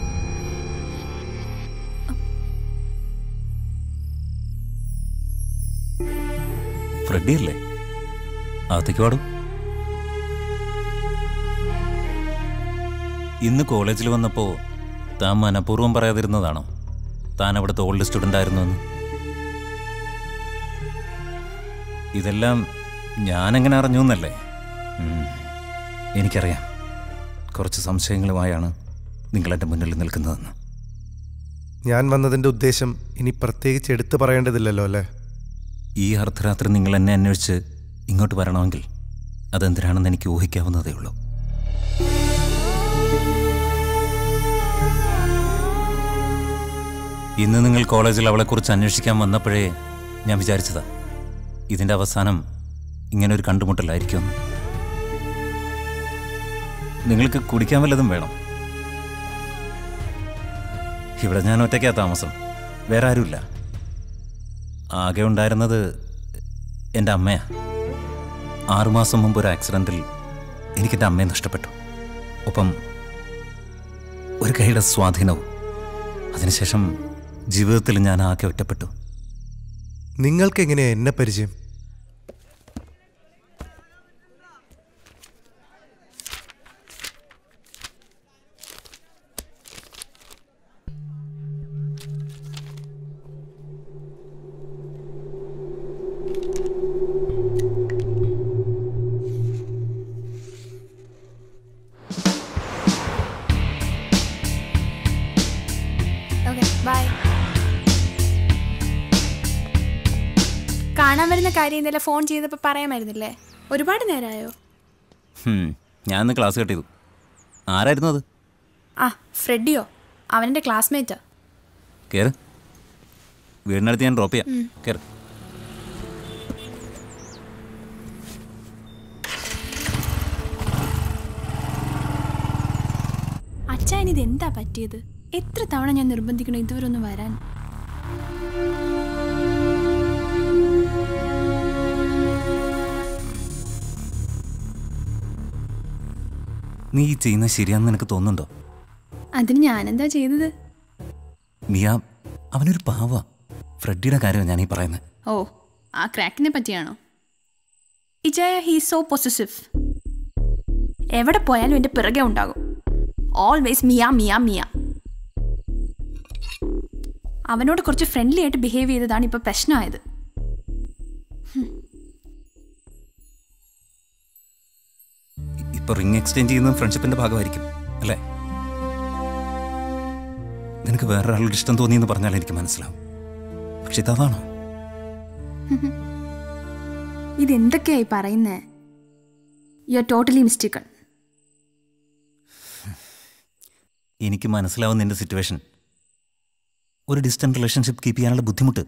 ഫ്രെഡി അല്ലേ അകത്തേക്ക് പാടും ഇന്ന് കോളേജിൽ വന്നപ്പോൾ താൻ മനഃപൂർവ്വം പറയാതിരുന്നതാണോ താൻ അവിടുത്തെ ഓൾഡ് സ്റ്റുഡൻ്റ് ആയിരുന്നു എന്ന് ഇതെല്ലാം ഞാനെങ്ങനെ അറിഞ്ഞു എന്നല്ലേ ഉം. എനിക്കറിയാം കുറച്ച് സംശയങ്ങളുമായാണ് നിങ്ങൾ എൻ്റെ മുന്നിൽ നിൽക്കുന്നതെന്ന് ഞാൻ വന്നതിൻ്റെ ഉദ്ദേശം ഇനി പ്രത്യേകിച്ച് എടുത്തു പറയേണ്ടതില്ലല്ലോ അല്ലേ ഈ അർദ്ധരാത്രി നിങ്ങൾ എന്നെ അന്വേഷിച്ച് ഇങ്ങോട്ട് വരണമെങ്കിൽ അതെന്തിനാണെന്ന് എനിക്ക് ഊഹിക്കാവുന്നതേ ഉള്ളൂ ഇന്ന് നിങ്ങൾ കോളേജിൽ അവളെക്കുറിച്ച് അന്വേഷിക്കാൻ വന്നപ്പോഴേ ഞാൻ വിചാരിച്ചതാ ഇതിൻ്റെ അവസാനം ഇങ്ങനെ ഒരു കണ്ടുമുട്ടലായിരിക്കുമെന്ന് നിങ്ങൾക്ക് കുടിക്കാൻ വല്ലതും വേണം ഇവിടെ ഞാൻ ഒറ്റയ്ക്കാ താമസം വേറെ ആരുമില്ല ആകെ ഉണ്ടായിരുന്നത് എൻ്റെ അമ്മയാ ആറുമാസം മുമ്പ് ഒരു ആക്സിഡൻറ്റിൽ എനിക്കെൻ്റെ അമ്മയെ നഷ്ടപ്പെട്ടു ഒപ്പം ഒരു കൈയുടെ സ്വാധീനവും അതിനുശേഷം ജീവിതത്തിൽ ഞാൻ ആകെ ഒറ്റപ്പെട്ടു നിങ്ങൾക്ക് എങ്ങനെയാ എന്നെ പരിചയം ഓക്കെ ബൈ കാണാൻ വരുന്ന കാര്യം ഇന്നലെ ഫോൺ ചെയ്തപ്പോൾ പറയാമായിരുന്നില്ലേ ഒരുപാട് നേരമായോ ഹും, ഞാൻ ഇന്ന് ക്ലാസ് കട്ട് ചെയ്തു ആരായിരുന്നു അത് ആ ഫ്രെഡിയോ അവനെൻ്റെ ക്ലാസ്മേറ്റാ കയറ് വീടിനടുത്ത് ഞാൻ ഡ്രോപ്പ് ചെയ്യാം ഉം. കയറ് ഇതിനെന്താ പറ്റിയത് എത്ര തവണ ഞാൻ നിർബന്ധിക്കണം ഇതുവരെ ഒന്ന് വരാൻ നീ ഈ ചെയ്യുന്നത് ശരിയാണെന്ന് നിനക്ക് തോന്നുന്നുണ്ടോ അതിന് ഞാനെന്താ ചെയ്തത് മിയ അവനൊരു പാവ ഫ്രെഡിയുടെ കാര്യമാണ് ഞാൻ ഈ പറയുന്നത് ഓ ആ ക്രാക്കിനെ പറ്റിയാണോ ഇജയ ഹീ സോ പൊസസീവ് എവിടെ പോയാലും എൻ്റെ പിറകെ ഉണ്ടാകും ഓൾവേസ് മിയ മിയ മിയ അവനോട് കുറച്ച് ഫ്രണ്ട്ലി ആയിട്ട് ബിഹേവ് ചെയ്തതാണ് ഇപ്പോൾ പ്രശ്നമായത് ഇപ്പൊ റിംഗ് എക്സ്ചേഞ്ച് ചെയ്യുന്നത് ഫ്രണ്ട്ഷിപ്പിന്റെ ഭാഗമായിരിക്കും അല്ലേ നിനക്ക് വേറൊരാളോട് ഇഷ്ടം തോന്നിയെന്ന് പറഞ്ഞാൽ എനിക്ക് മനസ്സിലാവും പക്ഷെ ഇതാണോ ഇതെന്തൊക്കെയായി പറയുന്നേ യു ആർ ടോട്ടലി മിസ്റ്റേക്കൺ എനിക്ക് മനസ്സിലാവും നിന്റെ സിറ്റുവേഷൻ ഒരു ഡിസ്റ്റന്റ് റിലേഷൻഷിപ്പ് കീപ്പ് ചെയ്യാനുള്ള ബുദ്ധിമുട്ട്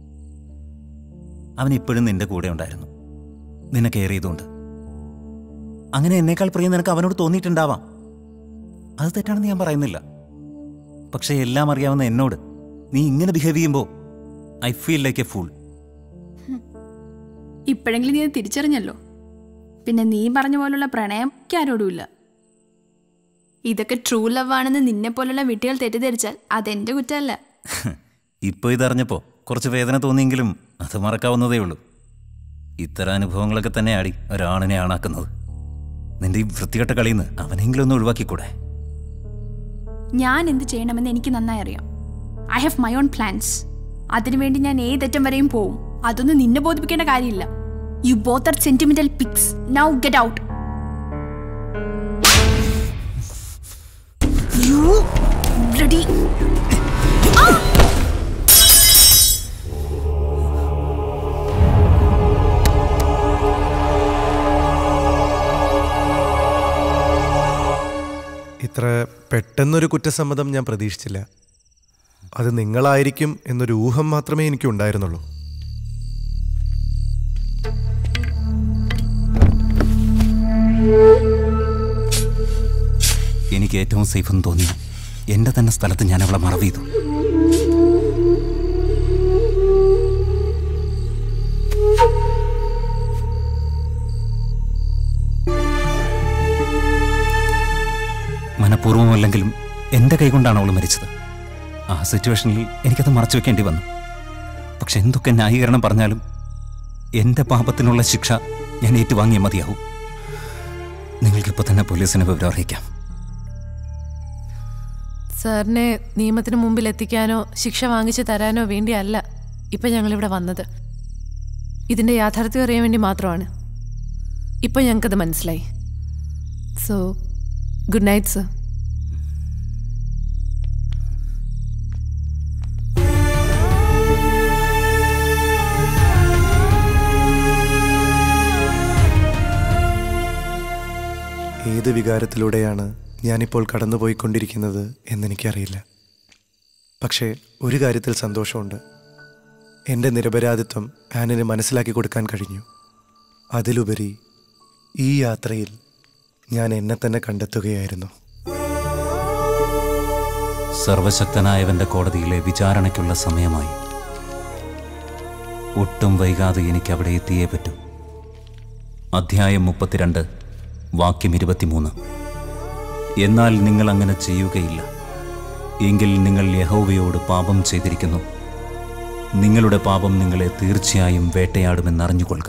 അവൻ ഇപ്പോഴും നിന്റെ കൂടെ ഉണ്ടായിരുന്നു നിന്നെ കെയർ ചെയ്തുകൊണ്ട് അങ്ങനെ എന്നേക്കാൾ പ്രിയം നിനക്ക് അവനോട് തോന്നിയിട്ടുണ്ടാവാം അത് തെറ്റാണെന്ന് ഞാൻ പറയുന്നില്ല പക്ഷേ എല്ലാം അറിയാവുന്ന എന്നോട് നീ ഇങ്ങനെ ബിഹേവ് ചെയ്യുമ്പോൾ I feel like a fool ഇപ്പോഴെങ്കിലും നീ അത് തിരിച്ചറിഞ്ഞല്ലോ പിന്നെ നീ പറഞ്ഞ പോലുള്ള പ്രണയം എനിക്ക് ആരോടുമില്ല ഇതൊക്കെ ട്രൂ ലവ് ആണെന്ന് നിന്നെ പോലുള്ള വിട്ടികൾ തെറ്റിദ്ധരിച്ചാൽ അതെന്റെ കുറ്റമല്ല ഇപ്പോൾ ഇതറിഞ്ഞപ്പോൾ കുറച്ച് വേദന തോന്നിയെങ്കിലും അത് മറക്കാവുന്നതേ ഉള്ളൂ ഇത്തരം അനുഭവങ്ങളൊക്കെ തന്നെയാടി ഒരാണിനെ ആണാക്കുന്നത് നിന്റെ ഈ വൃത്തികെട്ട കളിയിൽ നിന്ന് അവനെങ്കിലും ഒന്ന് ഒഴിവാക്കിക്കൂടെ ഞാൻ എന്ത് ചെയ്യണമെന്ന് എനിക്ക് നന്നായി അറിയാം I have my own plans അതിനുവേണ്ടി ഞാൻ ഏതറ്റം വരെയും പോവും അതൊന്നും നിന്നെ ബോധിപ്പിക്കേണ്ട കാര്യമില്ല you both are sentimental pigs now get out you ready ഇത്ര പെട്ടെന്നൊരു കുറ്റസമ്മതം ഞാൻ പ്രതീക്ഷിച്ചില്ല അത് നിങ്ങളായിരിക്കും എന്നൊരു ഊഹം മാത്രമേ എനിക്ക് ഉണ്ടായിരുന്നുള്ളൂ എനിക്ക് ഏറ്റവും സേഫ് എന്ന് തോന്നി എൻ്റെ തന്നെ സ്ഥലത്ത് ഞാൻ അവളെ മറവ് ചെയ്തു മനഃപൂർവ്വമല്ലെങ്കിലും എൻ്റെ കൈകൊണ്ടാണ് അവൾ മരിച്ചത് ആ സിറ്റുവേഷനിൽ എനിക്കത് മറച്ചു വെക്കേണ്ടി വന്നു പക്ഷെ എന്തൊക്കെ ന്യായീകരണം പറഞ്ഞാലും എൻ്റെ പാപത്തിനുള്ള ശിക്ഷ ഞാൻ ഏറ്റുവാങ്ങിയേ മതിയാവും നിങ്ങൾക്കിപ്പോൾ തന്നെ പോലീസിനെ വിവരം അറിയിക്കാം സാറിനെ നിയമത്തിന് മുമ്പിൽ എത്തിക്കാനോ ശിക്ഷ വാങ്ങിച്ചു തരാനോ വേണ്ടിയല്ല ഇപ്പം ഞങ്ങളിവിടെ വന്നത് ഇതിൻ്റെ യാഥാർത്ഥ്യം അറിയാൻ വേണ്ടി മാത്രമാണ് ഇപ്പം ഞങ്ങൾക്കത് മനസ്സിലായി സോ ഗുഡ് നൈറ്റ് സർ ഏത് വികാരത്തിലൂടെയാണ് ഞാനിപ്പോൾ കടന്നുപോയിക്കൊണ്ടിരിക്കുന്നത് എന്നെനിക്കറിയില്ല പക്ഷേ ഒരു കാര്യത്തിൽ സന്തോഷമുണ്ട് എൻ്റെ നിരപരാധിത്വം ആനിന് മനസ്സിലാക്കി കൊടുക്കാൻ കഴിഞ്ഞു അതിലുപരി ഈ യാത്രയിൽ ഞാൻ എന്നെ തന്നെ കണ്ടെത്തുകയായിരുന്നു സർവശക്തനായവന്റെ കോടതിയിലെ വിചാരണയ്ക്കുള്ള സമയമായി ഒട്ടും വൈകാതെ എനിക്ക് അവിടെ എത്തിയേ പറ്റൂ അധ്യായം മുപ്പത്തിരണ്ട് വാക്യം ഇരുപത്തിമൂന്ന് എന്നാൽ നിങ്ങൾ അങ്ങനെ ചെയ്യുകയില്ല എങ്കിൽ നിങ്ങൾ യഹോവയോട് പാപം ചെയ്തിരിക്കുന്നു നിങ്ങളുടെ പാപം നിങ്ങളെ തീർച്ചയായും വേട്ടയാടുമെന്നറിഞ്ഞുകൊള്ളുക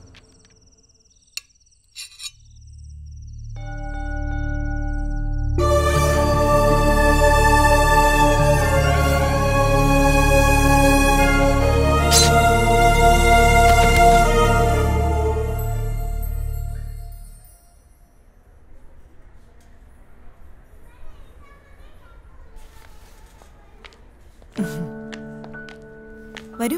വരൂ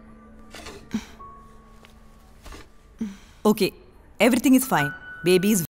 okay everything is fine baby is